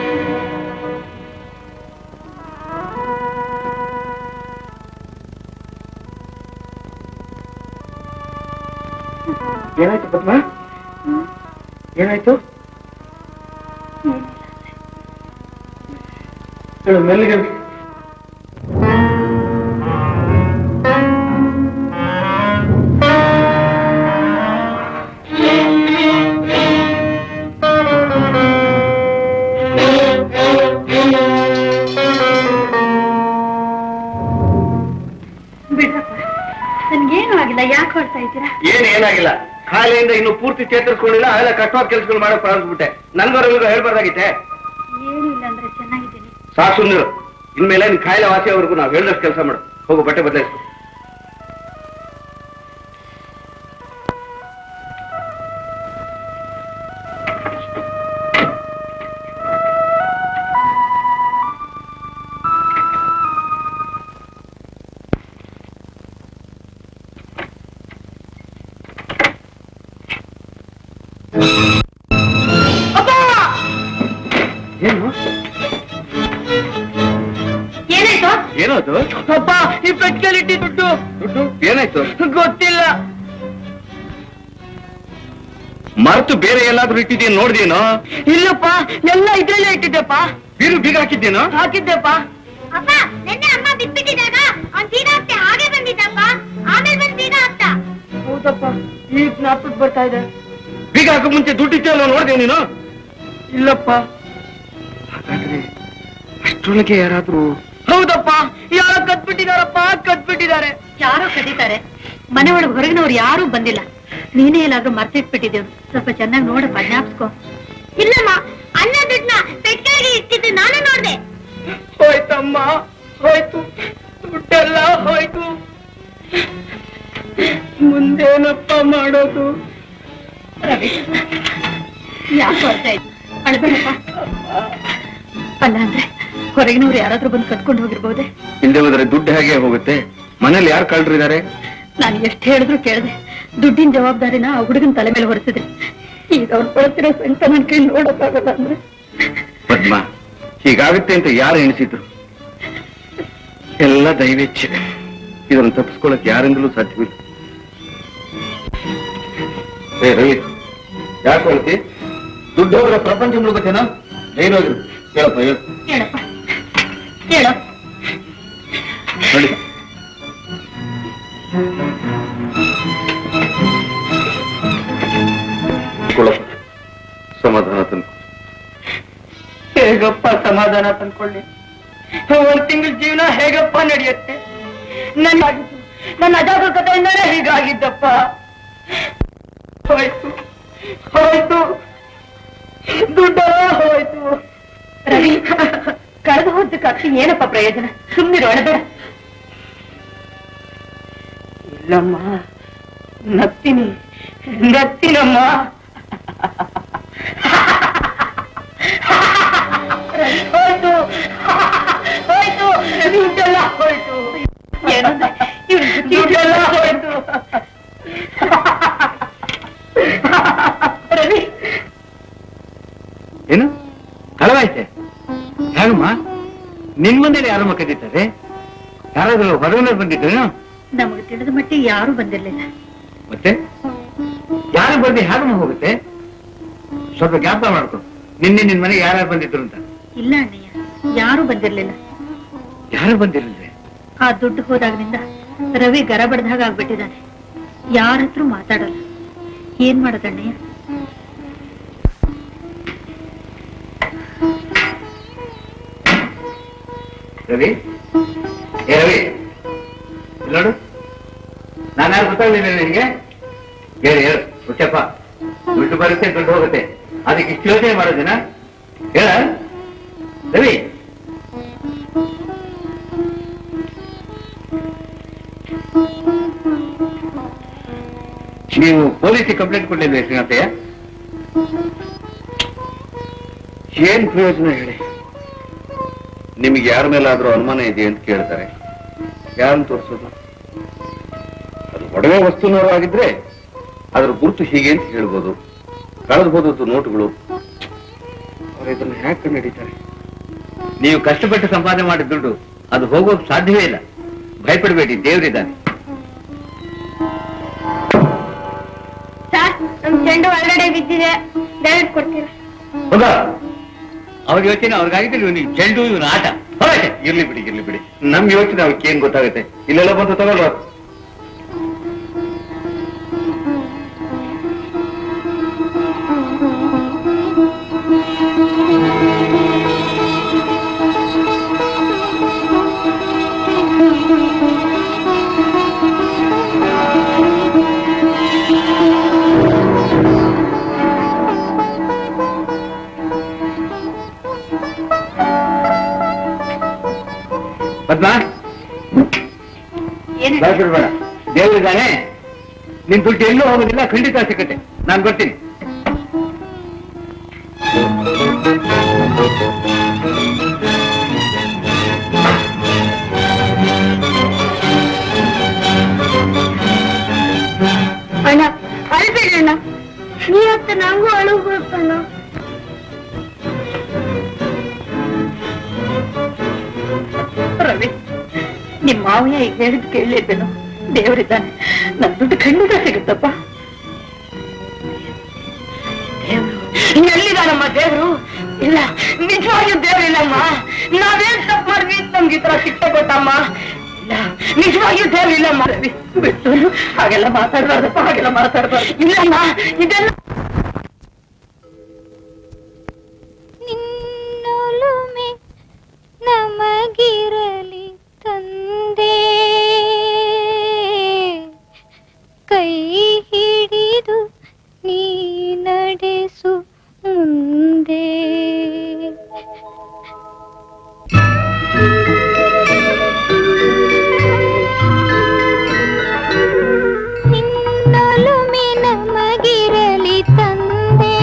ಏನಾಯ್ತು ಪದ್ಮ ಏನಾಯ್ತು ಹೇಳು ಮೆಲ್ಲಿಗೆ ಬಿಡ್ರಪ್ಪ ನನ್ಗೇನು ಆಗಿಲ್ಲ ಯಾಕೆ ಹೊಡ್ತಾ ಇದ್ದೀರಾ ಏನ್ ಏನಾಗಿಲ್ಲ ಕಾಯಿಲೆಯಿಂದ ಇನ್ನು ಪೂರ್ತಿ ಚೇತರಿಸ್ಕೊಂಡಿಲ್ಲ ಅವೆಲ್ಲ ಕಟ್ಟುವ ಕೆಲಸಗಳು ಮಾಡಕ್ ಪ್ರಾರಂಭಿಸ್ಬಿಟ್ಟೆ ನನ್ಗವ್ರಿಗೆ ಹೇಳ್ಬಾರ್ದಾಗಿತ್ತೆ ಏನಿಲ್ಲ ಅಂದ್ರೆ ಚೆನ್ನಾಗಿದ್ದೀನಿ ಸಾಕು ಸುಂದರು ಇನ್ಮೇಲೆ ನಿನ್ ಕಾಯಿಲೆ ವಾಸಿಯವರೆಗೂ ನಾವು ಹೇಳಿದಷ್ಟು ಕೆಲಸ ಮಾಡು ಹೋಗು ಬಟ್ಟೆ ಬದಲಾಯಿಸು ಏನು ಏನಾಯ್ತು ಏನದು ಅಪ್ಪ ಈ ಪೆಟ್ಕಲ್ಲಿಟ್ಟಿ ದುಡ್ಡು ದುಡ್ಡು ಏನಾಯ್ತು ಗೊತ್ತಿಲ್ಲ ಮರೆತು ಬೇರೆ ಎಲ್ಲಾದ್ರೂ ಇಟ್ಟಿದ್ದೀನ ನೋಡ್ದೇನೋ ಇಲ್ಲಪ್ಪ ಎಲ್ಲ ಇದ್ರಲ್ಲೇ ಇಟ್ಟಿದ್ದೆಪ್ಪ ಬೀರು ಬೀಗ ಹಾಕಿದ್ದೇನೋ ಹಾಕಿದ್ದೆಪ್ಪ ಅಪ್ಪ ನಿನ್ನೆ ಅಮ್ಮ ಬಿಟ್ಬಿಟ್ಟಿದಾಗ ಅವ್ನ್ ಬೀಗ ಹಾಕ್ತೆ ಹಾಗೆ ಬಂದಿದ್ದಪ್ಪ ಆಮೇಲೆ ಬಂದ್ ಬೀಗ ಹಾಕ್ತ ಹೌದಪ್ಪ ಈಗ ಜ್ಞಾಪಕ ಬರ್ತಾ ಇದೆ ಬೀಗ ಹಾಕೋ ಮುಂಚೆ ದುಡ್ಡು ಇತ್ತಲ್ಲ ನೋಡ್ದೆ ನೀನು ಇಲ್ಲಪ್ಪ ಹಾಗಾದ್ರೆ ಅಷ್ಟರೊಳಗೆ ಯಾರಾದ್ರೂ ಹೌದಪ್ಪ ಯಾರೋ ಕದ್ಬಿಟ್ಟಿದಾರಪ್ಪ ಕದ್ಬಿಟ್ಟಿದ್ದಾರೆ ಯಾರೋ ಕದೀತಾರೆ ಮನೆ ಒಳಗೆ ಹೊರಗಿನವ್ರು ಯಾರೂ ಬಂದಿಲ್ಲ ನೀನೇ ಎಲ್ಲಾದ್ರೂ ಮರ್ತಿಟ್ಬಿಟ್ಟಿದ್ದೇವೆ ಸ್ವಲ್ಪ ಚೆನ್ನಾಗಿ ನೋಡಪ್ಪ ಜ್ಞಾಪಿಸ್ಕೊ ಇಲ್ಲಮ್ಮ ಅನ್ನ ದುಡ್ಡನ್ನ ಪೆಟ್ಟಾಗಿ ಇಟ್ಟಿದ್ದು ನಾನು ನೋಡ್ದೆ ಹೋಯ್ತಮ್ಮ ಹೋಯ್ತು ದುಡ್ಡೆಲ್ಲ ಹೋಯ್ತು ಮುಂದೇನಪ್ಪ ಮಾಡೋದು ರವಿ ಯಾಕೆ ಬರ್ತಾ ಇದ್ದ ಅಳ್ಬೇಡಪ್ಪ ಅಲ್ಲ ಅಂದ್ರೆ ಹೊರಗಿನವ್ರು ಯಾರಾದ್ರೂ ಬಂದು ಕಟ್ಕೊಂಡು ಹೋಗಿರ್ಬೋದೆ ಇಲ್ಲದೆ ಹೋದ್ರೆ ದುಡ್ಡು ಹೇಗೆ ಹೋಗುತ್ತೆ ಮನೇಲಿ ಯಾರು ಕಳ್ರಿದ್ದಾರೆ ನಾನು ಎಷ್ಟು ಹೇಳಿದ್ರು ಕೇಳಿದೆ ದುಡ್ಡಿನ ಜವಾಬ್ದಾರಿನ ಆ ಹುಡುಗನ ತಲೆ ಮೇಲೆ ಹೊರಿಸಿದ್ರೆ ಈಗ ಅವ್ರು ಬಳಸಿರೋ ಸಂಕಟ ನನ್ ಕೈ ನೋಡಕ್ಕಾಗಲ್ಲ ಅಂದ್ರೆ ಪದ್ಮ ಹೀಗಾಗುತ್ತೆ ಅಂತ ಯಾರು ಎಣಿಸಿದ್ರು ಎಲ್ಲ ದೈವೇಚ್ಛೆ ಇದನ್ನು ತಪ್ಪಿಸ್ಕೊಳ್ಳಕ್ ಯಾರಿಂದಲೂ ಸಾಧ್ಯವಿಲ್ಲ ಏ ರವಿ ಯಾಕೆ ಹೇಳ್ತಿ ದುಡ್ಡು ಹೋದ್ರೆ ಪ್ರಪಂಚ ಮುಳುಗುತ್ತೇನೋ ಧೈರ್ಯವಾಗಿರು ಹೇಳಪ್ಪ ಹೇಳು ಹೇಳಪ್ಪ ಹೇಳು ನೋಡಿ ಕೊಳಪ್ಪ ಸಮಾಧಾನ ತಂದು ಹೇಗಪ್ಪ ಸಮಾಧಾನ ತಂದ್ಕೊಳ್ಳಿ ಒಂದ್ ತಿಂಗಳ ಜೀವನ ಹೇಗಪ್ಪ ನಡೆಯುತ್ತೆ ನನ್ನ ನನ್ನ ಅಜಾಗರೂಕತೆಯಿಂದಲೇ ಹೀಗಾಗಿದ್ದಪ್ಪ ಹೋಯ್ತು ಹೋಯ್ತು ದುಡ್ಡೆಲ್ಲ ಹೋಯ್ತು ರವಿ ಕಳೆದು ಹೋದ ಕಕ್ಷಿ ಏನಪ್ಪ ಪ್ರಯೋಜನ ಸುಮ್ಮನಿರು ಅಳಬೇಡ ಇಲ್ಲಮ್ಮ ನಗ್ತೀನಿ ನಗ್ತೀನಮ್ಮ ಹೋಯ್ತು ಹೋಯ್ತು ದುಡ್ಡೆಲ್ಲ ಹೋಯ್ತು ಏನಂದ್ರೆ ಇವ್ರ ದುಡ್ಡೆಲ್ಲ ಹೋಯ್ತು ರವಿ ಏನು ಕಳವಾಯ್ತೆ ಹೇಗಮ್ಮ ನಿನ್ ಮುಂದೆ ಯಾರಮ್ಮ ಕದೀತಾರೆ ಯಾರಾದ್ರೂ ಹೊರಗಡೆ ಬಂದಿದ್ದೇನು ನಮಗೆ ತಿಳಿದ ಮಟ್ಟಿಗೆ ಯಾರೂ ಬಂದಿರ್ಲಿಲ್ಲ ಮತ್ತೆ ಯಾರು ಬಂದು ಹೇಗೆ ಹೋಗುತ್ತೆ ಸ್ವಲ್ಪ ಜ್ಞಾಪಕ ಮಾಡ್ಕೊ ನಿನ್ನೆ ನಿನ್ ಮನೆಗೆ ಯಾರ್ಯಾರು ಬಂದಿದ್ರು ಅಂತ ಇಲ್ಲ ಅಣ್ಣಯ್ಯ ಯಾರು ಬಂದಿರ್ಲಿಲ್ಲ ಯಾರು ಬಂದಿರಲಿಲ್ಲ ಆ ದುಡ್ಡು ಹೋದಾಗ್ನಿಂದ ರವಿ ಗರ ಬಡ್ದಾಗ ಆಗ್ಬಿಟ್ಟಿದ್ದಾನೆ ಯಾರ ಹತ್ರ ಮಾತಾಡಲ್ಲ ಏನ್ ಮಾಡೋದಣ್ಣಯ್ಯ ರವಿ ಏ ರವಿ ಇಲ್ಲಿ ನೋಡು ನಾನು ಯಾರು ಗೊತ್ತಾಗಲಿಲ್ಲ ನಿನಗೆ ಹೇಳಿ ಹೇಳು ಹುಚ್ಚಪ್ಪ ದುಡ್ಡು ಬರುತ್ತೆ ದುಡ್ಡು ಹೋಗುತ್ತೆ ಅದಕ್ಕೆ ಇಷ್ಟು ಯೋಚನೆ ಮಾಡೋದಿನ ಹೇಳ ರವಿ ನೀವು ಪೊಲೀಸಿಗೆ ಕಂಪ್ಲೇಂಟ್ ಕೊಡ್ಲಿಲ್ವೇ ಶ್ರೀನಾಥಯ್ಯ ಏನ್ ಪ್ರಯೋಜನ ಹೇಳಿ ನಿಮ್ಗೆ ಯಾರ ಮೇಲಾದ್ರೂ ಅನುಮಾನ ಇದೆ ಅಂತ ಕೇಳ್ತಾರೆ ಯಾರನ್ನು ತೋರಿಸೋದು ಅದು ಒಡವೆ ವಸ್ತುನವರು ಆಗಿದ್ರೆ ಅದ್ರ ಗುರುತು ಹೀಗೆ ಅಂತ ಹೇಳ್ಬೋದು ಕಳೆದು ಹೋದದ್ದು ನೋಟುಗಳು ಅವ್ರು ಇದನ್ನ ಹ್ಯಾಕ್ ನಡೀತಾರೆ ನೀವು ಕಷ್ಟಪಟ್ಟು ಸಂಪಾದನೆ ಮಾಡಿದ ದುಡ್ಡು ಅದು ಹೋಗೋಕ್ ಸಾಧ್ಯವೇ ಇಲ್ಲ ಭಯಪಡಬೇಡಿ ದೇವರಿದ್ದಾನೆ ಸರ್ ನಮ್ ಚೆಂಡು ಒಳಗಡೆ ಬಿದ್ದಿದೆ ದಯವಿಟ್ಟು ಕೊಡ್ತೀರಾ ಹೋಗ ಅವ್ರ ಯೋಚನೆ ಅವ್ರಿಗಾಗಿದ್ರೆ ಇವನಿಗೆ ಚೆಂಡು ಇವನ ಆಟ ಹೊರಗೆ ಇರ್ಲಿ ಬಿಡಿ ಇರ್ಲಿ ಬಿಡಿ ನಮ್ ಯೋಚನೆ ಅವಕ್ಕೆ ಏನ್ ಗೊತ್ತಾಗುತ್ತೆ ಇಲ್ಲೆಲ್ಲ ಬಂದು ತಗೊಳ್ಳುವ ಪದ್ಮಾ ಏನ್ ಬೇಡ ದೇವರಿದ್ದಾನೆ ನಿನ್ ದುಡ್ಡು ಎಲ್ಲೂ ಹೋಗೋದಿಲ್ಲ ಖಂಡಿತ ಸಿಕ್ಕತ್ತೆ ನಾನು ಬರ್ತೀನಿ ಅಣ್ಣ ಅಳ್ಬೇಡ ಅಣ್ಣ ನೀ ಹತ್ತ ನಂಗೂ ಅಳು ಅಣ್ಣ ರವಿ ನಿಮ್ ಮಾವಯ್ಯ ಈಗ ಹೇಳಿದ್ ಕೇಳಿದ್ದೇನು ದೇವರಿದ್ದಾನೆ ನನ್ ದುಡ್ಡು ಖಂಡಿತ ಸಿಗುತ್ತಪ್ಪ ಎಲ್ಲಿದಾನಮ್ಮ ದೇವ್ರು ಇಲ್ಲ ನಿಜವಾಗಿಯೂ ದೇವ್ರಿಲ್ಲಮ್ಮ ನಾವೇನ್ ತಪ್ಪು ಮಾಡಿದ್ವಿ ಅಂತ ನಮ್ಗೆ ಈ ತರ ಶಿಕ್ಷೆ ಕೊಟ್ಟಮ್ಮ ಇಲ್ಲ ನಿಜವಾಗಿಯೂ ದೇವ್ರು ಇಲ್ಲಮ್ಮ ರವಿ ಬಿಟ್ಟು ಹಾಗೆಲ್ಲ ಮಾತಾಡ್ಬಾರ್ದಪ್ಪ ಹಾಗೆಲ್ಲ ಮಾತಾಡ್ಬಾರ್ದು ಇಲ್ಲಮ್ಮ ಇದೆಲ್ಲ ನಿನ್ನೊಲುಮೆ ನಮಗಿರಲಿ ತಂದೆ ಕೈ ಹಿಡಿದು ನೀ ನಡೆಸು ಮುಂದೆ ನಿನ್ನೊಲುಮೆ ನಮಗಿರಲಿ ತಂದೆ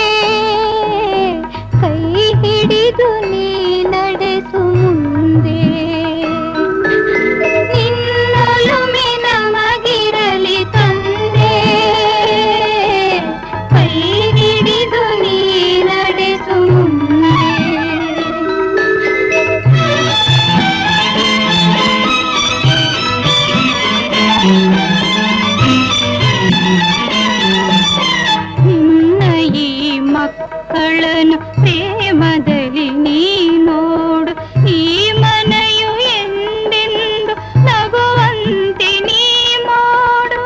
ಕೈ ಹಿಡಿದು ನೀ ನಡೆಸು ಮುಂದೆ ನಿನ್ನೊಲುಮೆ ನಮಗಿರಲಿ ತಂದೆ ಕೈ ಹಿಡಿದು ನೀ ನಡೆಸು ಮುಂದೆ ನಿನ್ನ ಈ ಮಕ್ಕಳನ್ನು ಪ್ರೇಮದಲ್ಲಿ ನೀ ನೋಡು ಈ ಮನೆಯು ಎಂದೆಂದು ನಗುವಂತೆ ನೀ ಮಾಡು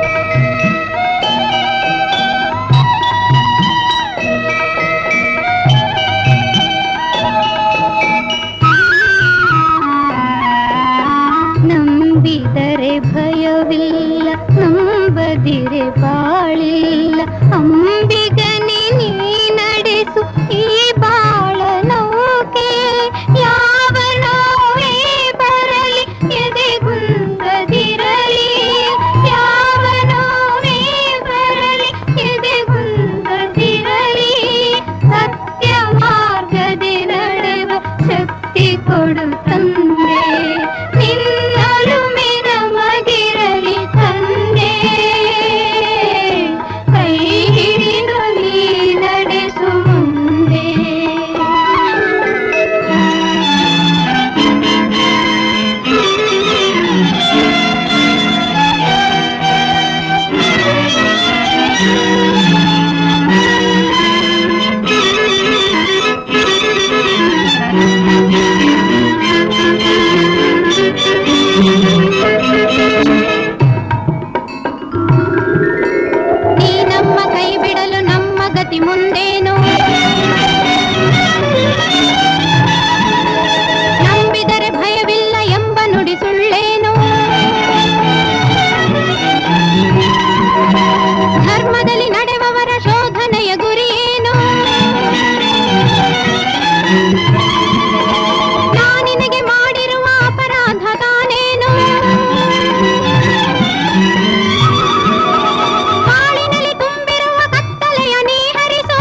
ನಂಬಿದರೆ ಭಯವಿಲ್ಲ ನಂಬದಿರೆ ಬಾಳಿಲ್ಲ ಅಂಬಿಗನೆ ನೀ ನಡೆಸು ಈ ಬಾಳ ನೌಕೆ ಯಾವ ನೋವೇ ಬರಲಿ ಎದೆಗುಂದದಿರಲಿ ಯಾವ ನೋವೇ ಬರಲಿ ಎದೆಗುಂದದಿರಲಿ ಸತ್ಯ ಮಾರ್ಗದೆ ನಡೆವ ಶಕ್ತಿ ಕೊಡು ತಂದೆ ನಿನ್ನೊಲುಮೆ ನಮಗಿರಲಿ ತಂದೆ ಕೈ ಹಿಡಿದು ಗತಿ ಮುಂದೇನು ನಂಬಿದರೆ ಭಯವಿಲ್ಲ ಎಂಬ ನುಡಿ ಸುಳ್ಳೇನು ಧರ್ಮದಲ್ಲಿ ನಡೆವವರ ಶೋಧನೆಯ ಗುರಿಯೇನು ನಾನಿನಗೆ ಮಾಡಿರುವ ಅಪರಾಧ ತಾನೇನು ಬಾಳಿನಲ್ಲಿ ತುಂಬಿರುವ ಕತ್ತಲೆಯ ನೀ ಹರಿಸು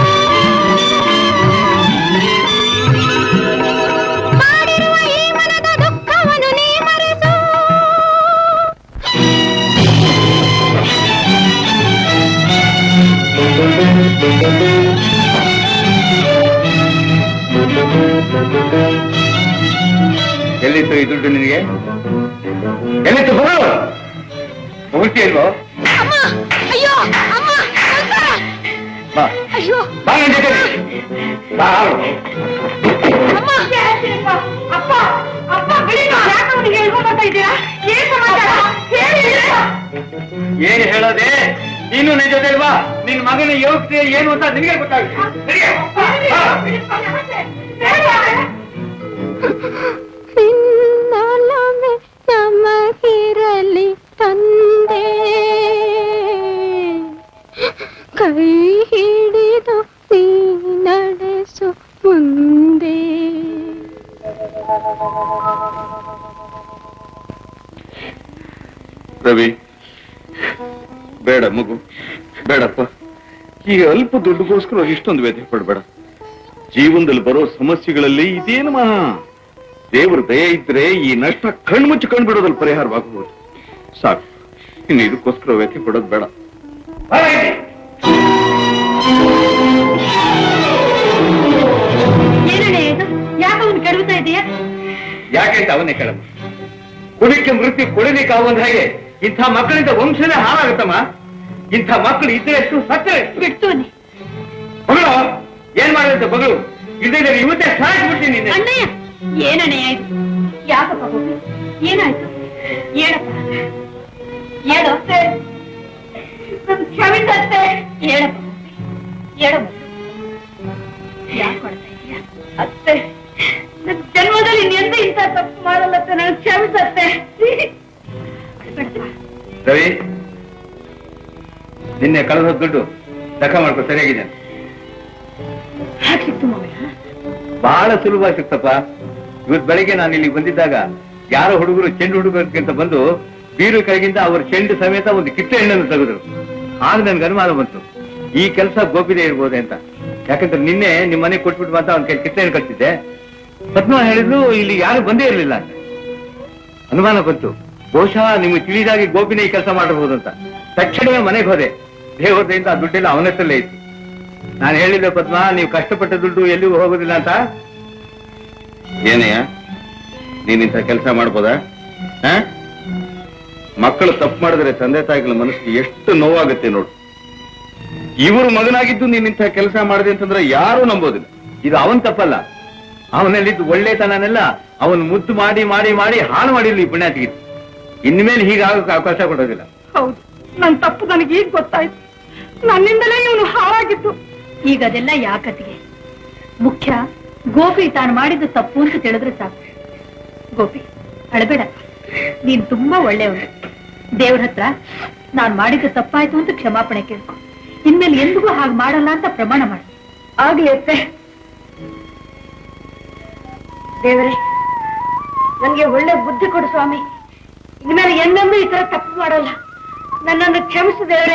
ಮಾಡಿರುವ ಈ ಮನದ ದುಃಖವನ್ನು ನೀ ಮರೆಸು ಎಲ್ಲಿತ್ತು ಈ ದುಡ್ಡು ನಿನಗೆ ಎಲ್ಲಿತ್ತು ಬರು ಮುಗಿಸಿ ಇಲ್ವೋ ಅಮ್ಮ ಅಯ್ಯೋ ಅಮ್ಮ ಅಕ್ಕ! ಬಾ ಅಯ್ಯೋ ಬಾ ನನ್ ಜೊತೆ. ಬಾ ಅಮ್ಮ ಅಪ್ಪ ಅಪ್ಪ ಬಿಡಿ ಯಾಕೆ ಅವನಿಗೆ ಹೇಳ್ಕೊಂಡು ಬರ್ತಾ ಇದ್ದೀರಾ ಏನ್ ಸಮಾಚಾರ ಹೇಳಿ ಏನ್ ಹೇಳೋದೆ ನೀನು ನಿನ್ ಜೊತೆ ಇಲ್ವಾ ನಿನ್ ಮಗನ ಯೋಗ್ಯತೆ ಏನು ಅಂತ ನಿನಗೆ ಗೊತ್ತಾಗುತ್ತೆ ನಿನ್ನೊಲವೇ ನಮಗಿರಲಿ ತಂದೆ ಕೈ ಹಿಡಿದು ನೀ ನಡೆಸು ಮುಂದೆ ರವಿ ಬೇಡ ಮಗು ಬೇಡಪ್ಪ ಈ ಅಲ್ಪ ದುಡ್ಡುಗೋಸ್ಕರ ಇಷ್ಟೊಂದು ವ್ಯಥೆ ಪಡಬೇಡ ಜೀವನದಲ್ಲಿ ಬರೋ ಸಮಸ್ಯೆಗಳಲ್ಲಿ ಇದೇನು ಮಹಾ ದೇವರ ದಯ ಇದ್ರೆ ಈ ನಷ್ಟ ಕಣ್ಮುಚ್ಚಿ ಕಂಡ್ಬಿಡೋದ್ರಲ್ಲಿ ಪರಿಹಾರವಾಗಬಹುದು ಸಾಕು ಇನ್ನು ಇದಕ್ಕೋಸ್ಕರ ವ್ಯಥೆ ಪಡೋದು ಬೇಡ ಏನಣ್ಣ ಇದು ಯಾಕೆ ಅವನು ಕೆಡವುತ್ತಾ ಇದೆಯಾ ಯಾಕೆ ಅಂತ ಅವನ್ನೇ ಕೇಳಮ್ಮ ಕುಡಿಕೆ ಮೃತ್ಯು ಕುಡಿಲಿಕ್ಕೆ ಆಗುವಂತ ಹಾಗೆ ಇಂಥ ಮಕ್ಕಳಿಂದ ವಂಶನೇ ಹಾಳಾಗುತ್ತಮ್ಮ ಇಂಥ ಮಕ್ಕಳು ಇದ್ರೆ ಎಷ್ಟು ಸತ್ತ ಎಷ್ಟು ಬಿಡ್ತೋನಿ ಮಗಳು ಏನ್ ಮಾಡಿದಂತೆ ಮಗಳು ಇಲ್ಲದೆ ಇವತ್ತೇ ಸಾಯಿಸ್ಬಿಡ್ತೀನಿ ನಿನ್ನೆ ಅಣ್ಣಯ್ಯ ಏನಣ್ಣಯ್ಯ ಇದು ಯಾಕಪ್ಪ ಗೋಪಿ ಏನಾಯ್ತು ಹೇಳಪ್ಪ ಹೇಳು ನನ್ ಕ್ಷಮಿಸತ್ತೆ ಹೇಳಪ್ಪ ಗೋಪಿ ಹೇಳು ಯಾಕೆ ಮಾಡ್ತಾ ಇದೀಯ ಅತ್ತೆ ನನ್ ಜನ್ಮದಲ್ಲಿ ನೆಂದು ಇಂಥ ತಪ್ಪು ಮಾಡಲ್ಲತ್ತೆ ನನಗೆ ಕ್ಷಮಿಸತ್ತೆ ರವಿ ನಿನ್ನೆ ಕಳೆದ ದುಡ್ಡು ಲೆಕ್ಕ ಮಾಡ್ಕೊ ಸರಿಯಾಗಿದೆ ಯಾಕೆ ಸಿಕ್ತು ಮಾವಯ್ಯ ಬಹಳ ಸುಲಭ ಸಿಕ್ತಪ್ಪ ಇವತ್ತು ಬೆಳಿಗ್ಗೆ ನಾನು ಇಲ್ಲಿ ಬಂದಿದ್ದಾಗ ಯಾರೋ ಹುಡುಗರು ಚೆಂಡು ಹುಡುಗರಿಗಿಂತ ಬಂದು ಬೀರು ಕೈಗಿಂದ ಅವ್ರ ಚೆಂಡು ಸಮೇತ ಒಂದು ಕಿತ್ತೆ ಹಣ್ಣನ್ನು ತೆಗೆದ್ರು ಆಗ ನನ್ಗೆ ಅನುಮಾನ ಬಂತು ಈ ಕೆಲಸ ಗೋಪಿದೆ ಇರ್ಬೋದೆ ಅಂತ ಯಾಕಂದ್ರೆ ನಿನ್ನೆ ನಿಮ್ಮ ಮನೆಗೆ ಕೊಟ್ಬಿಟ್ಟು ಅಂತ ಅವ್ನ ಕೈ ಕಿತ್ತೆ ಹಣ್ಣು ಕಟ್ತಿದ್ದೆ ಪದ್ಮ ಹೇಳಿದ್ರು ಇಲ್ಲಿ ಯಾರು ಬಂದೇ ಇರಲಿಲ್ಲ ಅಂತ ಅನುಮಾನ ಬಂತು ಬಹುಶಃ ನಿಮ್ಗೆ ತಿಳಿದಾಗಿ ಗೋಪಿನೇ ಈ ಕೆಲಸ ಮಾಡಬಹುದು ಅಂತ ತಕ್ಷಣವೇ ಮನೆಗೆ ಹೋದೆ ದೇವತೆಯಿಂದ ಆ ದುಡ್ಡೆಲ್ಲ ಅವನ ಹತ್ರಲ್ಲೇ ಇತ್ತು ನಾನು ಹೇಳಿದ್ದೆ ಪದ್ಮ ನೀವು ಕಷ್ಟಪಟ್ಟ ದುಡ್ಡು ಎಲ್ಲಿಗೂ ಹೋಗೋದಿಲ್ಲ ಅಂತ ಏನಯ್ಯ ನೀನಿಂಥ ಕೆಲಸ ಮಾಡ್ಬೋದಾ ಆ? ಮಕ್ಕಳು ತಪ್ಪು ಮಾಡಿದ್ರೆ ತಂದೆ ತಾಯಿಗಳ ಮನಸ್ಸಿಗೆ ಎಷ್ಟು ನೋವಾಗುತ್ತೆ ನೋಡು ಇವರು ಮಗನಾಗಿದ್ದು ನೀನಿಂಥ ಕೆಲಸ ಮಾಡಿದೆ ಅಂತಂದ್ರೆ ಯಾರೂ ನಂಬೋದಿಲ್ಲ ಇದು ಅವನ್ ತಪ್ಪಲ್ಲ ಅವನಲ್ಲಿದ್ದು ಒಳ್ಳೆತನನೆಲ್ಲ ಅವನು ಮುದ್ದು ಮಾಡಿ ಮಾಡಿ ಮಾಡಿ ಹಾಳು ಮಾಡಿರ್ಲಿ ಈ ಪುಣ್ಯಾತಿಗೆ ಇನ್ಮೇಲೆ ಹೀಗಾಗಕ್ಕೆ ಅವಕಾಶ ಕೊಡೋದಿಲ್ಲ ಹೌದು ನನ್ ತಪ್ಪು ನನಗೆ ಈಗ ಗೊತ್ತಾಯ್ತು ನನ್ನಿಂದಲೇ ಇವನು ಹಾಳಾಗಿದ್ದು ಈಗ ಅದೆಲ್ಲ ಯಾಕತಿಗೆ ಮುಖ್ಯ ಗೋಪಿ ತಾನು ಮಾಡಿದ್ದು ತಪ್ಪು ಅಂತ ತಿಳಿದ್ರೆ ಸಾಕು ಗೋಪಿ ಅಳಬೇಡ ನೀನ್ ತುಂಬಾ ಒಳ್ಳೆಯವನು ದೇವ್ರ ಹತ್ರ ನಾನ್ ಮಾಡಿದ್ದು ತಪ್ಪಾಯ್ತು ಅಂತ ಕ್ಷಮಾಪಣೆ ಕೇಳ್ಕೊ ಇನ್ಮೇಲೆ ಎಂದಿಗೂ ಹಾಗೆ ಮಾಡಲ್ಲ ಅಂತ ಪ್ರಮಾಣ ಮಾಡು ಆಗ್ಲಿ ಅತ್ತೆ ದೇವರೇ ನನ್ಗೆ ಒಳ್ಳೆ ಬುದ್ಧಿ ಕೊಡು ಸ್ವಾಮಿ ಇನ್ಮೇಲೆ ಎಂದೆಂದೂ ಈ ತರ ತಪ್ಪು ಮಾಡಲ್ಲ ನನ್ನನ್ನು ಕ್ಷಮಿಸು ದೇವರೇ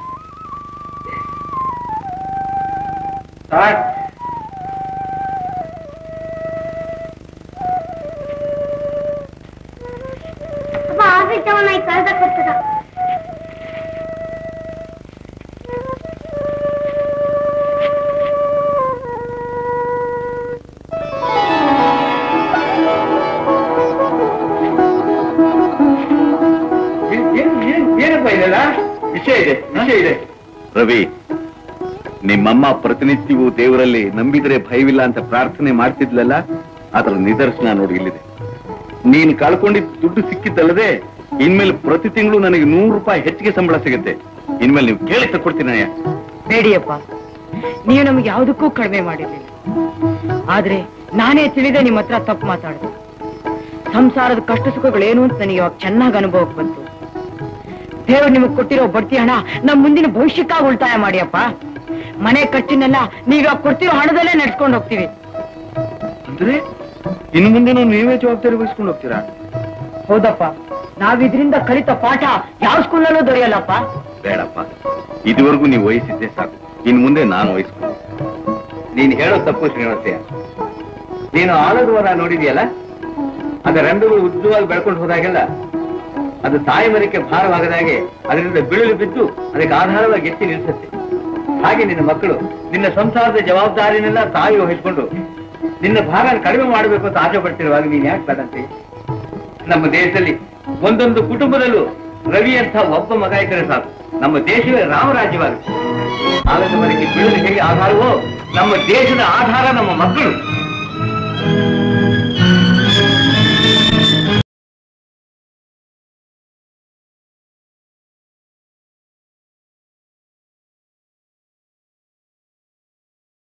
ಏನ್- ಏನ್- ಏನ್- ಏನಪ್ಪ ಇದೆಲ್ಲ ವಿಷಯ ಇದೆ ವಿಷಯ ಇದೆ ರವಿ ನಿಮ್ಮಮ್ಮ ಪ್ರತಿನಿತ್ಯವೂ ದೇವರಲ್ಲಿ ನಂಬಿದ್ರೆ ಭಯವಿಲ್ಲ ಅಂತ ಪ್ರಾರ್ಥನೆ ಮಾಡ್ತಿದ್ಲಲ್ಲ ಅದರ ನಿದರ್ಶನ ನೋಡಿ ಇಲ್ಲಿದೆ ನೀನ್ ಕಳ್ಕೊಂಡಿದ್ದ ದುಡ್ಡು ಸಿಕ್ಕಿದ್ದಲ್ಲದೆ ಇನ್ಮೇಲೆ ಪ್ರತಿ ತಿಂಗಳು ನನಗೆ ನೂರು ರೂಪಾಯಿ ಹೆಚ್ಚಿಗೆ ಸಂಬಳ ಸಿಗುತ್ತೆ ಇನ್ಮೇಲೆ ನೀವು ಕೇಳಿ ತಕ್ಕೊಡ್ತೀನಿ ಅಯ್ಯ ಬೇಡಿಯಪ್ಪ ನೀವು ನಮ್ಗೆ ಯಾವುದಕ್ಕೂ ಕಡಿಮೆ ಮಾಡಿರ್ಲಿಲ್ಲ ಆದ್ರೆ ನಾನೇ ತಿಳಿದೆ ನಿಮ್ಮ ಹತ್ರ ತಪ್ಪು ಮಾತಾಡಿದೆ ಸಂಸಾರದ ಕಷ್ಟ ಸುಖಗಳೇನು ಅಂತ ನನಗೆ ಇವಾಗ ಚೆನ್ನಾಗಿ ಅನುಭವಕ್ಕೆ ಬಂತು ದೇವ್ರು ನಿಮಗ್ ಕೊಟ್ಟಿರೋ ಬಡ್ತಿ ಹಣ ನಮ್ ಮುಂದಿನ ಭವಿಷ್ಯಕ್ಕಾಗಿ ಉಳಿತಾಯ ಮಾಡಿಯಪ್ಪ ಮನೆ ಖರ್ಚಿನೆಲ್ಲ ನೀವಾಗ ಕೊಡ್ತಿರೋ ಹಣದಲ್ಲೇ ನಡ್ಸ್ಕೊಂಡು ಹೋಗ್ತೀವಿ ಅಂದ್ರೆ ಇನ್ನು ಮುಂದೆ ನೀವೇ ಜವಾಬ್ದಾರಿ ವಹಿಸ್ಕೊಂಡು ಹೋಗ್ತೀರಾ ಹೌದಪ್ಪ ನಾವಿದ್ರಿಂದ ಕಲಿತ ಪಾಠ ಯಾವ ಸ್ಕೂಲಲ್ಲೂ ದೊರೆಯಲ್ಲಪ್ಪ ಬೇಡಪ್ಪ ಇದುವರೆಗೂ ನೀವು ವಹಿಸಿದ್ದೆ ಸಾಕು ಇನ್ ಮುಂದೆ ನಾನು ವಹಿಸ್ಕೊಂಡು ನೀನ್ ಹೇಳೋ ತಪ್ಪು ಶ್ರೀನಿವಾಸಯ್ಯ ನೀನು ಆಲದ ವರ ನೋಡಿದ್ಯಲ್ಲ ಅದ ರೆಂಬೆಗಳು ಉದ್ದವಾಗಿ ಬೆಳ್ಕೊಂಡು ಹೋದಾಗೆಲ್ಲ ಅದು ತಾಯಿ ಮರಕ್ಕೆ ಭಾರವಾಗದಾಗೆ ಅದರಿಂದ ಬಿಳಿಲು ಬಿದ್ದು ಅದಕ್ಕೆ ಆಧಾರವಾಗಿ ಎತ್ತಿ ನಿಲ್ಲಿಸುತ್ತೆ ಹಾಗೆ ನಿನ್ನ ಮಕ್ಕಳು ನಿನ್ನ ಸಂಸಾರದ ಜವಾಬ್ದಾರಿನೆಲ್ಲ ತಾಯಿ ವಹಿಸ್ಕೊಂಡು ನಿನ್ನ ಭಾರ ಕಡಿಮೆ ಮಾಡಬೇಕು ಅಂತ ಆಸೆ ಪಡ್ತಿರುವಾಗ ನೀನ್ ಯಾಕೆ ಬೇಡಂತೆ ನಮ್ಮ ದೇಶದಲ್ಲಿ ಒಂದೊಂದು ಕುಟುಂಬದಲ್ಲೂ ರವಿ ಅಂತ ಒಬ್ಬ ಮಗ ಇದ್ದರೆ ಸಾಕು ನಮ್ಮ ದೇಶವೇ ರಾಮರಾಜ್ಯವಾಗುತ್ತೆ ಆಲದ ಮರಕ್ಕೆ ಬೀಳಲು ಹೇಗೆ ಆಧಾರವೋ ನಮ್ಮ ದೇಶದ ಆಧಾರ ನಮ್ಮ ಮಕ್ಕಳು